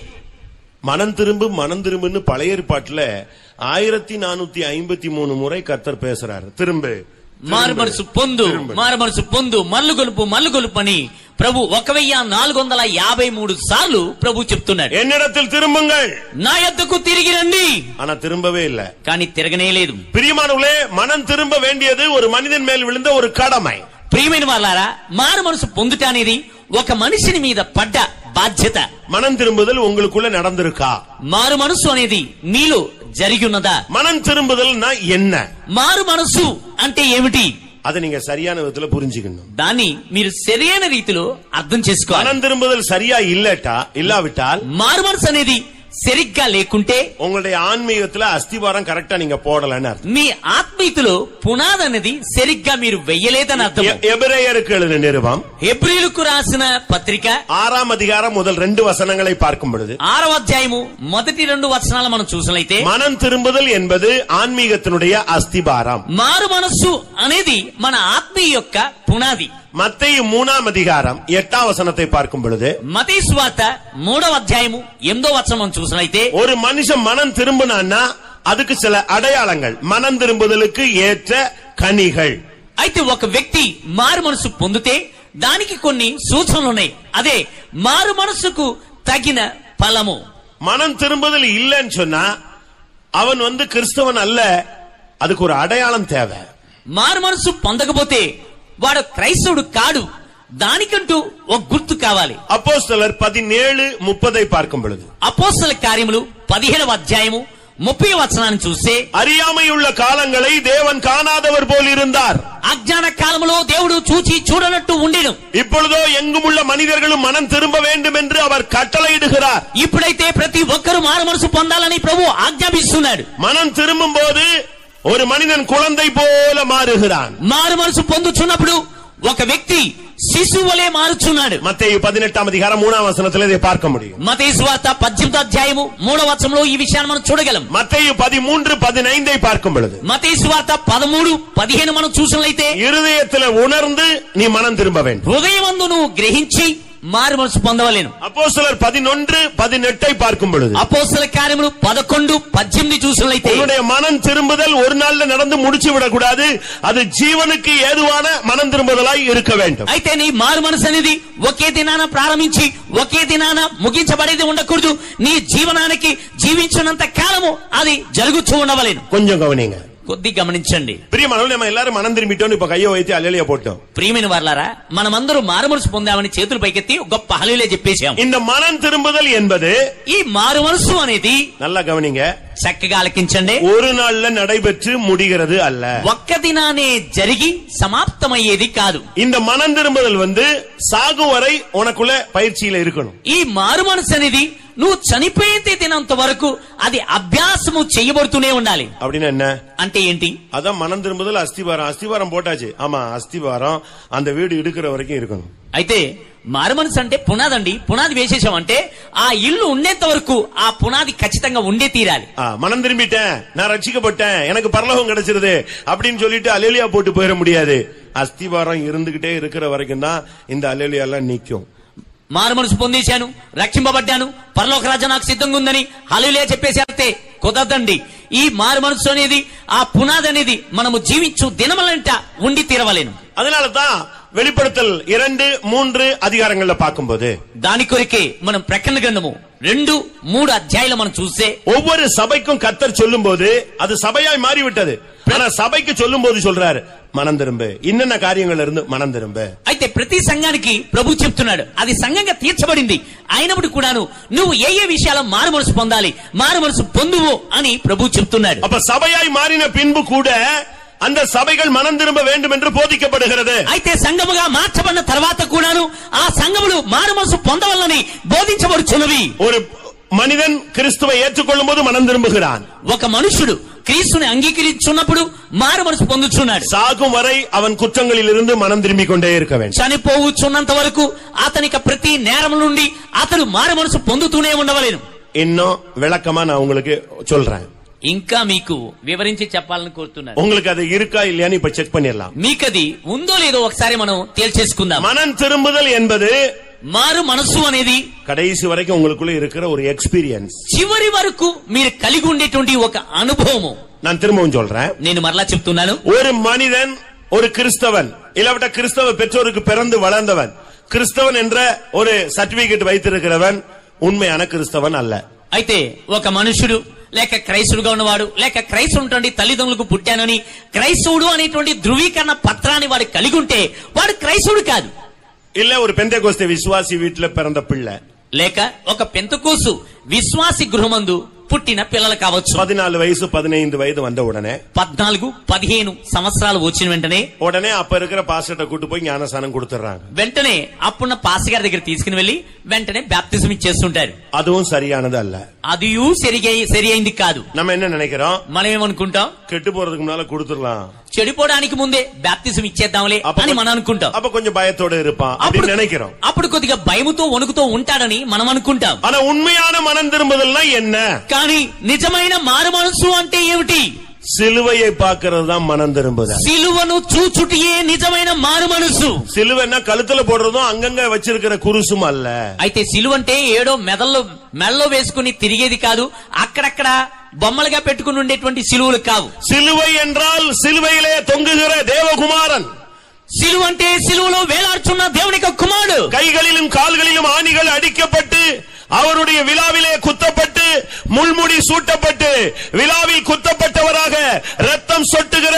மனம் திரும்பு மனம் திரும்புன்னு பழைய ஏற்பாட்டுல ஆயிரத்தி நானூத்தி ஐம்பத்தி மூணு முறை கத்தர் பேசுறாரு திரும்ப మారు మనసు పొందు మారు మనసు పొందు మల్లు గొలుపు మల్లు గొలుపు అని ప్రభు ఒక వెయ్యి నాలుగు వందల యాభై మూడు సార్లు ప్రభు చెప్తున్నాడు என்னிடத்தில் திரும்புங்கள் నా యొద్దకు తిరిగి రండి ஆனா திரும்பவே இல்ல కానీ తిరగనే లేదు பிரியமானவர்களே மனம் திரும்ப வேண்டியது ஒரு மனிதன் மேல் விழுந்த ஒரு கடமை ప్రియమైన వాళ్ళారా మారు మనసు పొందుట అనేది ఒక మనిషిని మీద పడ్డ బాధ్యత மனம் திரும்புதல் உங்களுக்குள்ள நடந்திருக்கா మారు మనసు అనేది మీలో జరిగి ఉన్నదా மனம் திரும்புதல்னா என்ன మారు మనసు అంటే ఏమిటి அதை நீங்க சரியான விதத்துல புரிஞ்சுக்கணும் దాన్ని మీరు సరైన రీతిలో అర్థం చేసుకోవాలి மனம் திரும்புதல் சரியா இல்லட்டா இல்லாவிட்டால் మారు మనసు అనేది సరిగ్గా లేకుంటే உங்களுடைய ஆன்மீகத்துல அஸ்திவாரம் கரெக்டா நீங்க போடலன்னு அர்த்தம் మీ ఆత్మీయతలో పునాది అనేది సరిగ్గా మీరు వెయ్యలేదని అర్థం எ- எபிரேயருக்கு எழுதின நிருபம் హెబ్రిలకు రాసిన పత్రిక ஆறாம் அதிகாரம் முதல் ரெண்டு வசனங்களை பார்க்கும் பொழுது ఆరవ అధ్యాయము మొదటి రెండు వచనాలు మనం చూసినట్లయితే மனம் திரும்புதல் என்பது ஆன்மீகத்தினுடைய அஸ்திபாரம் మారు మనస్సు అనేది మన ఆత్మీయ యొక్క పునాది மத்திய மூணாம் அதிகாரம் எட்டாம் வசனத்தை பார்க்கும் பொழுது మతీ స్వార్త మూడవ అధ్యాయము ఎనిమిదో వచనం మనం చూసినట్లయితే ஒரு மனுஷன் மனம் திரும்பினான்னா அதுக்கு சில அடையாளங்கள் மனம் திரும்புதலுக்கு ஏற்ற கனிகள் అయితే ఒక వ్యక్తి మారు మనసు పొందితే దానికి కొన్ని సూచనలు ఉన్నాయి అదే మారు మనసుకు తగిన ఫలము மனம் திரும்புதல் இல்லைன்னு சொன்னா அவன் வந்து கிறிஸ்தவன் அல்ல அதுக்கு ஒரு அடையாளம் தேவை మారు మనసు పొందకపోతే వాడు క్రైస్తవుడు కాడు దానికంటూ ఒక గుర్తు కావాలి அப்போஸ்தலர் பதினேழு முப்பதை பார்க்கும் பொழுது అపోస్తల కార్యములు పదిహేడవ అధ్యాయము ముప్పై వచనాన్ని చూస్తే அறியாமையுள்ள காலங்களை தேவன் காணாதவர் போல் இருந்தார் అజ్ఞాన కాలములో దేవుడు చూచి చూడనట్టు ఉండెను இப்பொழுதோ எங்குமுள்ள மனிதர்களும் மனம் திரும்ப வேண்டும் என்று அவர் கட்டளையிடுகிறார் ఇప్పుడైతే ప్రతి ఒక్కరూ మారు మనసు పొందాలని ప్రభు ఆజ్ఞాపిస్తున్నాడు மனம் திரும்பும் போது ஒரு மனிதன் குழந்தை போல மாறுகிறான் మారు మనసు పొందుచున్నప్పుడు ఒక వ్యక్తి శిశువు వలె మారుచున్నాడు மத்தேயு பதினெட்டாம் அதிகாரம் மூணாம் வசனத்தில் இதை பார்க்க முடியும் మతేసు వార్త పద్దెనిమిదో అధ్యాయము మూడవ వచనంలో ఈ విషయాన్ని మనం చూడగలం மத்தேயு பதிமூன்று பதினைந்தை பார்க்கும் பொழுது మతేసు వార్త పదమూడు పదిహేను మనం చూసినట్లయితే இருதயத்தில் உணர்ந்து நீ மனம் திரும்ப வேண்டும் హృదయమందు నువ్వు గ్రహించి మారు మనసు పొందవలేను அப்போஸ்தலர் பதினொன்று பதினெட்டை பார்க்கும் பொழுது అపోస్తల కార్యములు పదకొండు పద్దెనిమిది చూసినట్లయితే உன்னுடைய மனம் திரும்புதல் ஒரு நாள்ல நடந்து முடிச்சு விடக்கூடாது அது ஜீவனுக்கு ஏதுவான மனம் திரும்புதலாய் இருக்க வேண்டும் అయితే నీ మారు మనసు అనేది ఒకే దినాన ప్రారంభించి ఒకే దినాన ముగించబడేది ఉండకూడదు నీ జీవనానికి జీవించినంత కాలము అది జరుగుతూ ఉండవలేను கொஞ்சம் கவனிங்க కొద్ది గమనించండి பிரியமானவர்களே நம்ம எல்லாரும் மனம் திரும்பிட்டோம் இப்ப கையை வைத்து அலையில போட்டோம் ప్రియమైన వర్లారా మనమందరూ మారు మనసు పొందామని చేతులు పైకెత్తి గొప్ప హలీలే చెప్పేశాం இந்த மனம் திரும்புதல் என்பது ఈ మారు మనసు అనేది நல்லா கவனிங்க చక్కగా ఆలకించండి ஒரு நாள்ல நடைபெற்று முடிகிறது அல்ல ఒక్క దినానే జరిగి సమాప్తమయ్యేది కాదు இந்த மனம் திரும்புதல் வந்து சாகு வரை உனக்குள்ள பயிற்சியில இருக்கணும் ఈ మారు మనసు అనేది నువ్వు చనిపోయేంత దినంత వరకు అది అభ్యాసము చేయబడుతూనే ఉండాలి அப்படின்னா என்ன అంటే ఏంటి அதான் மனம் திரும்புதல் அஸ்திவாரம் அஸ்திவாரம் போட்டாச்சு ஆமா அஸ்திவாரம் அந்த வீடு இடுக்கிற வரைக்கும் இருக்கணும் అయితే మారు మనసు అంటే పునాది అండి పునాది వేసేసామంటే ఆ ఇల్లు ఉండేంత వరకు ఆ పునాది ఖచ్చితంగా ఉండే తీరాలి ஆ, மனம் திரும்பிட்டேன் நான் ரட்சிக்கப்பட்டேன் எனக்கு பரலோகம் கிடைச்சிருது அப்படின்னு சொல்லிட்டு அலேலியா போட்டு போயிட முடியாது அஸ்திவாரம் இருந்துகிட்டே இருக்கிற வரைக்கும் தான் இந்த அலேலியா எல்லாம் நிக்கும் మారు మనసు పొందేశాను రక్షింపబడ్డాను పరలోక రాజా నాకు సిద్ధంగా ఉందని హలులే చెప్పేసేస్తే కుదరదండి ఈ మారు మనసు అనేది ఆ పునాది అనేది మనము జీవించు దినమలంట ఉండి తీరవలేను அதனால தான் வெளிப்படுத்தல் இரண்டு மூன்று அதிகாரங்கள்ல பார்க்கும்போது దాని కొరికే మనం ప్రకటన గ్రంథము రెండు మూడు అధ్యాయులు మనం చూస్తే ஒவ்வொரு சபைக்கும் கத்தர் சொல்லும்போது அது சபையாய் மாறிவிட்டது ஆனா சபைக்கு சொல்லும்போது சொல்றாரு மனம் திரும்ப இன்னென்ன காரியங்கள்ல இருந்து மனம் திரும்ப అయితే ప్రతి సంఘానికి ప్రభు చెప్తున్నాడు అది సంఘంగా తీర్చబడింది అయినప్పుడు కూడాను నువ్వు ఏ ఏ విషయాల మారు మనసు పొందాలి మారు మనసు పొందువు అని ప్రభు చెప్తున్నాడు அப்ப சபையாய் மாறின பின்பு கூட அந்த சபைகள் மனம் திரும்ப வேண்டும் என்று போதிக்கப்படுகிறது అయితే సంఘముగా మార్చబడిన తర్వాత కూడాను ఆ సంఘములు మారు మనసు పొందవల్లని బోధించబడుచున్నవి ஒரு மனிதன் கிறிஸ்துவை ஏற்றுக்கொள்ளும் போது மனம் திரும்புகிறான் ఒక మనుషుడు క్రీస్తుని అంగీకరించున్నప్పుడు మారు మనసు పొందుచున్నాడు சாகும் வரை அவன் குற்றங்களில் இருந்து மனம் திரும்பிக் கொண்டே இருக்க வேண்டும் చనిపోవచ్చున్నంత వరకు అతనికి ప్రతి నేరం నుండి అతడు మారు మనసు పొందుతూనే ఉండవలేను இன்னும் விளக்கமா நான் உங்களுக்கு சொல்றேன் ఇంకా మీకు వివరించి చెప్పాలని కోరుతున్నాను உங்களுக்கு அது இருக்கா இல்லையான்னு இப்ப செக் பண்ணிடலாம் మీకది ఉందో లేదో ఒకసారి మనం తేల్చేసుకుందాం மனம் திரும்புதல் என்பது మారు మనసు అనేది கடைசி வரைக்கும் உங்களுக்குள்ள இருக்கிற ஒரு எக்ஸ்பீரியன்ஸ் చివరి వరకు మీరు కలిగి ఉండేటువంటి ఒక అనుభవము நான் திரும்பவும் சொல்றேன் నేను మరలా చెప్తున్నాను ஒரு மனிதன் ஒரு கிறிஸ்தவன் இல்லாவிட்ட கிறிஸ்தவ பெற்றோருக்கு பிறந்து வளர்ந்தவன் கிறிஸ்தவன் என்ற ஒரு சர்டிபிகேட் வைத்திருக்கிறவன் உண்மையான கிறிஸ்தவன் அல்ல అయితే ఒక మనుషుడు లేక క్రైస్తుడుగా ఉన్నవాడు లేక క్రైస్తవుడు తల్లిదండ్రులకు పుట్టానని క్రైస్తవుడు అనేటువంటి ధృవీకరణ పత్రాన్ని వాడు కలిగి ఉంటే వాడు క్రైస్తవుడు కాదు இல்ல ஒரு பெந்தை கோஸ்தே விசுவாசி வீட்டுல பிறந்த பிள்ளை లేక ఒక పెంతకోసు విశ్వాసి గృహమందు పుట్టిన పిల్లలు కావచ్చు பதினாலு வயசு பதினைந்து வயது வந்த உடனே పద్నాలుగు పదిహేను సంవత్సరాలు వచ్చిన వెంటనే உடனே அப்ப இருக்கிற பாஸ்டர்ட்ட கூட்டு போய் ஞானசானம் கொடுத்துறாங்க వెంటనే అప్పుడున్న పాస్ గారి దగ్గర తీసుకుని వెళ్లి వెంటనే బ్యాప్తిజం ఇచ్చేస్తుంటారు அதுவும் சரியானது அல்ல అదియూ సరిగా సరి అయింది కాదు நம்ம என்ன நினைக்கிறோம் మనం ఏమనుకుంటాం கெட்டு போறதுக்கு முன்னால கொடுத்துடலாம் చెడిపోవడానికి ముందే బ్యాప్తిజం ఇచ్చేద్దాంలే అని మనం అనుకుంటాం அப்ப கொஞ்சம் பயத்தோட இருப்பான் అప్పుడు அப்படின்னு நினைக்கிறோம் అప్పుడు కొద్దిగా భయముతో వణుకుతో ఉంటాడని మనం అనుకుంటాం ஆனா உண்மையான மனம் திரும்புதல்னா என்ன కానీ నిజమైన మారు మనసు అంటే ఏమిటి சிலுவையை பார்க்கிறது தான் மனம் திரும்புதல் సిలువను చూచుటియే నిజమైన మారు మనసు சிலுவைன்னா கழுத்துல போடுறதும் அங்கங்க வச்சிருக்கிற குருசும் அல்ல అయితే సిలువ అంటే ఏడో మెదల్లో మెడలో వేసుకుని తిరిగేది కాదు అక్కడక్కడ బొమ్మలుగా పెట్టుకుని ఉండేటువంటి సిలువలు కావు சிலுவை என்றால் சிலுவையிலே தொங்குகிற தேவகுமாரன் సిలువ అంటే సిలువలో వేలాడుచున్న దేవుని యొక్క కుమారుడు கைகளிலும் கால்களிலும் ஆணிகள் அடிக்கப்பட்டு அவருடைய விழாவிலே குத்தப்பட்டு முள்முடி சூட்டப்பட்டு விழாவில் குத்தப்பட்டவராக ரத்தம் சொட்டுகிற அந்த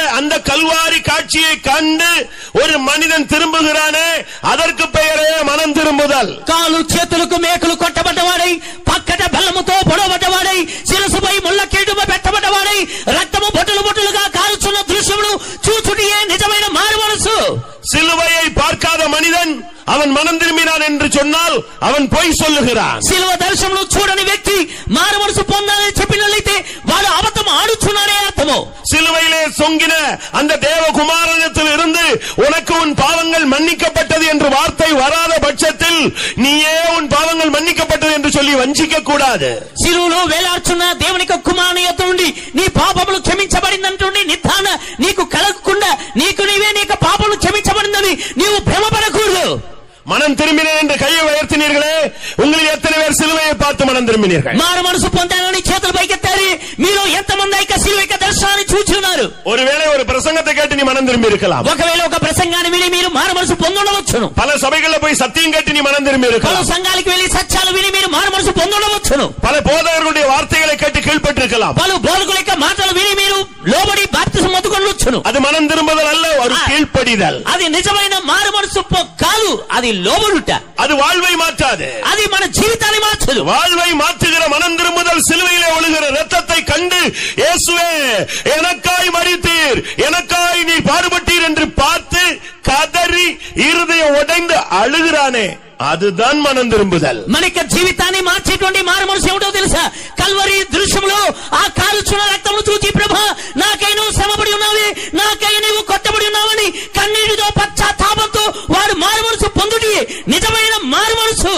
கல்வாரி காட்சியை கண்டு ஒரு மனிதன் திரும்புகிறானே அதற்கு பெயரே மனம் திரும்புதல் కాలు చేతులకు మేకులు కొట్టబడ్డవాడై పక్కట బెల్లముతో పొడవబడ్డవాడై శిరసుపై ముళ్ళ కీటుమ పెట్టబడ్డవాడై రక్తము బొట్టులు బొట్టులుగా కాల్చున్న దృశ్యమును చూచుటియే నిజమైన మారు మనసు சிலுவையை பார்க்காத மனிதன் அவன் மனம் திரும்பினான் என்று சொன்னால் அவன் பொய் சொல்லுகிறான் శిలువ దర్శనములు చూడని వ్యక్తి మారు మనసు పొందాలని చెప్పినట్లయితే వాడు అబద్ధం ఆడుచున్నాడే అర్థము சிலுவையிலே சொங்கின அந்த தேவகுமாரனத்தில் இருந்து உனக்கு உன் பாவங்கள் மன்னிக்கப்பட்டது என்று வார்த்தை வராத பட்சத்தில் நீயே உன் பாவங்கள் மன்னிக்கப்பட்டது என்று சொல்லி வஞ்சிக்க கூடாது శిలువలో వేలాడుచున్న దేవుని యొక్క కుమారుని యొక్క నుండి నీ పాపములు క్షమించబడిందంటుండి నిర్ధారణ నీకు కలగకుండా నీకు నీవే నీ యొక్క పాపములు క్షమించబడిందని నీవు భ్రమపడకూడదు மனம் திரும்பினேன் என்று கையை உயர்த்தினீர்களே உங்களில் எத்தனை பேர் சிலுவையை பார்த்து மனம் திரும்பினீர்கள் మారు మనసు పొందాలని చేతులు పైకెత్తారు మీలో ఎంతమంది యొక్క శిలువ యొక్క దర్శనాన్ని చూచున్నారు ஒருவேளை ஒரு பிரசங்கத்தை கேட்டு நீ மனம் திரும்பி இருக்கலாம் ఒకవేళ ఒక ప్రసంగాన్ని విని మీరు మారు మనసు పొందుండవచ్చును பல சபைகள்ல போய் சத்தியம் கேட்டு நீ மனம் திரும்பி పలు இருக்கலாம் సంఘాలకు వెళ్లి సత్యాలు విని మీరు మారు మనసు పొందుండవచ్చును பல போதகர்களுடைய வார்த்தைகளை கேட்டு கீழ்பட்டிருக்கலாம் పలు బోధకుల యొక్క మాటలు విని మీరు లోబడి బాప్తిసం మొత్తుకొనొచ్చును அது மனம் திரும்புதல் அல்ல ஒரு கீழ்ப்படிதல் అది నిజమైన మారు మనసు పొ- కాదు అది లోబడుట அது வாழ்வை மாற்றாது అది మన జీవితాన్ని మార్చదు வாழ்வை மாற்றுகிற மனம் திரும்புதல் சிலுவையிலே ஒழுகிற ரத்தத்தை கண்டு இயேசுவே எனக்காய் மறித்தீர் எனக்காய் நீ பாடுபட்டீர் என்று பார்த்து கதறி இருதயம் உடைந்து அழுகிறானே அதுதான் மனம் திரும்புதல் మన యొక్క జీవితాన్ని మార్చేటువంటి మారు మనసు ఏమిటో తెలుసా కల్వరి దృశ్యంలో ఆ కాలుచున్న రక్తమును చూచి ప్రభా నాకై నువ్వు శ్రమపడి ఉన్నావే నాకై నువ్వు కొట్టబడి ఉన్నావని కన్నీటితో పశ్చాత్తాపంతో వాడు మారు మనసు పొందుటి నిజమైన మారు మనసు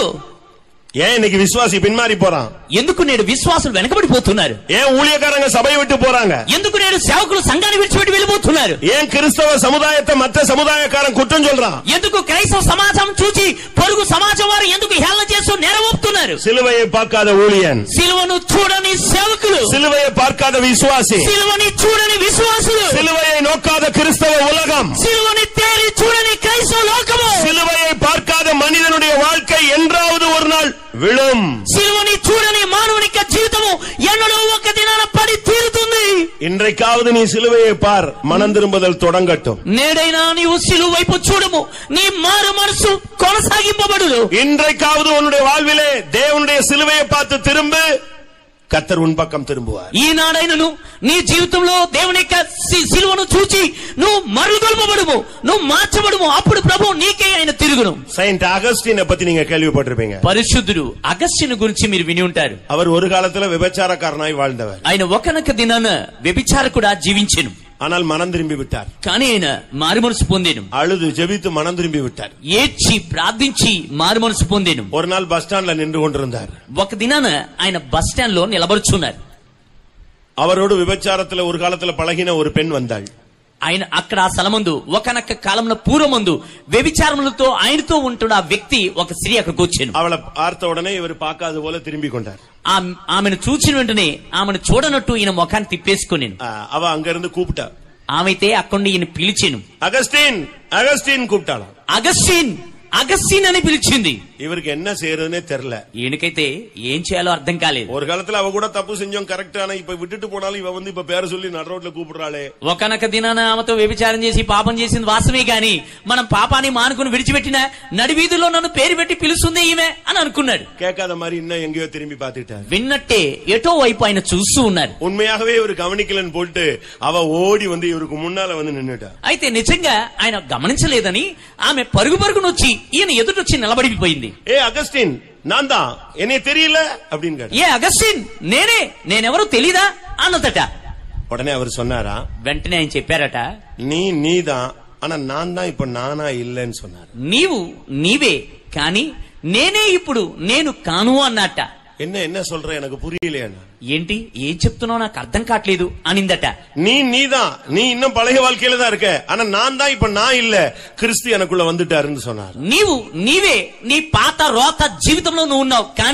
ஏன் இன்னைக்கு விசுவாசி பின்மாறி போறான் ఎందుకు నేడు విశ్వాసులు వెనకబడిపోతున్నారు ஏன் ஊழியக்காரங்க சபையை விட்டு போறாங்க ఎందుకు నేడు సేవకులు సంఘాన్ని విడిచిపెట్టి వెళ్ళిపోతున్నారు ஏன் கிறிஸ்தவ சமுதாயத்தை மற்ற சமுதாயக்காரன் குற்றம் சொல்றான் ఎందుకు క్రైస్తవ సమాజం చూచి పొరుగు సమాజం వారు ఎందుకు హేళన చేస్తూ నెరవొప్పుతున్నారు சிலுவையை பார்க்காத ஊழியன் సిలువను చూడని సేవకులు சிலுவையை பார்க்காத விசுவாசி సిలువని చూడని విశ్వాసులు சிலுவையை நோக்காத கிறிஸ்தவ உலகம் సిలువని తేరి చూడని క్రైస్తవ లోకము சிலுவையை பார்க்காத மனிதனுடைய வாழ்க்கை என்றாவது ஒரு நாள் விழும் సిలువని చూడని మానవుని యొక్క జీవితము ఎన్నడో ఒక దినాన పడి తీరుతుంది இன்றைக்காவது நீ சிலுவையை பார் மனம் திரும்புதல் தொடங்கட்டும் నేడైనా నీవు సిలువ వైపు చూడము నీ మారు మనసు కొనసాగింపబడును இன்றைக்காவது உன்னுடைய வாழ்விலே தேவனுடைய சிலுவையை பார்த்து திரும்ப கத்தர் உன் பக்கம் திரும்புவார் ఈనాడైనను నీ జీవితంలో దేవుని యొక్క సి- సిలువను చూచి నువ్వు మరుగుల్పబడుము నువ్వు మార్చబడుము అప్పుడు ప్రభు నీకే ఆయన తిరుగును செயின்ட் அகஸ்டினை பத்தி நீங்க கேள்விப்பட்டிருப்பீங்க పరిశుద్ధుడు అగస్త్యుని గురించి మీరు విని ఉంటారు அவர் ஒரு காலத்துல விபச்சாரக்காரனாய் வாழ்ந்தவர் ఆయన ఒకనొక దినాన వ్యభిచారకుడా జీవించెను ஆனால் மனம் திரும்பி விட்டார் కానీ ఆయన మారుమనసు పొందేను அழுது ஜெபித்து மனம் திரும்பி விட்டார் ఏడ్చి ప్రార్థించి మారుమనసు పొందేను ஒரு நாள் பஸ் ஸ்டாண்ட்ல நின்று கொண்டிருந்தார் ఒక దినాన ఆయన బస్ స్టాండ్ లో నిలబడుచున్నారు அவரோடு விபச்சாரத்துல ஒரு காலத்துல பழகின ஒரு பெண் வந்தாள் ఆయన అక్కడ ఆ స్థలమందు ఒకనొక కాలంలో పూర్వమందు వ్యభిచారములతో ఆయనతో ఉంటున్న ఆ వ్యక్తి ఒక స్త్రీ అక్కడికి వచ్చాను அவளை பார்த்த உடனே இவர் பார்க்காத போல திரும்பி கொண்டார் ఆ- ఆమెను చూచిన వెంటనే ఆమెను చూడనట్టు ఈయన ముఖాన్ని తిప్పేసుకునేను ஆ, அவ அங்க இருந்து கூப்பிட்டா ఆమెతే అక్కడి ఈయన పిలిచాను அகஸ்டின் அகஸ்டின் கூப்பிட்டாளாம் అగస్టిన్ అగస్టిన్ అని పిలిచింది இவருக்கு என்ன செய்யறதுன்னே தெரியல ఈయనకైతే ఏం చేయాలో అర్థం కాలేదు ஒரு காலத்துல அவ கூட தப்பு செஞ்சோம் கரெக்ட் ஆனா இப்ப விட்டுட்டு போனாலும் இவ வந்து இப்ப பேர சொல்லி நட ரோட்ல கூப்பிடுறாளே ఒకనొక దినాన ఆమెతో వ్యభిచారం చేసి పాపం చేసింది వాస్తవే గాని మనం పాపాన్ని మానుకుని విడిచిపెట్టిన నడివీధిలో నన్ను పేరు పెట్టి పిలుస్తుంది ఈమె అని అనుకున్నాడు கேட்காத மாதிரி இன்னும் எங்கேயோ திரும்பி பார்த்துட்டாரு విన్నట్టే ఎటో వైపు ఆయన చూస్తూ ఉన్నారు உண்மையாகவே இவர் கவனிக்கலன்னு போட்டு அவ ஓடி வந்து இவருக்கு முன்னால வந்து நின்னுட்டா అయితే నిజంగా ఆయన గమనించలేదని ఆమె పరుగు పరుగును వచ్చి ఈయన ఎదుటొచ్చి నిలబడిపోయింది ஏ அகஸ்டின் நான் தான் என்னைய தெரியல அப்படின்னு கேட்டா ఏ అగస్టిన్ నేనే నేనెవరో తెలీదా అన్నదట உடனே அவர் சொன்னாரா వెంటనే ఆయన చెప్పారట நீ நீதான் ஆனா நான் தான் இப்ப நானா இல்லைன்னு சொன்னார் నీవు నీవే కాని నేనే ఇప్పుడు నేను కాను అన్నట్ట என்ன என்ன சொல்ற எனக்கு புரியலையா ఏంటి ఏం చెప్తున్నావు నాకు అర్థం కావట్లేదు అనిందట நீ நீதான் நீ இன்னும் பழைய வாழ்க்கையில தான் இருக்க ஆனா நான் தான் இப்ப நான் இல்ல கிறிஸ்து எனக்குள்ள வந்துட்டாருன்னு சொன்னார் నీవు నీవే నీ పాత రోత జీవితంలో నువ్వు ఉన్నావు కానీ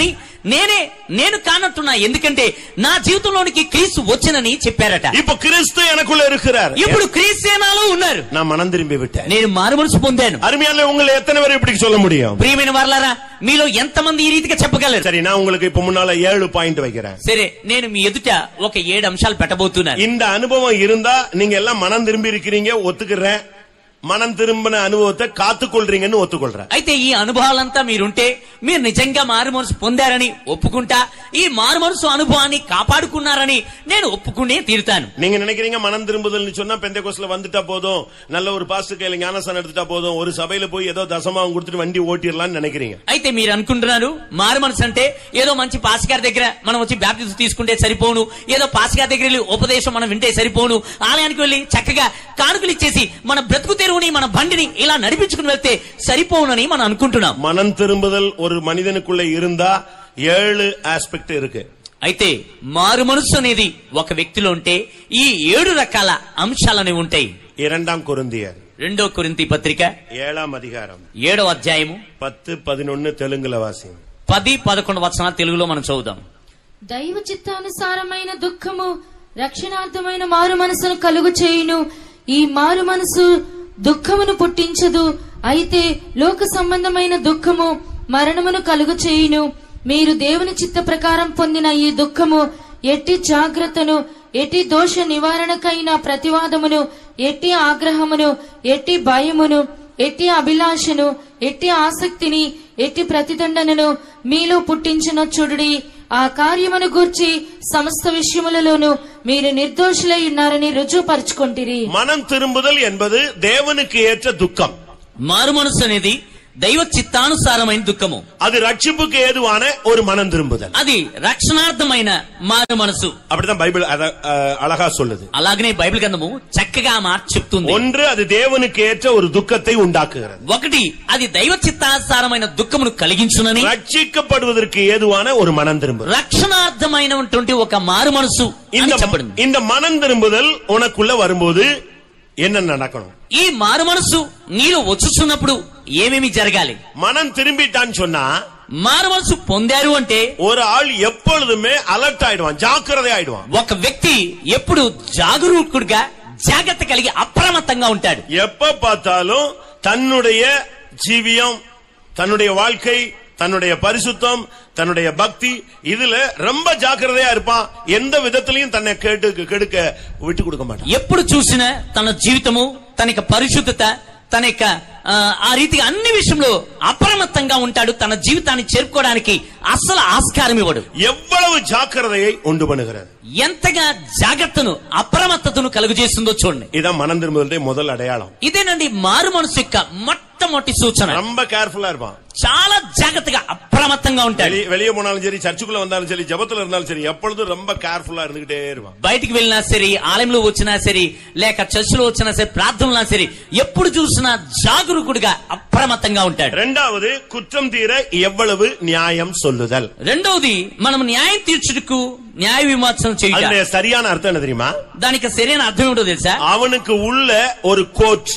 నేనే నేను కానట్టున్నా ఎందుకంటే నా జీవితంలోనికి క్రీస్తు వచ్చనని చెప్పారట இப்ப கிறிஸ்து எனக்குள்ள இருக்கிறார் ఇప్పుడు క్రీస్తేనాలో ఉన్నారు நான் மனம் திரும்பி விட்டேன் నేను మారు మనసు పొందాను அருமையால உங்களை எத்தனை பேர் இப்படி சொல்ல முடியும் ప్రియమైన వారలారా మీలో ఎంతమంది ఈ రీతిగా చెప్పగలరు சரி நான் உங்களுக்கு இப்ப முன்னால ஏழு பாயிண்ட் வைக்கிறேன் సరే నేను మీ ఎదుట ఒక ఏడు అంశాలు పెట్టబోతున్నాను இந்த அனுபவம் இருந்தா நீங்க எல்லாம் மனம் திரும்பி இருக்கிறீங்க ஒத்துக்கிறேன் மனம் திரும்பின அனுபவத்தை காத்துக்கொள்றீங்கன்னு ஒத்துக்கொள்றேன் అయితే ఈ అనుభవాలంతా మీరుంటే మీరు నిజంగా మారు మనసు పొందారని ఒప్పుకుంటా ఈ మారు మనసు అనుభవాన్ని కాపాడుకున్నారని నేను ఒప్పుకునే తీరుతాను நீங்க நினைக்கிறீங்க மனம் திரும்புதல்னு சொன்னா பெந்தகோஸ்ல வந்துட்டா போதும் நல்ல ஒரு பாஸ்ட் கையில ஞானசானம் எடுத்துட்டா போதும் ஒரு சபையில போய் ஏதோ தசமாவும் கொடுத்துட்டு வண்டி ஓட்டிடலாம்னு நினைக்கிறீங்க అయితే మీరు అనుకుంటున్నారు మారు మనసు అంటే ఏదో మంచి పాస్ గారి దగ్గర మనం వచ్చి బ్యాప్టిజం తీసుకుంటే సరిపోను ఏదో పాస్ గారి దగ్గర వెళ్ళి ఉపదేశం మనం వింటే సరిపోను ఆలయానికి వెళ్ళి చక్కగా కానుకలు ఇచ్చేసి మన బ్రతుకు తెరువుని మన బండిని ఇలా నడిపించుకుని వెళ్తే సరిపోనని మనం అనుకుంటున్నాం மனம் திரும்புதல் ஒரு மனிதனுக்குள்ள இருந்தா ஏழு ஆஸ்பெக்ட் இருக்கு అయితే మారు మనసు అనేది ఒక వ్యక్తిలో ఉంటే ఈ ఏడు రకాల అంశాలని ఉంటాయి இரண்டாம் கொருந்தியர் రెండో కొరింతి పత్రిక ஏழாம் அதிகாரம் ఏడో అధ్యాయము பத்து பதினொன்னு தெலுங்குல வாசிங்க పది పదకొండు వచనాలు తెలుగులో మనం చదువుదాం దైవ చిత్తానుసారమైన దుఃఖము రక్షణార్థమైన మారు మనసును కలుగు చేయును ఈ మారు మనసు దుఃఖమును పుట్టించదు అయితే లోక సంబంధమైన దుఃఖము మరణమును కలుగు చేయును మీరు దేవుని చిత్త ప్రకారం పొందిన ఈ దుఃఖము ఎట్టి జాగ్రత్తను ఎట్టి దోష నివారణకైన ప్రతివాదమును ఎట్టి ఆగ్రహమును ఎట్టి భయమును ఎట్టి అభిలాషను ఎట్టి ఆసక్తిని ఎట్టి ప్రతిదండనను మీలో పుట్టించిన చూడుడి ఆ కార్యమును గూర్చి సమస్త విషయములలోనూ మీరు నిర్దోషులై ఉన్నారని రుజువుపరుచుకొంటిరి மனம் திரும்புதல் என்பது தேவனுக்கு ஏற்ற துக்கம் మారు మనసు అనేది దైవ చిత్తానుసారమైన దుఃఖము அது ரட்சிப்புக்கு ஏதுவான ஒரு மனம் திரும்புதல் అది రక్షణార్థమైన మారు మనసు அப்படிதான் பைபிள் அத அஹ், அழகா சொல்லுது అలాగనే బైబిల్ గ్రంథము చక్కగా ఆ మాట చెప్తుంది ஒன்று அது தேவனுக்கு ஏற்ற ஒரு துக்கத்தை உண்டாக்குகிறது ఒకటి అది దైవ చిత్తానుసారమైన దుఃఖమును కలిగించునని ரட்சிக்கப்படுவதற்கு ஏதுவான ஒரு மனம் திரும்புதல் రక్షణార్థమైనటువంటి ఒక మారు మనసు అని இந்த చెప్పబడింది இந்த மனம் திரும்புதல் உனக்குள்ள வரும்போது என்ன நடக்கணும் ఈ మారు మనసు నీలో వచ్చుచున్నప్పుడు ఏమేమి జరగాలి மனம் திரும்பிட்டான்னு சொன்னா మారు మనసు పొందారు అంటే ஒரு ஆள் எப்பொழுதுமே அலர்ட் ஆயிடுவான் ஜாக்கிரதை ஆயிடுவான் ఒక వ్యక్తి ఎప్పుడు జాగరూకుడుగా జాగ్రత్త కలిగి అప్రమత్తంగా ఉంటాడు எப்ப பார்த்தாலும் தன்னுடைய ஜீவியம் தன்னுடைய வாழ்க்கை தன்னுடைய பரிசுத்தம் தன்னுடைய பக்தி இதுல ரொம்ப ஜாக்கிரதையா இருப்பான் எந்த விதத்திலையும் தன்னை கேட்டு கெடுக்க விட்டு கொடுக்க மாட்டான் ఎప్పుడు చూసినా తన జీవితము తన యొక్క పరిశుద్ధత తన యొక్క ఆ, ఆ రీతిగా అన్ని విషయంలో అప్రమత్తంగా ఉంటాడు తన జీవితాన్ని చేరుకోవడానికి అస్సలు ఆస్కారం ఇవ్వడు எவ்வளவு ஜாக்கிரதையை உண்டு பண்ணுகிறது ఎంతగా జాగ్రత్తను అప్రమత్తతను కలుగు చేస్తుందో చూడండి இதான் மனம் திரும்புதலுடைய முதல் அடையாளம் ఇదేనండి మారు మనసు యొక్క మొట్టమొదటి సూచన ரொம்ப கேர்ஃபுல்லா இருப்பான் చాలా జాగ్రత్తగా అప్రమత్తంగా ఉంటాడు வெளிய- வெளியே போனாலும் சரி சர்ச்சுக்குள்ள வந்தாலும் சரி ஜெபத்துல இருந்தாலும் சரி எப்பொழுதும் ரொம்ப கேர்ஃபுல்லா இருந்துகிட்டே இருப்பான் బయటికి వెళ్ళినా సరే ఆలయంలో వచ్చినా సరే లేక చర్చిలో వచ్చినా సరే ప్రార్థనలా సరే ఎప్పుడు చూసినా జాగరూకుడుగా అప్రమత్తంగా ఉంటాడు ரெண்டாவது குற்றம் தீர எவ்வளவு நியாயம் சொல்லுதல் రెండవది మనం న్యాయం తీర్చుటకు న్యాయ విమర్శనం చేయాలి அதனுடைய சரியான அர்த்தம் என்ன தெரியுமா దానికి సరైన అర్థం ఏంటో తెలుసా அவனுக்கு உள்ள ஒரு கோட்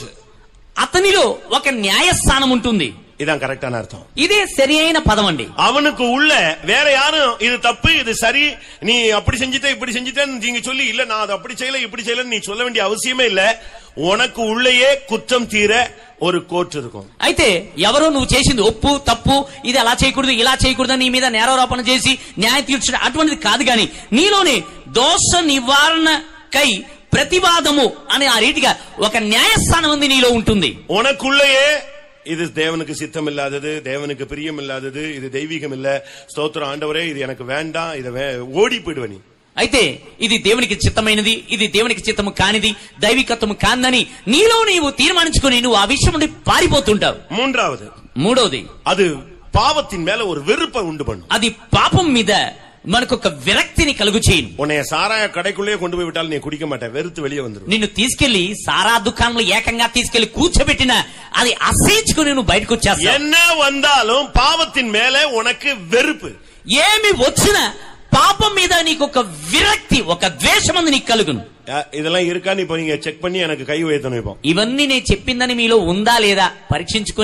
అతనిలో ఒక న్యాయస్థానం ఉంటుంది இதான் கரெக்டான அர்த்தம் ఇదే సరి అయిన పదం అండి அவனுக்கு உள்ள வேற யாரும் இது தப்பு இது சரி நீ அப்படி செஞ்சுட்ட இப்படி செஞ்சுட்டேன்னு நீங்க சொல்லி இல்ல நான் அதை அப்படி செய்யல இப்படி செய்யல நீ சொல்ல வேண்டிய அவசியமே இல்ல உனக்கு உள்ளேயே குற்றம் தீர ஒரு கோட் இருக்கும் అయితే ఎవరో నువ్వు చేసింది ఒప్పు తప్పు ఇది అలా చేయకూడదు ఇలా చేయకూడదు నీ మీద నేరారోపణ చేసి న్యాయం తీర్చడం అటువంటిది కాదు గాని నీలోనే దోష నివారణకై ప్రతివాదము అనే ఆ రీతిగా ఒక న్యాయస్థానం ఉంది నీలో ఉంటుంది உனக்குள்ளேயே இது தேவனுக்கு சித்தம் இல்லாதது தேவனுக்கு பிரியம் இல்லாதது இது தெய்வீகம் இல்ல ஸ்தோத்திரம் ஆண்டவரே இது எனக்கு வேண்டாம் இதை வே- ஓடி போயிடுவ நீ అయితే ఇది దేవునికి చిత్తమైనది ఇది దేవునికి చిత్తము కానిది దైవికత్వము కాందని నీలో నీవు తీర్మానించుకుని నువ్వు ఆ విషయం నుండి పారిపోతుంటావు மூன்றாவது మూడవది அது பாவத்தின் மேல ஒரு வெறுப்பை உண்டு பண்ணும் అది పాపం మీద మనకు ఒక విరక్తిని కలుగు చేయను உன்னைய சாராய கடைக்குள்ளேயே கொண்டு போய் விட்டாலும் நீ குடிக்க மாட்டே வெறுத்து வெளியே வந்துடும் నిన్ను తీసుకెళ్లి సారా దుకాణంలో ఏకంగా తీసుకెళ్లి కూర్చోబెట్టిన అది అసహించుకుని నువ్వు బయటకు వచ్చేస్తావు என்ன வந்தாலும் பாவத்தின் மேல உனக்கு வெறுப்பு ఏమి వచ్చినా పాపం మీద నీకు ఒక విరక్తి ఒక ద్వేషం అంది నీకు కలుగును அஹ், இதெல்லாம் இருக்கான்னு இப்ப நீங்க செக் பண்ணி எனக்கு கை உயர்த்தணும் இப்போ ఇవన్నీ నేను చెప్పిందని మీలో ఉందా లేదా పరీక్షించుకుని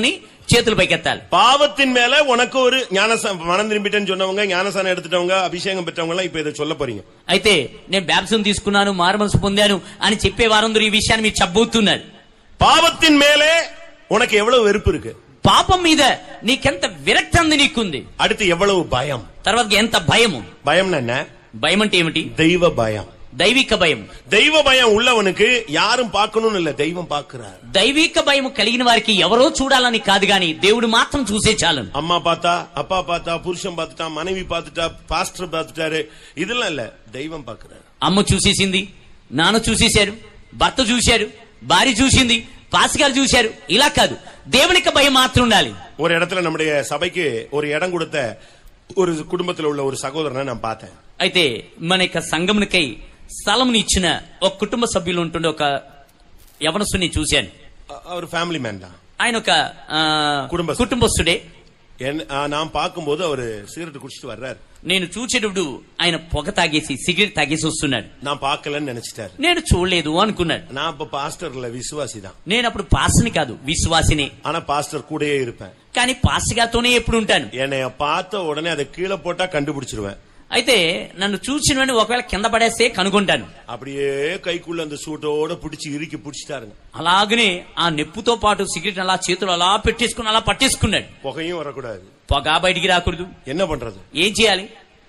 చేతులు పైకెత్తాలి பாவத்தின் மேல உனக்கு ஒரு ஞானச மனம் திரும்பிட்டேன்னு சொன்னவங்க ஞானசானம் எடுத்துட்டவங்க அபிஷேகம் பெற்றவங்க எல்லாம் இப்ப இதை சொல்ல போறீங்க అయితే నేను బ్యాప్సం తీసుకున్నాను మారుమనసు పొందాను అని చెప్పే వారందరూ ఈ విషయాన్ని మీరు చెప్పబోతున్నారు பாவத்தின் மேலே உனக்கு எவ்வளவு வெறுப்பு இருக்கு పాపం మీద నీకెంత విరక్తి అంది నీకుంది அடுத்து எவ்வளவு பயம் తర్వాత ఎంత భయము பயம்னா என்ன భయం అంటే ఏమిటి தெய்வ பயம் దైవిక భయం தெய்வ பயம் உள்ளவனுக்கு யாரும் பார்க்கணும்னு இல்ல தெய்வம் பார்க்கிறார் దైవిక భయం కలిగిన వారికి ఎవరో చూడాలని కాదు గాని దేవుడు మాత్రం చూసే చాలు அம்மா பார்த்தா அப்பா பார்த்தா புருஷன் பார்த்துட்டான் மனைவி பார்த்துட்டா பாஸ்டர் பார்த்துட்டாரு இதெல்லாம் இல்ல தெய்வம் பார்க்கிறார் అమ్మ చూసేసింది నాన్న చూసేశారు భర్త చూశారు భార్య చూసింది పాసిగారు చూశారు ఇలా కాదు దేవునికి భయం మాత్రం ఉండాలి ஒரு இடத்துல நம்முடைய சபைக்கு ஒரு இடம் கொடுத்த ஒரு குடும்பத்துல உள்ள ஒரு சகோதரனை நான் பார்த்தேன் అయితే మన యొక్క సంఘమునికై స్థలంని ఇచ్చిన ఒక కుటుంబ సభ్యులు ఉంటుండే ఒక యవనస్తుని చూశాను அ- அவர் ஃபேமிலி மேன் தான் ఆయన ఒక ఆ, కుటుంబస్థుడు. కుటుంబస్తుడే என்- ஆ, நான் பார்க்கும்போது அவர் சிகரெட் குடிச்சிட்டு வர்றாரு నేను చూచేటప్పుడు ఆయన పొగ తాగేసి సిగరెట్ తాగేసి వస్తున్నాడు நான் பார்க்கலன்னு நினைச்சிட்டாரு నేను చూడలేదు అనుకున్నాడు நான் அப்ப பாஸ்டர்ல விசுவாசி தான் నేను అప్పుడు పాస్ని కాదు విశ్వాసిని ஆனா பாஸ்டர் கூடயே இருப்பேன் కానీ పాస్గాతోనే ఎప్పుడు ఉంటాను என்னைய பார்த்த உடனே அதை கீழே போட்டா கண்டுபிடிச்சிருவேன் అయితే నన్ను చూసిన వెంటనే ఒకవేళ కింద పడేస్తే కనుగొంటాను அப்படியே கைக்குள்ள அந்த சூட்டோட பிடிச்சி இறுக்கி பிடிச்சிட்டாருங்க అలాగనే ఆ నెప్పుతో పాటు సిగరెట్ అలా చేతులు అలా పెట్టేసుకుని అలా పట్టేసుకున్నాడు புகையும் வரக்கூடாது పొగ బయటికి రాకూడదు என்ன பண்றது ఏం చేయాలి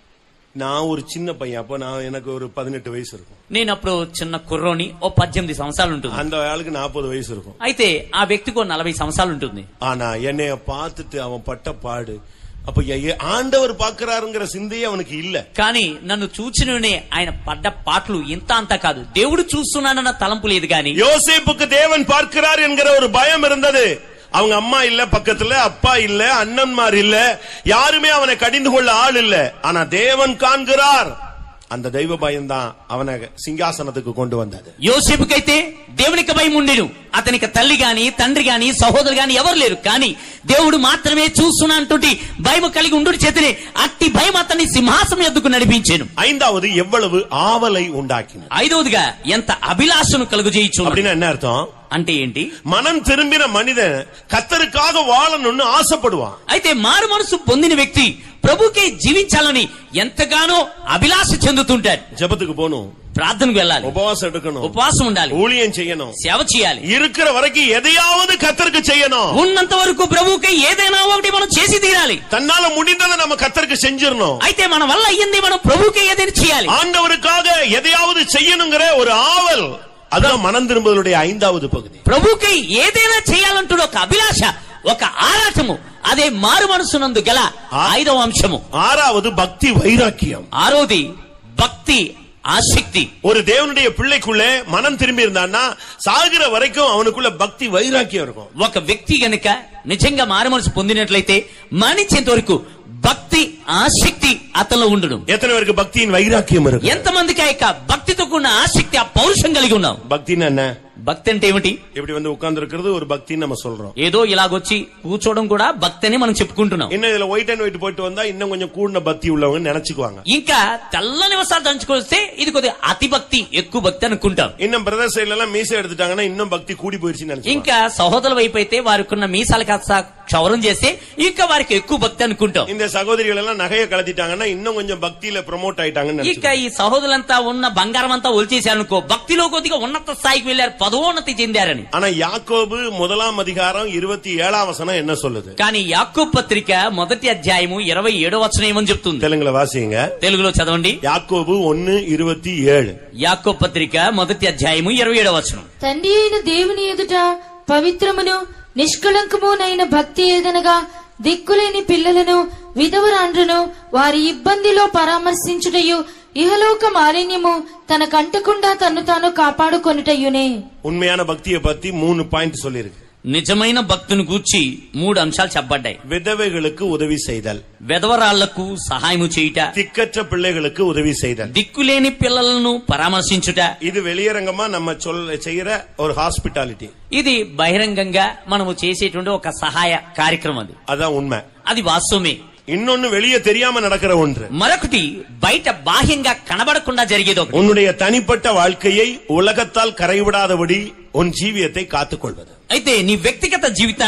நான் ஒரு சின்ன பையன் அப்ப நான் எனக்கு ஒரு பதினெட்டு வயசு இருக்கும் నేను అప్పుడు చిన్న కుర్రోని ఓ పద్దెనిమిది సంవత్సరాలు ఉంటుంది அந்த ஆளுக்கு நாற்பது வயசு இருக்கும் అయితే ఆ వ్యక్తికి ఓ నలభై సంవత్సరాలు ఉంటుంది ஆனா என்னைய பார்த்துட்டு அவன் பட்ட பாடு அப்ப எ- எ- ஆண்டவர் பாக்குறாருங்கிற சிந்தையே அவனுக்கு இல்ல కానీ నన్ను చూచిననే ఆయన పడ్డ పాటలు ఇంత అంత కాదు దేవుడు చూస్తున్నాడన్న తలంపు లేదు గాని யோசேப்புக்கு தேவன் பார்க்கிறார் என்கிற ஒரு பயம் இருந்தது அவங்க அம்மா இல்ல பக்கத்துல அப்பா இல்ல அண்ணன்மார் இல்ல யாருமே அவனை கடிந்து கொள்ள ஆள் இல்ல ஆனா தேவன் காண்கிறார் அந்த தெய்வ பயம் தான் அவனை சிங்காசனத்துக்கு கொண்டு வந்தது యోసేపుకైతే దేవునికి భయం ఉండేను అతనికి తల్లి గాని తండ్రి గాని సహోదరు గాని ఎవరు లేరు కానీ దేవుడు మాత్రమే చూస్తున్నా అంటుంటి భయం కలిగి ఉండు చేతనే అట్టి భయం అతన్ని సింహాసనం ఎద్దుకు నడిపించాను ஐந்தாவது எவ்வளவு ஆவலை உண்டாக்கினது ఐదవదిగా ఎంత అభిలాషను కలుగజేయచ్చు அப்படின்னா என்ன அர்த்தம் అంటే ఏంటి மனம் திரும்பின மனிதன் கத்தருக்காக வாழணும்னு ஆசைப்படுவான் అయితే మారు మనసు పొందిన వ్యక్తి ప్రభుకే జీవించాలని ఎంతగానో అభిలాష చెందుతుంటాడు ஜெபத்துக்கு போகணும் ప్రార్థనకు వెళ్ళాలి உபவாசம் எடுக்கணும் ఉపవాసం ఉండాలి ஊழியம் செய்யணும் సేవ చేయాలి இருக்கிற வரைக்கும் எதையாவது கத்தருக்கு செய்யணும் ఉన్నంత వరకు ప్రభువుకై ఏదైనా ఒకటి మనం చేసి తీరాలి தன்னால முடிந்ததை நம்ம கத்தருக்கு செஞ்சிடணும் అయితే మన వల్ల అయ్యింది మనం ప్రభువుకే ఏదైనా చేయాలి ஆண்டவருக்காக எதையாவது செய்யணுங்கிற ஒரு ஆவல் அதான் மனம் திரும்புதலுடைய ஐந்தாவது பகுதி ప్రభువుకై ఏదైనా చేయాలంటున్న ఒక అభిలాష ఒక ఆరాటము అదే మారు మనసునందు గల ఐదవ అంశము ஆறாவது பக்தி வைராக்கியம் ఆరోది భక్తి ఆసక్తి ஒரு தேவனுடைய பிள்ளைக்குள்ளே மனம் திரும்பி இருந்தான்னா சாகிற வரைக்கும் அவனுக்குள்ள பக்தி வைராக்கியம் இருக்கும் ఒక వ్యక్తి గనుక నిజంగా మారు మనసు పొందినట్లయితే మరణించేంత వరకు భక్తి ఆసక్తి అతనిలో ఉండడం எத்தனை பேருக்கு பக்தியின் வைராக்கியம் இருக்கு ఎంతమందికి ఆ యొక్క భక్తితో కూడిన ఆసక్తి ఆ పౌరుషం కలిగి ఉన్నాం பக்தின்னா என்ன భక్తి అంటే ఏమిటి இப்படி வந்து உட்கார்ந்து இருக்கிறது ஒரு பக்தின்னு நம்ம சொல்றோம் ఏదో ఇలాగొచ్చి కూర్చోవడం కూడా భక్తి అని మనం చెప్పుకుంటున్నాం இன்னும் இதுல ஒயிட் அண்ட் ஒயிட் போயிட்டு வந்தா இன்னும் கொஞ்சம் கூடின பக்தி உள்ளவங்க நினைச்சுக்குவாங்க ఇంకా తెల్ల నివసాలు దంచుకొస్తే ఇది కొద్దిగా అతి భక్తి ఎక్కువ భక్తి అనుకుంటాం இன்னும் பிரதர் சைடுல எல்லாம் மீசை எடுத்துட்டாங்கன்னா இன்னும் பக்தி கூடி போயிருச்சுன்னு நினைச்சுக்குவாங்க ఇంకా సహోదరుల వైపు అయితే వారికి ఉన్న మీసాలు కాస్త క్షవరం చేస్తే ఇంకా వారికి ఎక్కువ భక్తి అనుకుంటాం இந்த సగోదరిகள் எல்லாம் நகையை கலத்திட்டாங்கன்னா இன்னும் கொஞ்சம் பக்தியில ப்ரொமோட் ஆயிட்டாங்கன்னு ఇక நினைச்சுக்குவாங்க. ఈ సహోదరులంతా ఉన్న బంగారం అంతా ఒలిచేశారనుకో భక్తిలో కొద్దిగా ఉన్నత స్థాయికి వెళ్లారు పదోన్నతి చెందారని ஆனா யாக்கோபு முதலாம் அதிகாரம் இருபத்தி ஏழாம் வசனம் என்ன சொல்லுது కానీ యాకో పత్రిక మొదటి అధ్యాయము ఇరవై ఏడో వచనం ఏమని చెప్తుంది தெலுங்குல வாசிங்க తెలుగులో చదవండి யாக்கோபு ஒன்னு இருபத்தி ஏழு యాకో పత్రిక మొదటి అధ్యాయము ఇరవై ఏడో వచనం తండ్రి అయిన దేవుని ఎదుట పవిత్రమును నిష్కళంకమునైన భక్తి ఏదనగా దిక్కులేని పిల్లలను విధవరాండ్రును వారి ఇబ్బందిలో పరామర్శించుటయు ఇహలోక మాలిన్యము తన కంటకుండా తన్ను తాను కాపాడుకొనుటయునే உண்மையான பக்தியை பத்தி மூணு பாயிண்ட் சொல்லியிருக்கு నిజమైన భక్తుని గూర్చి మూడు అంశాలు చెప్పబడ్డాయి விதவைகளுக்கு உதவி செய்தல் వెధవరాళ్లకు సహాయము చేయుట திக்கற்ற பிள்ளைகளுக்கு உதவி செய்தல் దిక్కులేని పిల్లలను పరామర్శించుట இது வெளியரங்கமா நம்ம சொல்ல செய்யற ஒரு ஹாஸ்பிட்டாலிட்டி ఇది బహిరంగంగా మనము చేసేటువంటి ఒక సహాయ కార్యక్రమం అది அதான் உண்மை అది వాస్తవమే இன்னொன்னு வெளியே தெரியாம நடக்கிற ஒன்று మరొకటి బయట బాహ్యంగా కనబడకుండా జరిగేది ఒకటి உன்னுடைய தனிப்பட்ட வாழ்க்கையை உலகத்தால் கரைவிடாதபடி உன் ஜீவியத்தை காத்துக்கொள்வது అయితే నీ వ్యక్తిగత జీవితాన్ని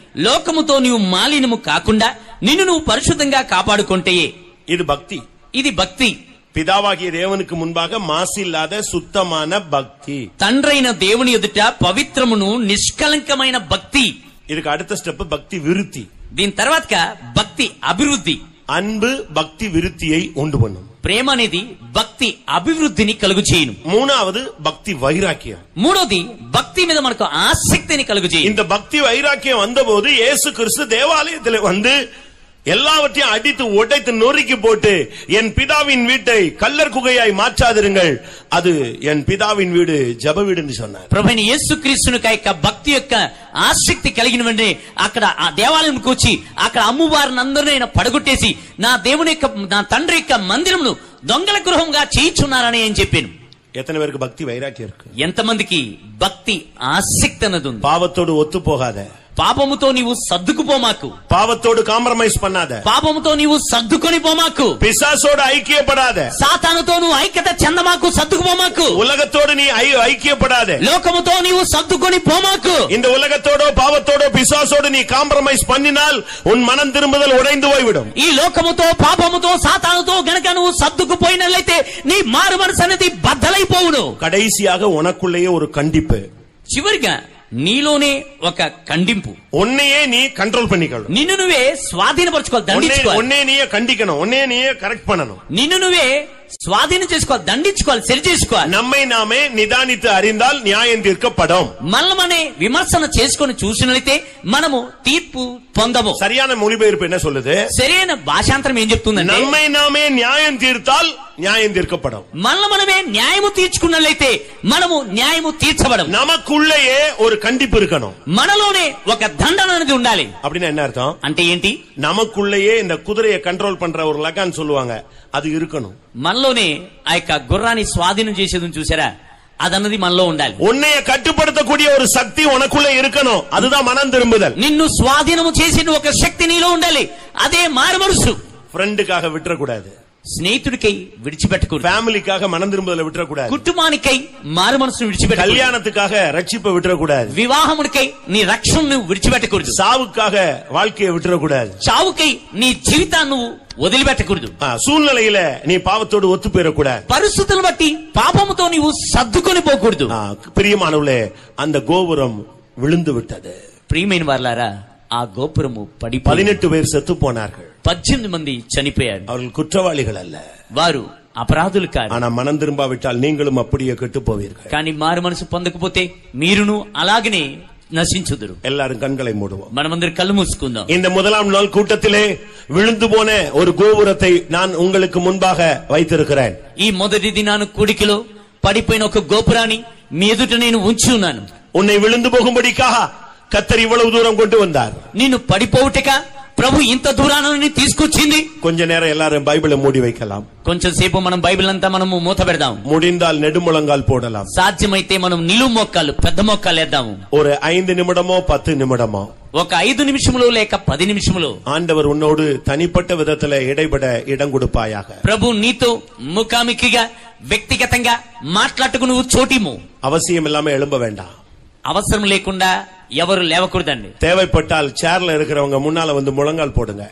లోకముతో నీవు మాలినము కాకుండా నిన్ను నువ్వు పరిశుద్ధంగా కాపాడుకుంటే இது பக்தி ఇది భక్తి பிதாவாகிய தேவனுக்கு முன்பாக மாசில்லாத சுத்தமான பக்தி తండ్రైన దేవుని ఎదుట పవిత్రమును నిష్కలంకమైన భక్తి இதுக்கு அடுத்த ஸ்டெப் பக்தி விருத்தி దీని తర్వాత భక్తి అభివృద్ధి அன்பு பக்தி விருத்தியை உண்டு பண்ணும் ప్రేమ అనేది భక్తి అభివృద్ధిని కలుగు చేయను மூணாவது பக்தி வைராக்கியம் మూడోది భక్తి మీద మనకు ఆసక్తిని కలుగు చేయను இந்த பக்தி வைராக்கியம் வந்தபோது இயேசு கிறிஸ்து தேவாலயத்தில் வந்து எல்லாவற்றையும் அடித்து உடைத்து நொறுக்கி போட்டு என் பிதாவின் வீட்டை கல்லர் குகையாய் மாற்றாதிருங்கள் அது என் பிதாவின் வீடு ஜப வீடுன்னு சொன்னார் ప్రభుని యేసుక్రీస్తుని యొక్క భక్తి యొక్క ఆసక్తి కలిగిన వెంటనే అక్కడ ఆ దేవాలయంకి వచ్చి అక్కడ అమ్మవారిని అందరినీ ఆయన పడగొట్టేసి నా దేవుని యొక్క నా తండ్రి యొక్క మందిరమును దొంగల గృహంగా చేయించున్నారని ఆయన చెప్పాను எத்தனை பேருக்கு பக்தி வைராக்கியம் இருக்கு ఎంతమందికి భక్తి ఆసక్తి అన్నది ఉంది பாவத்தோடு ஒத்து போகாத పాపముతో నీవు సర్దుకుపోమాకు பாவத்தோடு காம்ப்ரமைஸ் பண்ணாத పాపముతో నీవు సర్దుకొని పోమాకు பிசாசோடு ஐக்கியப்படாத సాతానుతో నువ్వు ఐక్యత చెందమాకు సర్దుకుపోమాకు உலகத்தோடு நீ ஐ- ஐக்கியப்படாத లోకముతో నీవు సర్దుకొని పోమాకు இந்த உலகத்தோடோ பாவத்தோடோ பிசாசோடு நீ காம்ப்ரமைஸ் பண்ணினால் உன் மனம் திரும்புதல் உடைந்து போய்விடும் ఈ లోకముతో పాపముతో సాతానుతో గనక నువ్వు సర్దుకుపోయినట్లయితే నీ మారు మనసు అనేది బద్దలైపోవును கடைசியாக உனக்குள்ளேயே ஒரு கண்டிப்பு చివరిగా నీలోనే ఒక ఖండింపు உன்னையே நீ கண்ட்ரோல் பண்ணிக்கணும் నిన్ను నువ్వే స్వాధీనపరచుకోవాలి உன்னை దండించుకోవాలి உன்னையே நீயே கண்டிக்கணும் உன்னையே நீயே கரெக்ட் பண்ணணும் నిన్ను నువ్వే స్వాధీనం చేసుకోవాలి దండించుకోవాలి సరి చేసుకోవాలి நம்மை நாமே நிதானித்து அறிந்தால் நியாயம் தீர்க்கப்படும் మనమనే విమర్శన చేసుకొని చూసినట్లయితే మనము తీర్పు పొందము சரியான மொழிபெயர்ப்பு என்ன சொல்லுது సరైన భాషాంతరం ఏం చెప్తుందంటే நம்மை நாமே நியாயம் தீர்த்தால் நியாயம் தீர்க்கப்படும் మనల్ని మనమే న్యాయము తీర్చుకున్నట్లయితే మనము న్యాయము తీర్చబడం நமக்குள்ளேயே ஒரு கண்டிப்பு இருக்கணும் మనలోనే ఒక దండన అనేది ఉండాలి அப்படின்னா என்ன అర్థం అంటే ఏంటి நமக்குள்ளேயே இந்த குதிரையை கண்ட்ரோல் பண்ற ஒரு லகான் சொல்லுவாங்க அது இருக்கணும் మనలోనే ఆ యొక్క గుర్రాన్ని స్వాధీనం చేసేది చూసారా అదన్నది మనలో ఉండాలి உன்னைய கட்டுப்படுத்தக்கூடிய ஒரு சக்தி உனக்குள்ள இருக்கணும் அதுதான் மனம் திரும்புதல் నిన్ను స్వాధీనము చేసిన ఒక శక్తి నీలో ఉండాలి అదే మారుమరుసు ஃப்ரெண்டுக்காக விட்டுறக்கூடாது స్నేహితుడికై విడిచిపెట్టకూడదు ஃபேமிலிக்காக மனம் திரும்புதலை விட்டுறக்கூடாது కుటుంబానికై మారు మనసును విడిచిపెట్టకూడదు கல்யாணத்துக்காக ரட்சிப்பை விட்டுறக்கூடாது వివాహముడికై నీ రక్షణను విడిచిపెట్టకూడదు சாவுக்காக வாழ்க்கையை விட்டுறக்கூடாது చావుకై నీ జీవితాన్ని నువ్వు వదిలిపెట్టకూడదు ஆ, சூழ்நிலையில நீ பாவத்தோடு ஒத்து போயிடக்கூடாது పరిస్థితులను బట్టి పాపముతో నీవు సర్దుకొని పోకూడదు ஆ, பிரியமானவளே அந்த கோபுரம் விழுந்து விட்டது ప్రియమైన వార్లారా ఆ గోపురము పడి பதினெட்டு பேர் செத்து போனார்கள் పద్దెనిమిది మంది చనిపోయారు அவர்கள் குற்றவாளிகள் அல்ல వారు అపరాధులు కాదు ஆனா மனம் திரும்பாவிட்டால் நீங்களும் அப்படியே கெட்டு போவீர்கள் కానీ మారు మనసు పొందకపోతే మీరును అలాగనే నశించుదురు எல்லாரும் கண்களை மூடுவோம் మనమందరం కళ్ళు మూసుకుందాం இந்த முதலாம் நாள் கூட்டத்திலே விழுந்து போன ஒரு கோபுரத்தை நான் உங்களுக்கு முன்பாக வைத்திருக்கிறேன் ఈ మొదటి దినాను కూడికలో పడిపోయిన ఒక గోపురాన్ని మీ ఎదుట నేను ఉంచి ఉన్నాను உன்னை விழுந்து போகும்படிக்காக கத்தர் இவ்வளவு தூரம் கொண்டு வந்தார் నిన్ను పడిపోవుటక ప్రభు ఇంత దూరాన్ని తీసుకొచ్చింది கொஞ்ச நேரம் எல்லாரும் பைபிளை மூடி வைக்கலாம் కొంచెం సేపు మనం బైబిల్ అంతా మనము మూత పెడదాం முடிந்தால் நெடுமுழங்கால் போடலாம் సాధ్యమైతే మనం నిలువు మొక్కలు పెద్ద మొక్కలు వేద్దాము ஒரு ஐந்து நிமிடமோ பத்து நிமிடமோ ఒక ఐదు నిమిషములు లేక పది నిమిషములు ஆண்டவர் உன்னோடு தனிப்பட்ட விதத்துல இடைபட இடம் கொடுப்பாயாக ప్రభు నీతో ముఖాముఖిగా వ్యక్తిగతంగా మాట్లాడుకు నువ్వు చోటిము அவசியம் இல்லாம எழும்ப வேண்டாம் అవసరం లేకుండా ఎవరు లేవకూడదండి தேவைப்பட்டால் சேர்ல இருக்கிறவங்க முன்னால வந்து முழங்கால் போடுங்க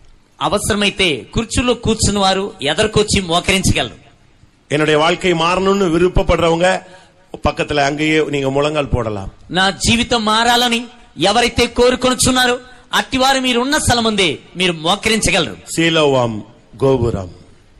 అవసరమైతే కుర్చీలో కూర్చున్న వారు ఎదరికొచ్చి మోకరించగలరు என்னுடைய வாழ்க்கை மாறணும்னு விருப்பப்படுறவங்க பக்கத்துல அங்கேயே நீங்க முழங்கால் போடலாம் నా జీవితం మారాలని ఎవరైతే కోరుకొనుచున్నారో అట్టివారు మీరున్న స్థలం ముందే మీరు మోకరించగలరు சீலோவாம் கோபுரம்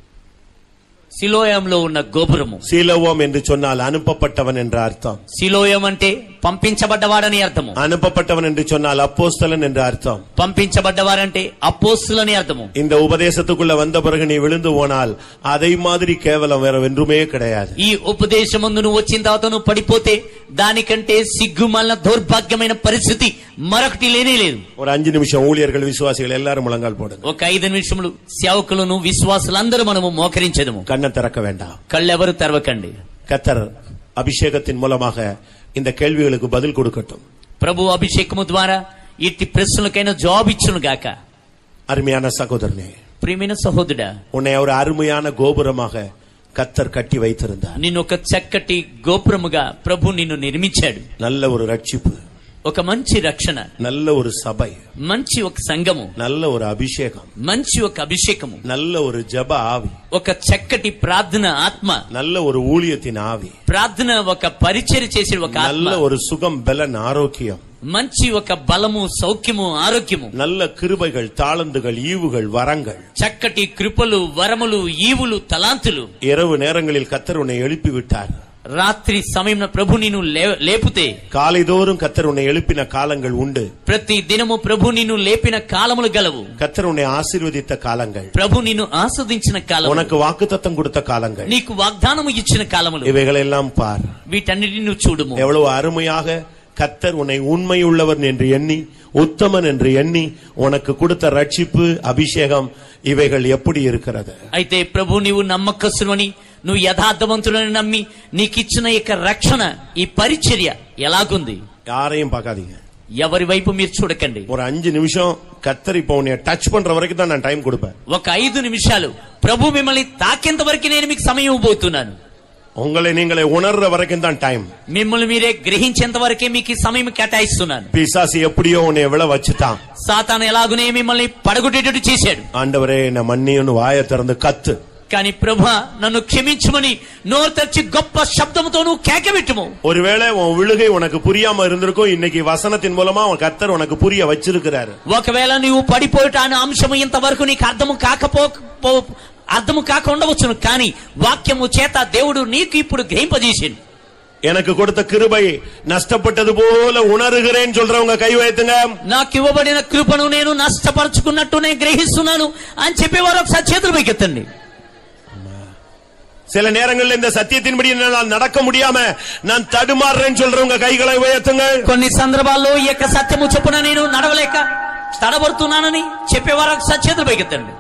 శిలోయంలో ఉన్న గోపురము சீலோவாம் என்று சொன்னால் அனுப்பப்பட்டவன் என்ற அர்த்தம் శిలోయం అంటే పంపించబడ్డవాడని అర్థము அனுப்பப்பட்டவன் என்று சொன்னால் அப்போஸ்தலன் என்ற அர்த்தம் పంపించబడ్డవారంటే అపోస్తులని అర్థము இந்த உபதேசத்துக்குள்ள வந்த பிறகு நீ விழுந்து போனால் அதை மாதிரி கேவலம் வேற வென்றுமே கிடையாது ఈ ఉపదేశం ముందు నువ్వు వచ్చిన తర్వాత నువ్వు పడిపోతే దానికంటే సిగ్గుమాలిన దౌర్భాగ్యమైన పరిస్థితి మరొకటి లేనే లేదు ஒரு அஞ்சு நிமிஷம் ஊழியர்கள் விசுவாசிகள் எல்லாரும் முழங்கால் போடுங்க ఒక ఐదు నిమిషములు సేవకులను విశ్వాసులందరూ మనము మోకరించదము கண்ணை திறக்க வேண்டாம் కళ్ళెవరు తెరవకండి கத்தர் அபிஷேகத்தின் மூலமாக இந்த கேள்விகளுக்கு பதில் கொடுக்கட்டும் ప్రభు అభిషేకము ద్వారా ఇట్టి ప్రశ్నలకైనా జవాబు ఇచ్చును గాక அருமையான சகோதரனே ప్రియమైన సహోదరుడా உன்னை ஒரு அருமையான கோபுரமாக கத்தர் கட்டி வைத்திருந்தார் నిన్ను ఒక చక్కటి గోపురముగా ప్రభు నిన్ను నిర్మించాడు நல்ல ஒரு ரட்சிப்பு ఒక మంచి రక్షణ நல்ல ஒரு சபை మంచి ఒక సంఘము நல்ல ஒரு அபிஷேகம் మంచి ఒక అభిషేకము நல்ல ஒரு ஜெப ஆவி ఒక చక్కటి ప్రార్థన ఆత్మ நல்ல ஒரு ஊழியத்தின் ஆவி ప్రార్థన ఒక పరిచయ చేసే ఒక நல்ல ఆత్మ ஒரு சுகம் பலன் ஆரோக்கியம் మంచి ఒక బలము సౌఖ్యము ఆరోగ్యము நல்ல கிருபைகள் தாளந்துகள் ஈவுகள் வரங்கள் చక్కటి కృపలు వరములు ఈవులు తలాంతులు இரவு நேரங்களில் கத்தர் உன்னை எழுப்பி விட்டார் రాత్రి సమయం ప్రభు నిన్ను లే- లేపితే காலைதோறும் கத்தர் உன்னை எழுப்பின காலங்கள் உண்டு ప్రతి దినము ప్రభు నిన్ను లేపిన కాలములు గలవు கத்தர் உன்னை ஆசீர்வதித்த காலங்கள் ప్రభు నిన్ను ఆస్వాదించిన కాలము உனக்கு வாக்குத்தத்தம் கொடுத்த காலங்கள் నీకు వాగ్దానము ఇచ్చిన కాలములు இவைகளெல்லாம் பார் వీటన్నిటిని నువ్వు చూడుము எவ்வளவு அருமையாக கத்தர் உன்னை உண்மை உள்ளவர் என்று எண்ணி உத்தமன் என்று எண்ணி உனக்கு கொடுத்த ரட்சிப்பு அபிஷேகம் இவைகள் எப்படி இருக்கிறது అయితే ప్రభు నీవు నమ్మకస్తుని నువ్వు యథార్థవంతులని నమ్మి నీకిచ్చిన యొక్క రక్షణ ఈ పరిచర్య ఎలాగుంది யாரையும் பார்க்காதீங்க ఎవరి వైపు మీరు చూడకండి ஒரு அஞ்சு நிமிஷம் கத்தர் இப்போ உன்னை டச் பண்ற வரைக்கும் தான் நான் டைம் கொடுப்பேன் ఒక ఐదు నిమిషాలు ప్రభు మిమ్మల్ని తాకేంత వరకు నేను మీకు సమయం ఇవ్వబోతున్నాను உங்களை நீங்களே உணர்ற வரைக்கும் தான் டைம் మిమ్మల్ని మీరే గ్రహించేంత వరకే మీకు ఈ సమయం కేటాయిస్తున్నాను பிசாசு எப்படியோ உன்னை விழ வச்சுட்டான் సాతాను ఎలాగునే మిమ్మల్ని పడగొట్టేటట్టు చేశాడు ஆண்டவரே என்ன மன்னியுன்னு வாயை திறந்து கத்து కానీ ప్రభా నన్ను క్షమించమని నోరు తెరిచి గొప్ప శబ్దముతో నువ్వు కేకబెట్టుము ஒருவேளை உன் விழுகை உனக்கு புரியாம இருந்திருக்கும் இன்னைக்கு வசனத்தின் மூலமா உன் கத்தர் உனக்கு புரிய வச்சிருக்கிறாரு ఒకవేళ నువ్వు పడిపోయిట అనే అంశము ఇంతవరకు నీకు అర్థము కాకపో పో- అర్థము కాక ఉండవచ్చును కానీ వాక్యము చేత దేవుడు నీకు ఇప్పుడు గ్రహింపజేసిండు எனக்கு கொடுத்த கிருபை நஷ்டப்பட்டது போல உணர்கிறேன்னு சொல்றவங்க கை வைத்துங்க నాకు ఇవ్వబడిన కృపను నేను నష్టపరుచుకున్నట్టు నేను గ్రహిస్తున్నాను అని చెప్పేవారు ఒకసారి చేతులు పైకెత్తండి சில நேரங்கள்ல இந்த சத்தியத்தின்படி என்னால் நடக்க முடியாம நான் தடுமாறுறேன்னு சொல்றவங்க கைகளை உயர்த்துங்க కొన్ని సందర్భాల్లో ఈ యొక్క సత్యము చొప్పున నేను నడవలేక తడబడుతున్నానని చెప్పేవారు ఒకసారి చేతులు పైకెత్తండి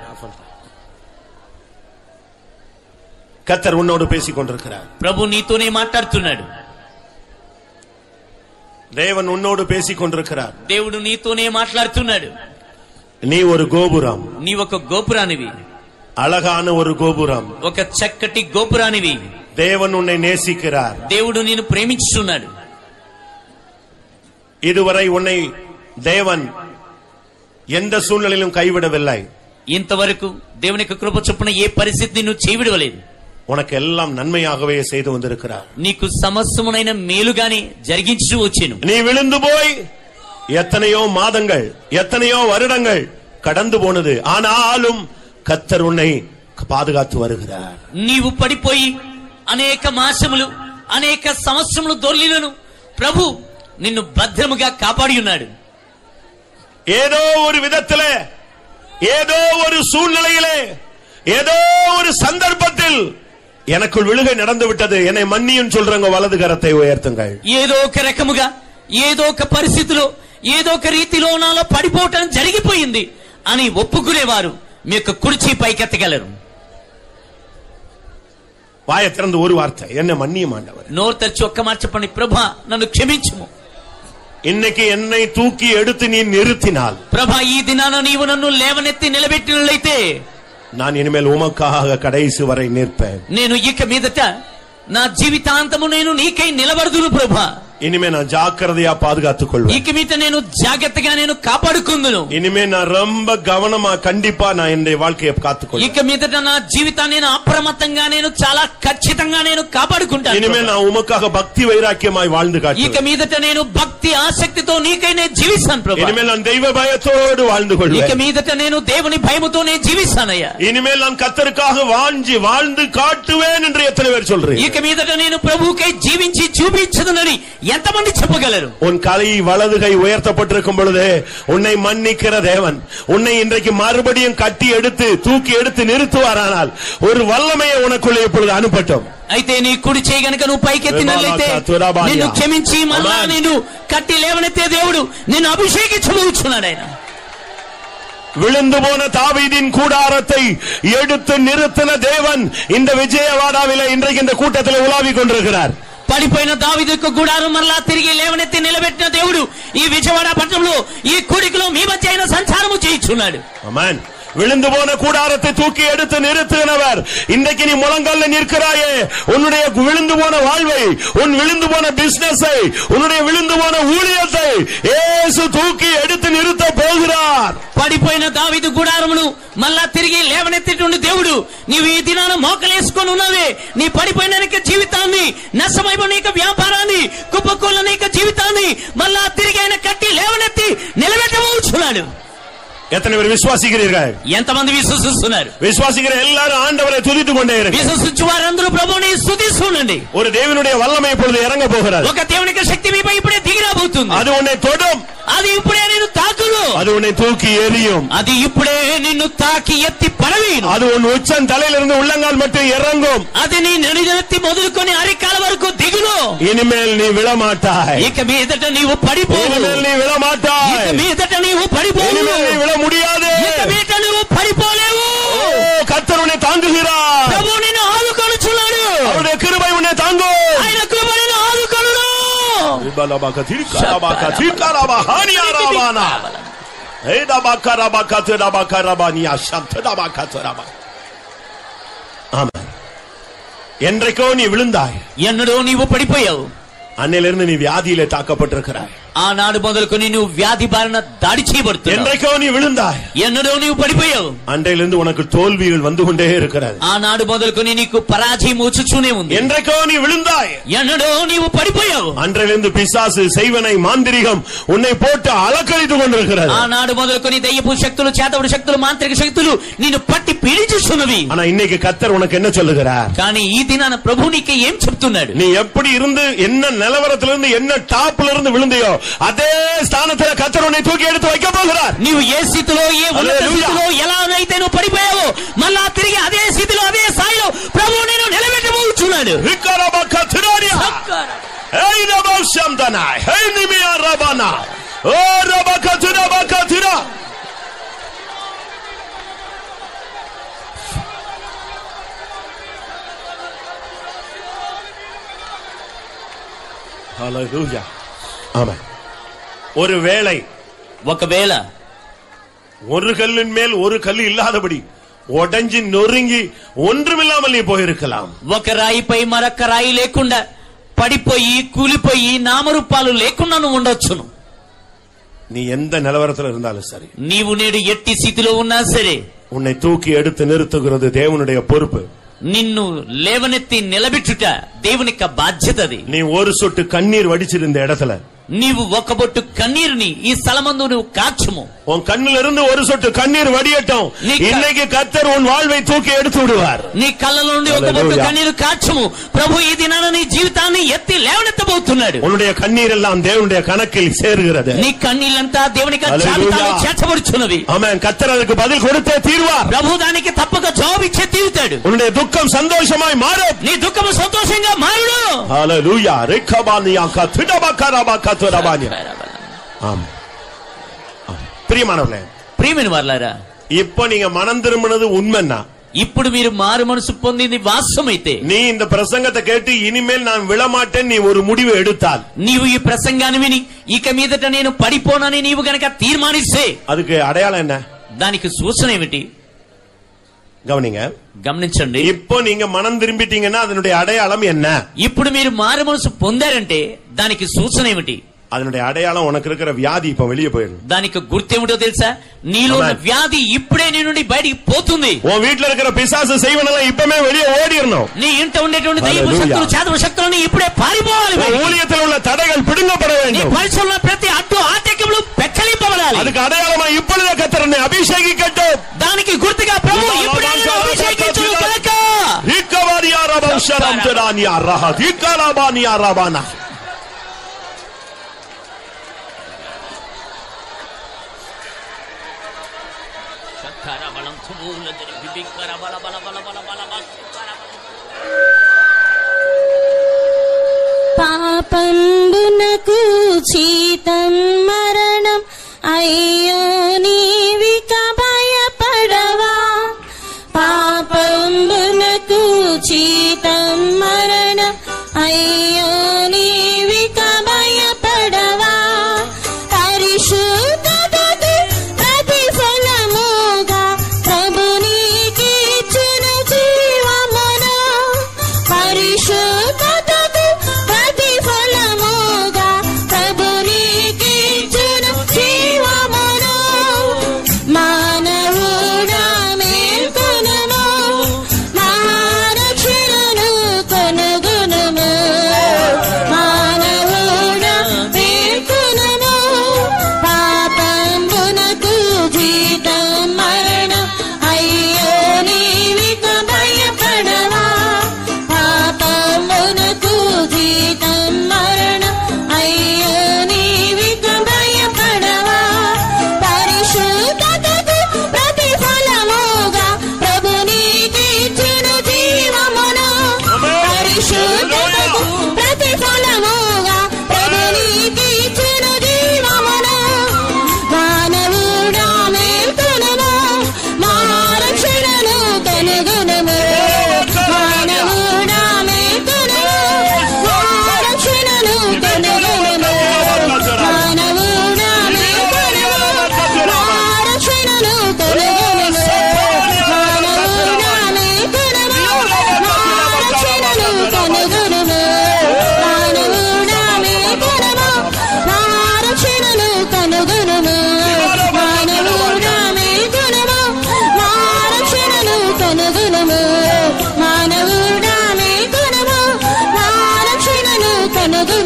கத்தர் உன்னோடு பேசிக் கொண்டிருக்கிறார் ప్రభు నీతోనే మాట్లాడుతున్నాడు தேவன் உன்னோடு பேசிக் கொண்டிருக்கிறார் దేవుడు నీతోనే మాట్లాడుతున్నాడు நீ ஒரு கோபுரம் నీ ఒక గోపురానివి அழகான ஒரு கோபுரம் ఒక చక్కటి గోపురానివి தேவன் உன்னை நேசிக்கிறார் దేవుడు నిన్ను ప్రేమించుతున్నాడు இதுவரை உன்னை தேவன் எந்த சூழ்நிலையிலும் கைவிடவில்லை ఇంతవరకు దేవుని యొక్క కృప చొప్పున ఏ పరిస్థితి నువ్వు చేయవిడవలేదు உனக்கு எல்லாம் நன்மையாகவே செய்து வந்திருக்கிறார் నీకు సమస్తమునైన మేలుగానే జరిగించు వచ్చాను நீ விழுந்து போய் எத்தனையோ மாதங்கள் எத்தனையோ வருடங்கள் கடந்து போனது ஆனாலும் கத்தர் உன்னை பாதுகாத்து வருகிறார் నీవు పడిపోయి అనేక మాసములు అనేక సంవత్సరములు దొర్లిలను ప్రభు నిన్ను భద్రముగా కాపాడి ఉన్నాడు ஏதோ ஒரு விதத்தில ஏதோ ஒரு சூழ்நிலையிலே ஏதோ ஒரு சந்தர்ப்பத்தில் எனக்குள் விழுகை நடந்து விட்டது என்னை மன்னியும் சொல்றவங்க வலது கரத்தை உயர்த்துங்கள் ఏదో ఒక రకముగా ఏదో ఒక పరిస్థితిలో ఏదో ఒక రీతిలో నాలో పడిపోవటం జరిగిపోయింది అని ఒప్పుకునేవారు మీ యొక్క కుర్చీ పైకెత్తగలరు வாயை திறந்து ஒரு வார்த்தை என்ன மன்னியும் ஆண்டவர் నోరు తెరిచి ఒక్క మాట చెప్పండి ప్రభా నన్ను క్షమించుము இன்னைக்கு என்னை தூக்கி எடுத்து நீ நிறுத்தினால் ప్రభా ఈ దినాన నీవు నన్ను లేవనెత్తి నిలబెట్టినట్లయితే நான் இனிமேல் உமக்காக கடைசி வரை நிற்பேன் నేను ఇక మీదట నా జీవితాంతము నేను నీకై నిలబడుదును ప్రభా இனிமே நான் ஜாக்கிரதையா பாதுகாத்துக் கொள்வேன் ఇక మీదట నేను జాగ్రత్తగా నేను కాపాడుకుందును இனிமே நான் ரொம்ப கவனமா கண்டிப்பா நான் என்னுடைய வாழ்க்கையை காத்துக்கொள்வேன் ఇక మీదట నా జీవితాన్ని నేను అప్రమత్తంగా నేను చాలా ఖచ్చితంగా నేను కాపాడుకుంటాను இனிமே ప్రభా. நான் உமக்காக பக்தி வைராக்கியமாய் வாழ்ந்து ఇక காட்டுவேன் మీదట నేను భక్తి ఆసక్తితో నీకై నేను జీవిస్తాను ప్రభా இனிமேல் நான் தெய்வ பயத்தோடு வாழ்ந்து ఇక கொள்வேன் మీదట నేను దేవుని భయముతో నేను జీవిస్తానయ్యా இனிமேல் நான் கத்தருக்காக வாஞ்சி வாழ்ந்து காட்டுவேன் என்று எத்தனை பேர் சொல்றீங்க ఇక మీదట నేను ప్రభువుకై జీవించి చూపించదునని ఎంతమంది చెప్పగలరు உன் கலை வலது கை உயர்த்தப்பட்டிருக்கும் பொழுது உன்னை மன்னிக்கிற தேவன் உன்னை இன்றைக்கு மறுபடியும் கட்டி எடுத்து தூக்கி எடுத்து நிறுத்துவாரானால் ஒரு வல்லமையை உனக்குள்ளே இப்பொழுது அனுப்பட்டும் అయితే నీ కుడి చేయి గనుక నువ్వు పైకెత్తినట్లయితే తురాబాలియా. నిన్ను క్షమించి మళ్ళా అమేన్. నిన్ను కట్టి లేవనెత్తే దేవుడు నిన్ను అభిషేకించబోచున్నాడు ఆయన விழுந்து போன தாவீதின் கூடாரத்தை எடுத்து நிறுத்தின தேவன் இந்த விஜயவாடாவில இன்றைக்கு இந்த கூட்டத்தில் உலாவிக் கொண்டிருக்கிறார் పడిపోయిన దావిదు యొక్క గుడారం మరలా తిరిగి లేవనెత్తి నిలబెట్టిన దేవుడు ఈ విజయవాడ పట్టణంలో ఈ కూడికలో మీ మధ్య ఆయన సంచారము చేయించున్నాడు ஆமென் விழுந்து போன கூடாரத்தை தூக்கி எடுத்து நிறுத்தினவர் இன்றைக்கு நீ முழங்கால நிற்கிறாயே உன்னுடைய விழுந்து போன வாழ்வை உன் விழுந்து போன பிசினஸை உன்னுடைய விழுந்து போன ஊழியத்தை இயேசு தூக்கி எடுத்து நிறுத்த போகிறார் పడిపోయిన దావిదు గుడారమును మళ్ళా తిరిగి లేవనెత్తేటువంటి దేవుడు నీవు ఈ దినాన మోకలేసుకొని ఉన్నవే నీ పడిపోయిన నీ యొక్క జీవితాన్ని నష్టమైపోయిన నీ యొక్క వ్యాపారాన్ని కుప్పకూల నీ యొక్క జీవితాన్ని మళ్ళా తిరిగి ఆయన కట్టి లేవనెత్తి నిలబెట్టబోచున్నాడు எத்தனை பேர் விசுவாசிக்கிறீர்கள் ఎంతమంది విశ్వసిస్తున్నారు விசுவாசிக்கிற எல்லாரும் ஆண்டவரை துதித்துக் கொண்டே இருக்கு విశ్వసించు వారందరూ ప్రభుని స్తుతిస్తుండండి ஒரு தேவனுடைய வல்லமை இப்பொழுது இறங்க போகிறார் ఒక దేవుని యొక్క శక్తి మీపై ఇప్పుడే దిగిరాబోతుంది அது உன்னை தொடும் అది ఇప్పుడే నేను తాకును அது உன்னை தூக்கி எறியும் అది ఇప్పుడే నిన్ను తాకి ఎత్తి పడవేయను அது உன் உச்சம் தலையிலிருந்து உள்ளங்கால் மட்டும் இறங்கும் అది నీ నడినెత్తి మొదలుకొని అరికాల వరకు దిగును இனிமேல் நீ விழமாட்டாய் ఇక మీదట నీవు పడిపోవు இனிமேல் நீ ఇక விழமாட்டாய் మీదట నీవు పడిపోవు இனிமேல் நீ விழ முடியாது ఇక మీదట నువ్వు పడిపోలేవు ஓ, கர்த்தர் உன்னை தாங்குகிறார் ప్రభు నిన్ను ఆదుకొనుచున్నాడు அவருடைய கிருபை உன்னை தாங்கும் ఆయన కృప నిన్ను ఆదుకొనును ரிபலபக திரிகலபக திரிகலப ஹானியாராபானா. ஏடபக ரபக திரபக ரபானியா சப்தடபக திரப. ஆமென். என்றைக்கோ நீ விழுந்தாய் ఎన్నడో నీవు పడిపోయావు அன்னையிலிருந்து நீ வியாதியிலே தாக்கப்பட்டிருக்கிறாய் ఆనాడు మొదలుకొని నువ్వు వ్యాధి బారిన దాడి చేయబడుతున్నావు என்றைக்கோ நீ விழுந்தாய் ఎన్నడో నీవు పడిపోయావు அன்றையிலிருந்து உனக்கு தோல்விகள் வந்து கொண்டே இருக்கிறது ఆనాడు మొదలుకొని నీకు పరాజయం వచ్చుచూనే ఉంది என்றைக்கோ நீ விழுந்தாய் ఎన్నడో నీవు పడిపోయావు அன்றையிலிருந்து பிசாசு செய்வனை மாந்திரிகம் உன்னை போட்டு அலக்கழித்துக் கொண்டிருக்கிறது ఆనాడు మొదలుకొని దయ్యపు శక్తులు చేతవుడు శక్తులు మాంత్రిక శక్తులు నిన్ను పట్టి పీడించుస్తున్నవి ஆனா இன்னைக்கு கத்தர் உனக்கு என்ன சொல்லுகிறார் కానీ ఈ దినాన ప్రభు నీకు ఏం చెప్తున్నాడు நீ எப்படி இருந்து என்ன நிலவரத்திலிருந்து என்ன டாப்ல இருந்து விழுந்தியோ அதே ஸ்தானத்துல கத்தர் உன்னை தூக்கி எடுத்து வைக்க போகிறார் నీవు ఏ స్థితిలో ఏ ఉన్నత హల్లెలూయా. స్థితిలో ఎలానైతే నువ్వు పడిపోయావో మళ్ళా తిరిగి అదే స్థితిలో అదే స్థాయిలో ప్రభు నేను నిలబెట్టబోచున్నాడు ரிக்கரபக்க திராரியா. ஏய் ரபோஷம் தனாய். ஏய் நிமியா ரபானா. ஓ ரபக்க திரபக்க திரா. Hallelujah. ஆமென். ஒரு வேளை ఒకవేళ ஒரு கல்லின் மேல் ஒரு கல் இல்லாதபடி உடைஞ்சு நொறுங்கி ஒன்றுமில்லாமல் நீ போயிருக்கலாம் ఒక రాయిపై మరొక రాయి లేకుండా పడిపోయి కూలిపోయి నామరూపాలు లేకుండా నువ్వు ఉండొచ్చును நீ எந்த நிலவரத்துல இருந்தாலும் சரி నీవు నేడు ఎట్టి స్థితిలో ఉన్నా సరే உன்னை தூக்கி எடுத்து நிறுத்துகிறது தேவனுடைய பொறுப்பு నిన్ను లేవనెత్తి నిలబెట్టుట దేవుని యొక్క బాధ్యత అది நீ ஒரு சொட்டு கண்ணீர் வடிச்சிருந்த இடத்துல నీవు ఒక బొట్టు కన్నీరుని ఈ స్థలమందు నువ్వు కాచుము உன் கண்ணில இருந்து ஒரு சொட்டு கண்ணீர் வடியட்டும் நீ க- இன்னைக்கு கத்தர் உன் வாழ்வை தூக்கி எடுத்து விடுவார் నీ కళ్ళ నుండి ఒక బొట్టు హల్లెలూయా. కన్నీరు కాచుము ప్రభు ఈ దినాన నీ జీవితాన్ని ఎత్తి లేవనెత్తబోతున్నాడు உன்னுடைய கண்ணீர் எல்லாம் தேவனுடைய கணக்கில் சேருகிறது నీ కన్నీళ్ళంతా దేవుని యొక్క హల్లెలూయా. జాబితాలో చేర్చబడుచున్నవి ஆமென் கத்தர் அதுக்கு பதில் கொடுத்தே தீர்வார் ప్రభు దానికి తప్పక జవాబు ఇచ్చే తీరుతాడు உன்னுடைய துக்கம் சந்தோஷமாய் மாறும் నీ దుఃఖము సంతోషంగా మారుడు ஹalleluya ரிக்கபானியா கத்துடபக்கரபா கத்துரபானியா ஆம் ஆம். பிரியமானவர்களே ప్రియమైన వర్లారా இப்போ நீங்க மனம் திரும்பினது உண்மைன்னா ఇప్పుడు మీరు మారు మనసు పొందింది వాస్తవమైతే நீ இந்த பிரசங்கத்தை கேட்டு இனிமேல் நான் விழமாட்டேன் நீ ஒரு முடிவு எடுத்தால் నీవు ఈ ప్రసంగాన్ని విని ఇక మీదట నేను పడిపోనని నీవు గనక తీర్మానిస్తే அதுக்கு அடையாளம் என்ன దానికి సూచన ఏమిటి கவனிங்க గమనించండి இப்போ நீங்க மனம் திரும்பிட்டீங்கன்னா அதனுடைய அடையாளம் என்ன ఇప్పుడు మీరు మారు మనసు పొందారంటే దానికి సూచన ఏమిటి அதனுடைய அடையாளம் உனக்கு இருக்கிற வியாதி இப்ப வெளியே போயிடும் దానికి గుర్తేమిటో తెలుసా నీలో ఉన్న Amen. వ్యాధి ఇప్పుడే నీ నుండి బయటికి పోతుంది உன் வீட்டுல இருக்கிற பிசாசு செய்வனெல்லாம் இப்பமே வெளியே ஓடிடணும் నీ ఇంట ఉండేటువంటి దైవ Hallelujah. శక్తులు చేతవ శక్తులని ఇప్పుడే పారిపోవాలి உன் బయటికి. ஊழியத்தில் உள்ள தடைகள் பிடுங்கப்பட నీ வேண்டும் పరిశ్రమలో ప్రతి అడ్డు ఆటంకములు పెక్కలింపబడాలి அதுக்கு அடையாளமா இப்பொழுதே கத்தரனை அபிஷேகிக்கட்டும் దానికి గుర్తుగా ప్రభు ఇప్పుడే నిన్ను అభిషేకించును గాక. ஈக்கவாரியா ரபௌஷரம் திரானியா ரஹா தீக்கராபானியா ரபானா పాపంబునకు చీతం మరణం అయ్యో నీవిక భయపడవా పాపంబునకు చీతం మరణం అయ్యో నీవిక భయపడవా పరిశుద్ధతకు ప్రతిఫలముగా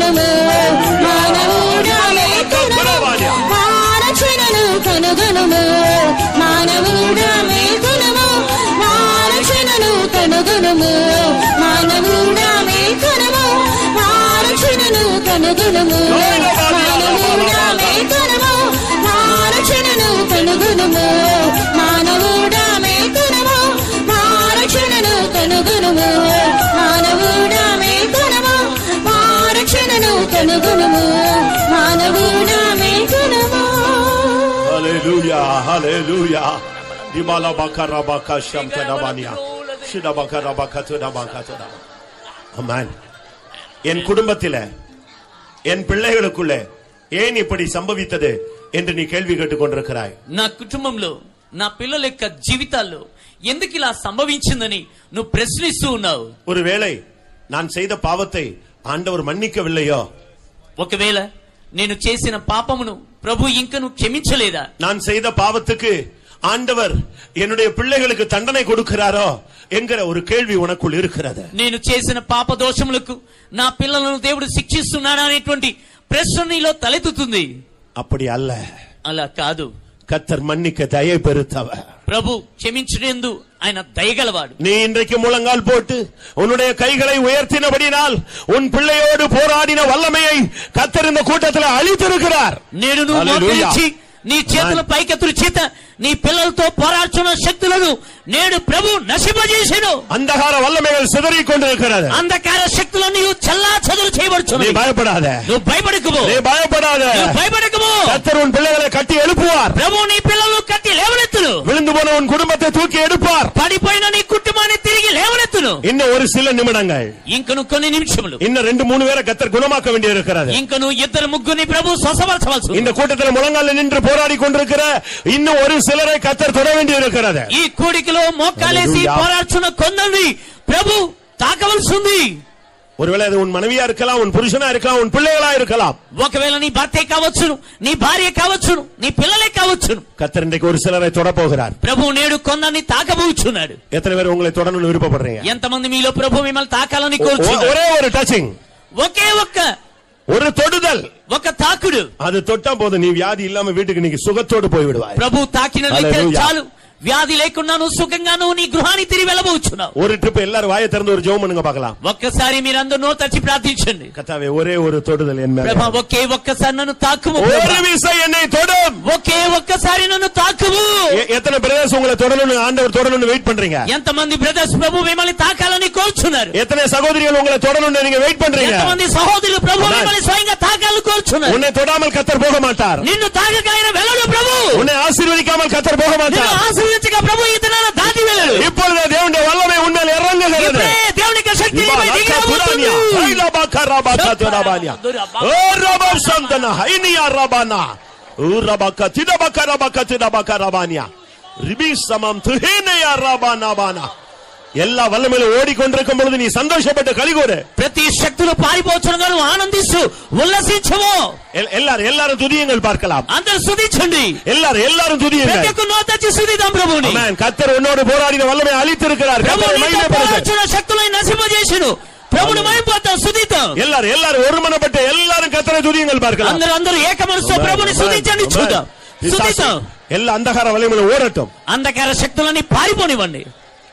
కనుగొనుము మానవుడా మేల్కొనుము మారక్షణను కనుగొనుము మానవుడా మేల్కొనుము మారక్షణను కనుగొనుము మానవుడా మేల్కొనుము మారక్షణను కనుగొనుము మానవుడా మేల్కొనుము మారక్షణను కనుగొనుము మానవుడా మేల్కొనుము మారక్షణను కనుగొనుము మానవుడా మేల్కొనుము మారక్షణను కనుగొనుము మానవుడా మేల్కొనుము Hallelujah, hallelujah. Dimala bakara baka shamtanabania. Shida bakara baka tunabaka tunaba. Amen. என் குடும்பத்தில என் பிள்ளைகளுக்குள்ள ஏன் இப்படி சம்பவித்தது என்று நீ கேள்வி கேட்டுக் கொண்டிருக்கிறாய் నా కుటుంబంలో నా పిల్లల యొక్క జీవితాల్లో ఎందుకు ఇలా సంభవించిందని నువ్వు ప్రశ్నిస్తూ ఉన్నావు ஒருவேளை நான் செய்த பாவத்தை ஆண்டவர் மன்னிக்கவில்லையோ ఒకవేళ నేను చేసిన పాపమును ప్రభు ఇంకను క్షమించలేదా நான் செய்த பாவத்துக்கு ஆண்டவர் என்னுடைய பிள்ளைகளுக்கு தண்டனை கொடுக்கிறாரோ என்கிற ஒரு கேள்வி உனக்குள் இருக்கிறது నేను చేసిన పాప దోషములకు నా పిల్లలను దేవుడు శిక్షిస్తున్నాడా అనేటువంటి ప్రశ్న నీలో తలెత్తుతుంది அப்படி அல்ல అలా కాదు கத்தர் மன்னிக்க தயை பெருத்தவர் ప్రభు క్షమించడేందు ఆయన దయగలవాడు நீ இன்றைக்கு முழங்கால் போட்டு உன்னுடைய கைகளை உயர்த்தினபடினால் உன் பிள்ளையோடு போராடின வல்லமையை கத்தர் இந்த கூட்டத்தில் அழித்திருக்கிறார் నేడు నువ్వు Hallelujah. మోకరించి నీ చేతుల పైకెత్తుల చేత నీ పిల్లలతో పోరాడుతున్న శక్తులను నేడు ప్రభు నశింపజేసాను அந்தகார வல்லமைகள் சிதறிக் கொண்டிருக்கிறது అంధకార శక్తులన్నీ చల్లా చదువు நீ చేయబడుచున్నాయి பயப்படாத నువ్వు భయపడకుము நீ பயப்படாத నువ్వు భయపడకుము கத்தர் உன் பிள்ளைகளை கட்டி எழுப்புவார் ప్రభు నీ పిల్లలు కట్టి లేవనెత్తును விழுந்து போன உன் குடும்பத்தை தூக்கி எடுப்பார் పడిపోయిన నీ కుటుంబాన్ని తిరిగి లేవనెత్తును இன்னும் ஒரு சில நிமிடங்கள் ఇంకను కొన్ని నిమిషములు இன்னும் ரெண்டு மூணு பேரை கத்தர் குணமாக்க வேண்டி இருக்கிறது ఇంకను ఇద్దరు ముగ్గురిని ప్రభు స్వసపరచవలసి ఉంది. இந்த கூட்டத்தில் முழங்கால நின்று போராடி கொண்டிருக்கிற இன்னும் ஒரு சிலரை கத்தர் தொட வேண்டி இருக்கிறது ఈ కూడికలో మోకాలేసి Hallelujah. పోరాడుచున్న కొందరిని ప్రభు తాకవలసి ఉంది ஒருவேளை அது உன் மனைவியா இருக்கலாம் உன் புருஷனா இருக்கலாம் உன் பிள்ளைகளா இருக்கலாம் ఒకవేళ నీ భర్తే కావచ్చును నీ భార్య కావచ్చును నీ పిల్లలే కావచ్చును கத்தர் இன்றைக்கு ஒரு சிலரை தொட போகிறார் ప్రభు నేడు కొందరిని తాకబోచున్నాడు எத்தனை பேர் உங்களை தொடரணும்னு விருப்பப்படுறீங்க ఎంతమంది మీలో ప్రభు మిమ్మల్ని తాకాలని ஒ- కోరుచున్నారు ஒரே ஒரு டச்சிங் ఒకే ఒక్క ஒரு தொடுதல் ఒక తాకుడు அது தொட்டா போதும் நீ வியாதி இல்லாம வீட்டுக்கு நீங்க சுகத்தோடு போய் விடுவாய் ప్రభు తాకినట్లయితే Hallelujah. చాలు వ్యాధి లేకుండాను సుఖంగాను నీ గృహాన్ని తిరిగి వెళ్ళబోచున్నావు ஒரு ட்ரிப் எல்லாரும் வாயை திறந்து ஒரு ஜெபம் பண்ணுங்க பார்க்கலாம் ఒక్కసారి మీరందరూ నో తచ్చి ప్రార్థించండి கத்தாவே ஒரே ஒரு தொடுதல் என் மேல ప్రభా ఒకే ఒక్కసారి నన్ను తాకుము ஒரு ప్రభా. விசை என்னை தொடும் ఒకే ఒక్కసారి నన్ను తాకుము எ- எத்தனை பிரதேசம் உங்களை தொடரணும்னு ஆண்டவர் தொடரணும்னு வெயிட் பண்றீங்க ఎంతమంది బ్రదర్స్ ప్రభు మిమ్మల్ని తాకాలని కోరుచున్నారు எத்தனை சகோதரிகள் உங்களை தொடரணும்னு நீங்க வெயிட் பண்றீங்க ఎంతమంది సహోదరులు ప్రభు Amen. మిమ్మల్ని స్వయంగా తాకాలని కోరుచున్నారు உன்னை தொடாமல் கத்தர் போக மாட்டார் నిన్ను తాకక ఆయన వెళ్ళడు ప్రభు உன்னை ஆசீர்வதிக்காமல் கத்தர் போக నిన్ను மாட்டார் ఆశీర్వదించక ప్రభు ఇతరులను దాటి వెళ్ళడు இப்பொழுது தேவனுடைய வல்லமை உண்மையில் இறங்குகிறது ఇప్పుడే దేవుని యొక్క శక్తి இவா నీపై దిగి லக்கா రాబోతుంది. துரானியா, ஐலா பாக்கா ராபா காத்து ராபானியா. ஓ ரபா சந்தனா, ஐனியா ராபானா. ஊ ரபாக்கா திடபாக்கா ரபாக்கா திடபாக்கா ராபானியா. ரிபி சமம் துஹேனையா ராபானா பானா. எல்லா வல்லமையிலும் ஓடிக்கொண்டிருக்கும் பொழுது நீ சந்தோஷப்பட்டு கலிகூறு ప్రతి శక్తులు పారిపోతున్న నువ్వు ఆనందిస్తూ ఉల్లసించము எல்- எல்லாரும் எல்லாரும் துதியங்கள் பார்க்கலாம் అందరూ సుధించండి எல்லாரும் எல்லாரும் ప్రతి துதியுங்கள் ఒక్క నోతచ్చి సుధిద్దాం ప్రభుని Amen. கத்தர் உன்னோடு போராடின வல்லமை அழித்திருக்கிறார் ప్రభు கத்தரை నీతో மகிமைப்படுத்து. పోరాడుచున్న శక్తులను నశింపజేసును ప్రభుని మైపోతాం సుధిద్దాం எல்லாரும் எல்லாரும் ஒருமனப்பட்டு எல்லாரும் கத்தரை துதியங்கள் பார்க்கலாம் అందరూ అందరూ ఏక మనసుతో ప్రభుని సుధించండి Amen. చూద్దాం பிசாசு, సుధిద్దాం எல்லா அந்தகார வல்லமையிலும் ஓடட்டும் అంధకార శక్తులని పారిపోనివ్వండి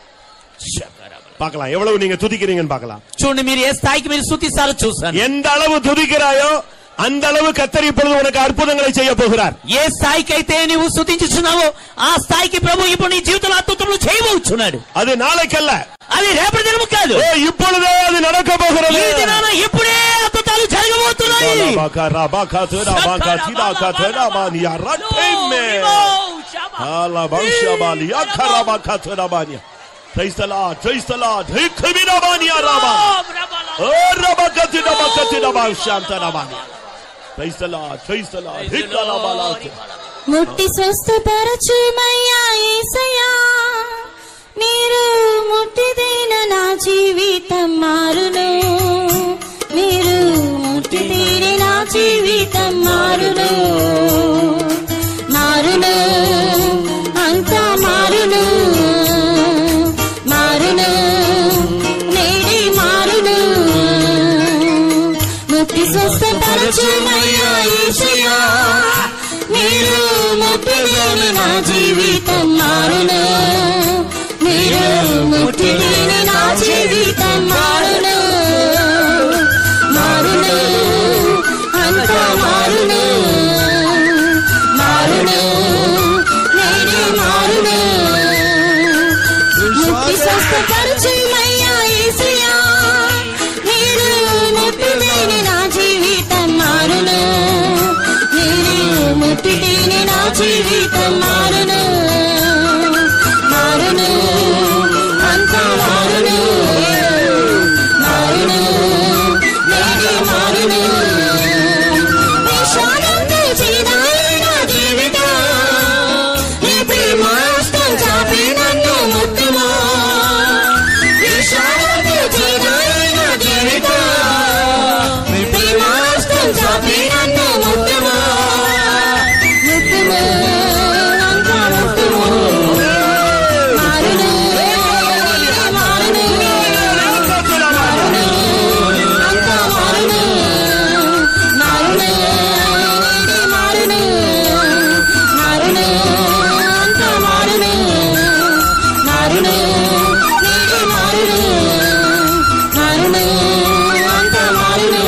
பார்க்கலாம் எவ்வளவு நீங்க துதிக்கிறீங்கன்னு பார்க்கலாம் చూడండి మీరు ఏ స్థాయికి మీరు సుతిస్తారో చూస్తాను எந்த அளவு துதிக்கிறாயோ அந்த அளவு கத்தர் இப்பொழுது உனக்கு அற்புதங்களை செய்ய போகிறார் ఏ స్థాయికి అయితే నువ్వు స్థుతించుచున్నావో ఆ స్థాయికి ప్రభు ఇప్పుడు నీ జీవితంలో అద్భుతములు చేయబోచున్నాడు அது நாளைக்கல்ல అది రేపటి దినము కాదు ஓ இப்பொழுதே அது நடக்க போகிறது ఈ దినాన ఇప్పుడే అద్భుతాలు జరగబోతున్నాయి பாகா, ராபாகா, தேடாபாகா, தீடாகா, தேடாபானியா, ரட்டேமே. ஆலாபாஷாபாலியா, கராபாகா, தேடாபானியா. Praise the Lord, praise the Lord. ஹிக்குமினாபானியா, Rafah. O, ராபாகா, தீடாபாகா, தீடாபாஷாந்தராபானியா. Praise the Lord, praise the Lord. ஹிக்கலாபாலாத்து. ముట్టి స్వస్థపరచుమయ్యా ఏసయ్యా మీరు ముట్టిదైన నా జీవితం మారును మీరు ముట్టితేనే నా జీవితం మారును మారును అంతా మారును మారును నేడే మారును ముట్టి స్వస్థ స్వస్థపరచుమయ్యా యేసయ్యా మీరు ముట్టిదేని నా జీవితం మారును మీరు ముట్టిదేని నా జీవితం మారును మారును అంతా మారును మారును నేనే మారును ముట్టి స్వస్థపరచుమయ్యా యేసయ్యా మీరు ముట్టిదేని నా జీవితం మారును మీరు ముట్టిదేని నా జీవితం మారును మారును అంతా మారును మారును నేనే మారును విషాదంతో చేదాయి నా జీవితం నీ ప్రేమాస్తం చాపి నన్ను ముట్టుమా విషాదంతో చేదాయి నా జీవితం నీ ప్రేమాస్తం చాపి నన్ను ముట్టుమా ముట్టుమా అంతా ముట్టుమా మారును మారును మారును అంతా మారును మారును మారును మారును అంతా మారును మారును నీడే మారును మారును అంతా మారును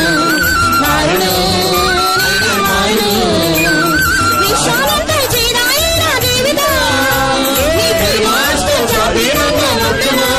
మారును నీడే మారును విశాలంతో చేరాయి నా జీవితం నీ ప్రేమాస్తం చాపి నన్ను ముట్టుమా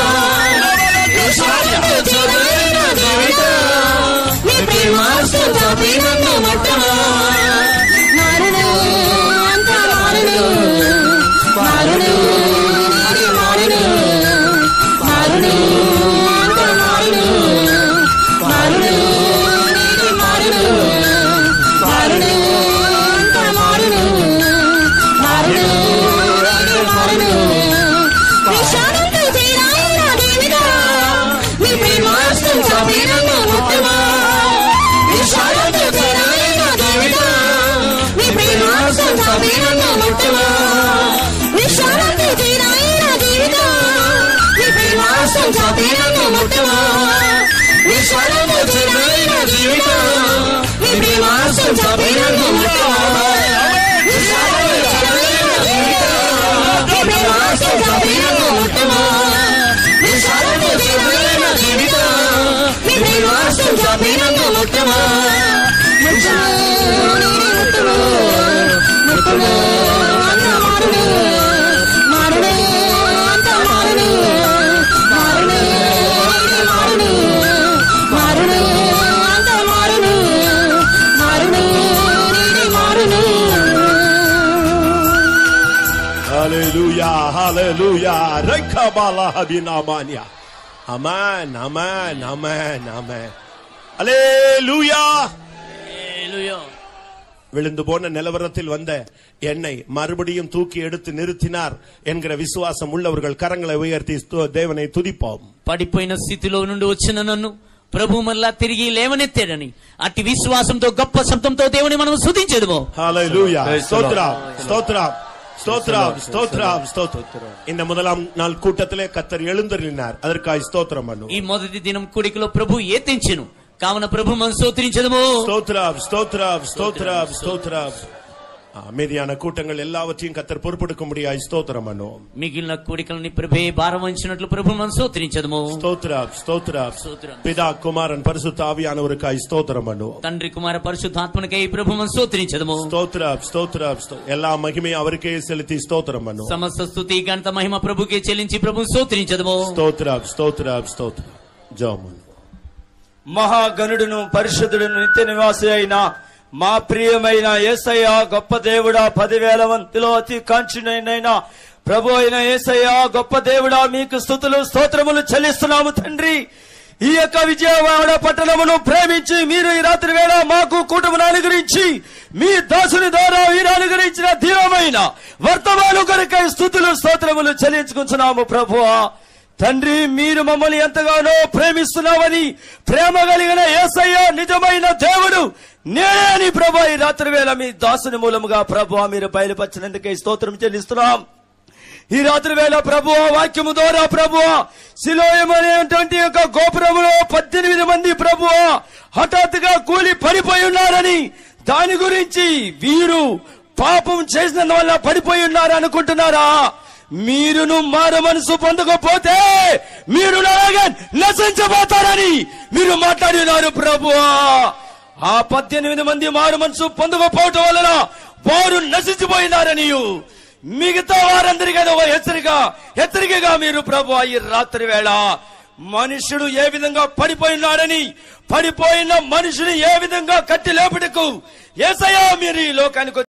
విశాలంతో చేరాయి నా జీవితం నీ ప్రేమాస్తం చాపి నన్ను ముట్టుమా మారును అంతా మారును మారును నీడే మారును మారును అంతా మారును మారును నీడే మారును మారును అంతా మారును మారును నీడే మారును విషాదంతో చేరాయి నా దేవిగా నీ ప్రేమాస్తం చాపి నన్ను ముట్టుమా విషాదంతో చేరాయి నా దేవిగా నీ ప్రేమాస్తం చాపి నన్ను ముట్టుమా విషాదంతో చేరాయి నా దేవిగా నీ ప్రేమాస్తం చాపి నన్ను ముట్టుమా విషాదంతో చేరాయి నా జీవితం నీ ప్రేమాస్తం చాపి నన్ను ముట్టుమా విషాదంతో చేరాయి నా జీవితం నీ ప్రేమాస్తం చాపి నన్ను ముట్టుమా విషాదంతో చేరాయి నా జీవితం నీ ప్రేమాస్తం చాపి నన్ను ముట్టుమా ముట్టుమా ముట్టుమా ముట్టుమా అంత మారును మారును అంత మారును మారును మారును మారును అంత మారును మారును నీడే మారును Hallelujah, hallelujah. Rekabala habinamania. Amen, amen, amen, amen. Hallelujah. விழுந்து போன நிலவரத்தில் வந்த என்னை மறுபடியும் தூக்கி எடுத்து நிறுத்தினார் என்கிற விசுவாசம் உள்ளவர்கள் கரங்களை உயர்த்தி ஸ்து- தேவனை துதிப்போம் పడిపోయిన స్థితిలో నుండి వచ్చిన నన్ను ప్రభు మళ్ళా తిరిగి లేవనెత్తాడని అట్టి విశ్వాసంతో గొప్ప శబ్దంతో దేవుని మనం శుద్ధించదుము Hallelujah. Praise the Lord. ஸ்தோத்ரம் ஸ்தோத்ரம் ஸ்தோத்ரம் ஸ்தோத்ரம் ஸ்தோத்ரம் இந்த முதலாம் நாள் கூட்டத்திலே கத்தர் எழுந்தருளினார் அதற்காய் ஸ்தோத்திரம் பண்ணுவோம் ఈ మొదటి దినం కూడికలో ప్రభు ఏతించెను కావున ప్రభు మనం స్తోత్రించదము ஸ்தோத்ரம் ஸ்தோத்ரம் ஸ்தோத்ரம் ஸ்தோத்ரம் அமைதியான கூட்டங்கள் எல்லாவற்றையும் கத்தர் பொறுப்பெடுக்க முடியாது ஸ்தோத்திரம் பண்ணுவோம் మిగిలిన కూడికలని ప్రభే భారం వంచినట్లు ప్రభు మనం స్తోత్రించదము ஸ்தோத்ரம் ஸ்தோத்ரம் స్తోత్రం. பிதா குமாரன் பரிசுத்த ஆவியானவருக்காய் ஸ்தோத்திரம் பண்ணுவோம் తండ్రి కుమార పరిశుద్ధాత్మనికై ప్రభు మనం స్తోత్రించదము ஸ்தோத்ரம் ஸ்தோத்ரம் ஸ்தோ- எல்லா மகிமையும் அவருக்கே செலுத்தி ஸ்தோத்திரம் பண்ணுவோம் సమస్త స్థుతి గంట మహిమ ప్రభుకే చెల్లించి ప్రభు స్తోత్రించదము ஸ்தோத்ரம் ஸ்தோத்ரம் ஸ்தோத்ரம் ஜோமன் మహాగణుడును పరిశుద్ధుడును నిత్య నివాసి అయిన మా ప్రియమైన ఏసయ్య గొప్ప దేవుడా పదివేల వంతులో అతి కాంక్షణైన ప్రభు అయిన ఏసయ్య గొప్ప దేవుడా మీకు స్థుతులు స్తోత్రములు చెల్లిస్తున్నాము తండ్రి ఈ యొక్క విజయవాడ పట్టణమును ప్రేమించి మీరు ఈ రాత్రి వేళ మాకు కూటమిని అనుగ్రహించి మీ దాసుని ద్వారా వీరు అనుగ్రహించిన ధీరమైన వర్తమాను కొరకై స్థుతులు స్తోత్రములు చెల్లించుకుంటున్నాము ప్రభువా తండ్రి మీరు మమ్మల్ని ఎంతగానో ప్రేమిస్తున్నామని ప్రేమ కలిగిన యేసయ్య నిజమైన దేవుడు నేనే అని ప్రభు ఈ రాత్రి వేళ మీ దాసుని మూలముగా ప్రభు మీరు బయలుపరిచినందుకే స్తోత్రం చెల్లిస్తున్నాం ఈ రాత్రి వేళ ప్రభు వాక్యము ద్వారా ప్రభు శిలోయం అనేటువంటి యొక్క గోపురములో పద్దెనిమిది మంది ప్రభు హఠాత్తుగా కూలి పడిపోయి ఉన్నారని దాని గురించి వీరు పాపం చేసిన వల్ల పడిపోయి ఉన్నారు అనుకుంటున్నారా మీరును మార మనసు పొందకపోతే మీరు అలాగే నశించబోతారని మీరు మాట్లాడి ఉన్నారు ప్రభువా ఆ పద్దెనిమిది మంది మారు మనసు పొందకపోవటం వలన వారు నశించిపోయినారని మిగతా వారందరికీ ఒక హెచ్చరిక హెచ్చరికగా మీరు ప్రభు ఈ రాత్రి వేళ మనుషుడు ఏ విధంగా పడిపోయినాడని పడిపోయిన మనుషుని ఏ విధంగా కట్టి లేపుటకు ఏసయ్యా మీరు ఈ లోకానికి